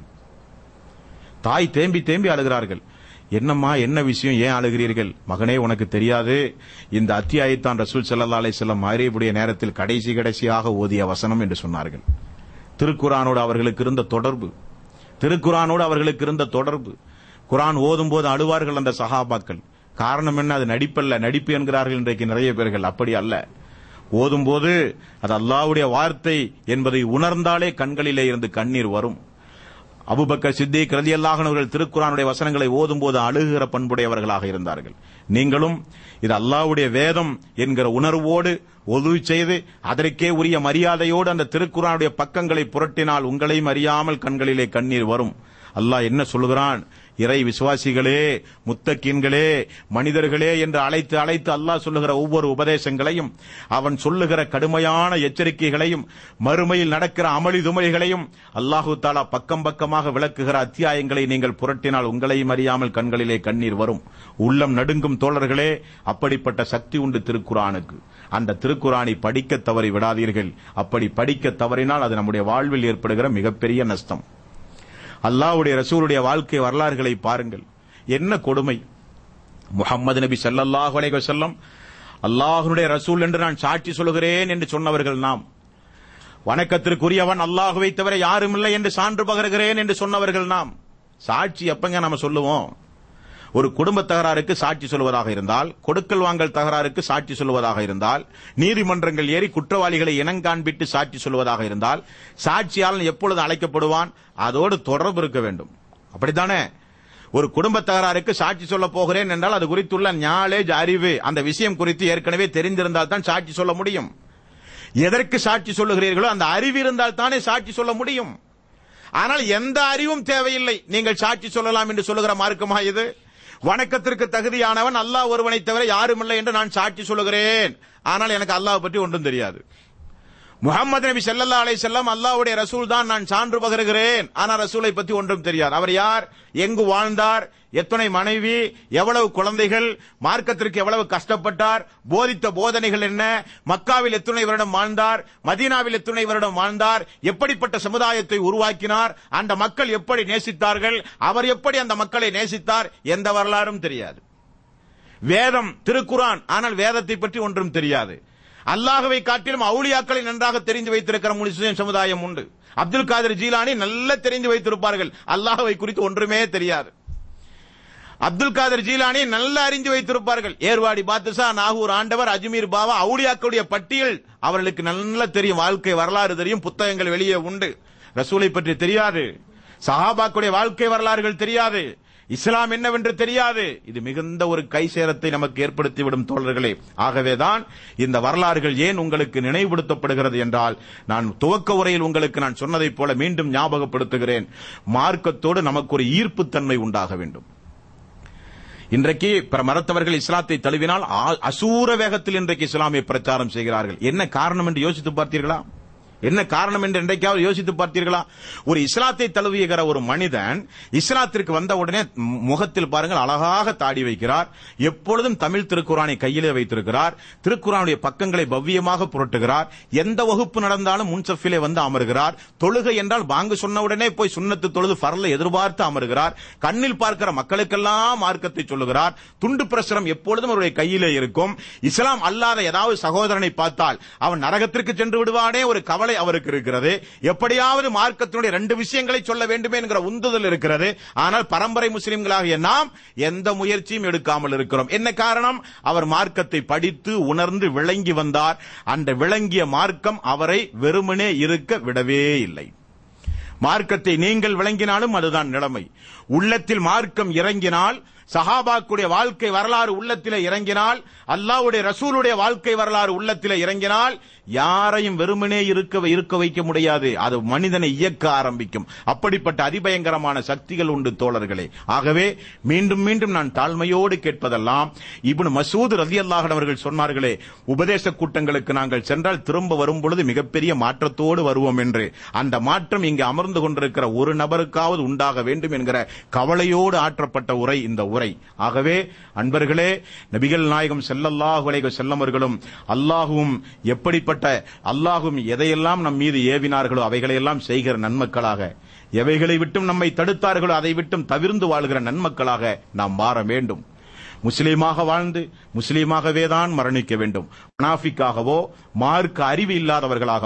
தாய் தேம்பி தேம்பி அழுகிறார்கள் என்னம்மா என்ன விஷயம் ஏன் அழுகிறீர்கள் மகனே உனக்கு தெரியாது இந்த அத்தியாயத்தான் ரசூல் ஸல்லல்லாஹு அலைஹி வஸல்லம் மகரீபுடைய நேரத்தில் கடைசி கடைசியாக ஓதிய வசனம் என்று சொன்னார்கள் திருக்குரானோடு அவர்களுக்கு இருந்த தொடர்பு திருக்குரானோடு அவர்களுக்கு இருந்த தொடர்பு குரான் ஓதும் போது அழுவார்கள் அந்த சஹாபாக்கள் காரணம் என்ன அது நடிப்பல்ல நடிப்பு என்கிறார்கள் இன்றைக்கு நிறைய பேர்கள் அப்படி அல்ல ஓதும்போது அது அல்லாஹ்வுடைய வார்த்தை என்பதை உணர்ந்தாலே கண்களிலே இருந்து கண்ணீர் வரும் அபுபக்கர் சித்திக் ரலியல்லாஹு அவர்கள் திருக்குறானுடைய வசனங்களை ஓதும்போது அழுகிற பண்புடையவர்களாக இருந்தார்கள் நீங்களும் இது அல்லாஹ்வுடைய வேதம் என்கிற உணர்வோடு ஒது செய்து அதற்கே உரிய மரியாதையோடு அந்த திருக்குறானுடைய பக்கங்களை புரட்டினால் உங்களையும் அறியாமல் கண்களிலே கண்ணீர் வரும் அல்லாஹ் என்ன சொல்கிறான் இறை விசுவாசிகளே முத்தக்கீன்களே மனிதர்களே என்று அழைத்து அழைத்து அல்லாஹ் சொல்லுகிற ஒவ்வொரு உபதேசங்களையும் அவன் சொல்லுகிற கடுமையான எச்சரிக்கைகளையும் மறுமையில் நடக்கிற அமளி துமளிகளையும் அல்லாஹு தாலா பக்கம் பக்கமாக விளக்குகிற அத்தியாயங்களை நீங்கள் புரட்டினால் உங்களையும் அறியாமல் கண்களிலே கண்ணீர் வரும் உள்ளம் நடுங்கும் தோழர்களே அப்படிப்பட்ட சக்தி உண்டு திருக்குரானுக்கு அந்த திருக்குரானை படிக்க தவறி விடாதீர்கள் அப்படி படிக்க தவறினால் அது நம்முடைய வாழ்வில் ஏற்படுகிற மிகப்பெரிய நஷ்டம் அல்லாஹ்வுடைய ரசூலுடைய வாழ்க்கை வரலாறுகளை பாருங்கள் என்ன கொடுமை முகமது நபி ஸல்லல்லாஹு அலைஹி வஸல்லம் அல்லாஹ்வுடைய ரசூல் என்று நான் சாட்சி சொல்கிறேன் என்று சொன்னவர்கள் நாம் வணக்கத்திற்குரியவன் அல்லாஹுவை தவிர யாரும் இல்லை என்று சான்று பகருகிறேன் என்று சொன்னவர்கள் நாம் சாட்சி எப்பங்க நம்ம சொல்லுவோம் ஒரு குடும்ப தகராறுக்கு சாட்சி சொல்வதாக இருந்தால் கொடுக்கல் வாங்கல் தகராறுக்கு சாட்சி சொல்வதாக இருந்தால் நீதிமன்றங்கள் ஏறி குற்றவாளிகளை இனங்காண்பிட்டு சாட்சி சொல்வதாக இருந்தால் சாட்சியாளன் எப்பொழுது அழைக்கப்படுவான் அதோடு தொடர்பு இருக்க வேண்டும் அப்படித்தானே ஒரு குடும்ப தகராறுக்கு சாட்சி சொல்ல போகிறேன் என்றால் அது குறித்துள்ள ஞாலேஜ் அறிவு அந்த விஷயம் குறித்து ஏற்கனவே தெரிந்திருந்தால் தான் சாட்சி சொல்ல முடியும் எதற்கு சாட்சி சொல்லுகிறீர்களோ அந்த அறிவு இருந்தால் தானே சாட்சி சொல்ல முடியும் ஆனால் எந்த அறிவும் தேவையில்லை நீங்கள் சாட்சி சொல்லலாம் என்று சொல்லுகிற மார்க்கமா இது வணக்கத்திற்கு தகுதியானவன் அல்லாஹ் ஒருவனை தவிர யாரும் இல்லை என்று நான் சாட்சி சொல்லுகிறேன் ஆனால் எனக்கு அல்லாஹ் பற்றி ஒன்றும் தெரியாது முகமது நபி ஸல்லல்லாஹு அலைஹி வஸல்லம் அல்லாஹ்வுடைய ரசூல் தான் நான் சான்று பகருகிறேன் ஆனால் ரசூலை பற்றி ஒன்றும் தெரியாது அவர் யார் எங்கு வாழ்ந்தார் எத்தனை மனைவி எவ்வளவு குழந்தைகள் மார்க்கத்திற்கு எவ்வளவு கஷ்டப்பட்டார் போதித்த போதனைகள் என்ன மக்காவில் எத்தனை வருடம் வாழ்ந்தார் மதீனாவில் எத்தனை வருடம் வாழ்ந்தார் எப்படிப்பட்ட சமுதாயத்தை உருவாக்கினார் அந்த மக்கள் எப்படி நேசித்தார்கள் அவர் எப்படி அந்த மக்களை நேசித்தார் எந்த வரலாறும் தெரியாது வேதம் திருக்குரான் ஆனால் வேதத்தை பற்றி ஒன்றும் தெரியாது அல்லாஹவை காட்டிலும் அவுளியாக்களை நன்றாக தெரிந்து வைத்திருக்கிற முஸ்லிம் சமுதாயம் உண்டு அப்துல் காதர் ஜீலானி நல்ல தெரிந்து வைத்திருப்பார்கள் அல்லாஹவை குறித்து ஒன்றுமே தெரியாது அப்துல் காதர் ஜீலானி நல்ல அறிந்து வைத்திருப்பார்கள் ஏர்வாடி பாத்துசா நாகூர் ஆண்டவர் அஜ்மீர் பாபா அவுளியாக்களுடைய பட்டியல் அவர்களுக்கு நல்ல தெரியும் வாழ்க்கை வரலாறு தெரியும் புத்தகங்கள் வெளியே உண்டு ரசூலை பற்றி தெரியாது சஹாபாக்களுடைய வாழ்க்கை வரலாறுகள் தெரியாது இஸ்லாம் என்னவென்று தெரியாது இது மிகுந்த ஒரு கை சேரத்தை நமக்கு ஏற்படுத்திவிடும் தோழர்களே ஆகவேதான் இந்த வரலாறுகள் ஏன் உங்களுக்கு நினைவுபடுத்தப்படுகிறது என்றால் நான் துவக்க உரையில் உங்களுக்கு நான் சொன்னதைப் போல மீண்டும் ஞாபகப்படுத்துகிறேன் மார்க்கத்தோடு நமக்கு ஒரு ஈர்ப்புத்தன்மை உண்டாக வேண்டும் இன்றைக்கு பிற மரத்தவர்கள் இஸ்லாத்தை தழுவினால் ஆ- அசூர வேகத்தில் இன்றைக்கு இஸ்லாமிய பிரச்சாரம் செய்கிறார்கள் என்ன காரணம் என்று யோசித்து பார்த்தீர்களா என்ன காரணம் என்று என்றைக்காவது யோசித்து பார்த்தீர்களா ஒரு இஸ்லாத்தை தழுவியுகிற ஒரு மனிதன் இஸ்லாத்திற்கு வந்த உடனே மு- முகத்தில் பாருங்கள் அழகாக தாடி வைக்கிறார் எப்பொழுதும் தமிழ் திருக்குறானை கையிலே வைத்திருக்கிறார் திருக்குறானுடைய பக்கங்களை பவ்யமாக புரட்டுகிறார் எந்த வகுப்பு நடந்தாலும் முன்சஃபிலே வந்து அமர்கிறார் தொழுகை என்றால் பாங்கு சொன்ன உடனே போய் சுண்ணத்து தொழுது பரல எதிர்பார்த்து அமர்கிறார் கண்ணில் பார்க்கிற மக்களுக்கெல்லாம் மார்க்கத்தை சொல்லுகிறார் துண்டு பிரசுரம் எப்பொழுதும் அவருடைய கையிலே இருக்கும் இஸ்லாம் அல்லாத ஏதாவது சகோதரனை பார்த்தால் அவன் நரகத்திற்கு சென்று விடுவானே ஒரு கவலை அவருக்கு இருக்கிறது எப்படியாவது மார்க்கத்தினுடைய ரெண்டு விஷயங்களை சொல்ல வேண்டுமே என்கிற உந்துதல் இருக்கிறது ஆனால் பரம்பரை முஸ்லிம்களாகிய நாம் எந்த முயற்சியும் எடுக்காமல் இருக்கிறோம் என்ன காரணம் அவர் மார்க்கத்தை படித்து உணர்ந்து விளங்கி வந்தார் அந்த விளங்கிய மார்க்கம் அவரை வெறுமனே இருக்க விடவே இல்லை மார்க்கத்தை நீங்கள் விளங்கினாலும் அதுதான் நிலைமை உள்ளத்தில் மார்க்கம் இறங்கினால் சஹாபாக்குடைய வாழ்க்கை வரலாறு உள்ளத்திலே இறங்கினால் அல்லாஹ்வுடைய ரசூலுடைய வாழ்க்கை வரலாறு உள்ளத்திலே இறங்கினால் யாரையும் வெறுமனே இருக்க இருக்க வைக்க முடியாது அது மனிதனை இயக்க ஆரம்பிக்கும் அப்படிப்பட்ட அதிபயங்கரமான சக்திகள் உண்டு தோழர்களே ஆகவே மீண்டும் மீண்டும் நான் தாழ்மையோடு கேட்பதெல்லாம் இப்னு மசூத் ரலியல்லாஹு அவர்கள் சொன்னார்களே உபதேச கூட்டங்களுக்கு நாங்கள் சென்றால் திரும்ப வரும் பொழுது மிகப்பெரிய மாற்றத்தோடு வருவோம் என்று அந்த மாற்றம் இங்கு அமர்ந்து கொண்டிருக்கிற ஒரு நபருக்காவது உண்டாக வேண்டும் என்கிற கவலையோடு ஆற்றப்பட்ட உரை இந்த உரை ஆகவே அன்பர்களே நபிகள் நாயகம் ஸல்லல்லாஹு அலைஹி செல்லமர்களும் அல்லாஹுவும் எப்படிப்பட்ட அல்லாஹும் எதையெல்லாம் நம் மீது ஏவினார்களோ அவைகளையெல்லாம் செய்கிற நன்மக்களாக எவைகளை விட்டும் நம்மை தடுத்தார்களோ அதை விட்டும் தவிர்ந்து வாழ்கிற நன்மக்களாக நாம் மாற வேண்டும் முஸ்லீமாக வாழ்ந்து முஸ்லீமாகவே தான் மரணிக்க வேண்டும் மனாஃபிக்காகவோ மார்க்க அறிவு இல்லாதவர்களாகவோ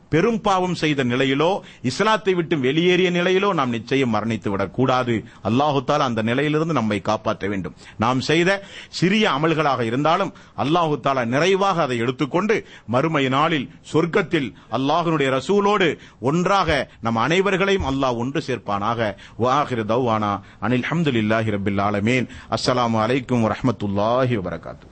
பெரும் பாவம் செய்த நிலையிலோ இஸ்லாத்தை விட்டு வெளியேறிய நிலையிலோ நாம் நிச்சயம் மரணித்து விடக்கூடாது அல்லாஹு தாலா அந்த நிலையிலிருந்து நம்மை காப்பாற்ற வேண்டும் நாம் செய்த சிறிய அமல்களாக இருந்தாலும் அல்லாஹு தாலா நிறைவாக அதை எடுத்துக்கொண்டு மறுமை நாளில் சொர்க்கத்தில் அல்லாஹ்வுடைய ரசூலோடு ஒன்றாக நம் அனைவர்களையும் அல்லாஹ் ஒன்று சேர்ப்பானாக வாஹிர் தௌவானா அனில் ஹம்துலில்லாஹி ரபில் ஆலமீன் அஸ்ஸலாமு அலைக்கும் வரஹ்மத்துல்லாஹி வபரகாத்து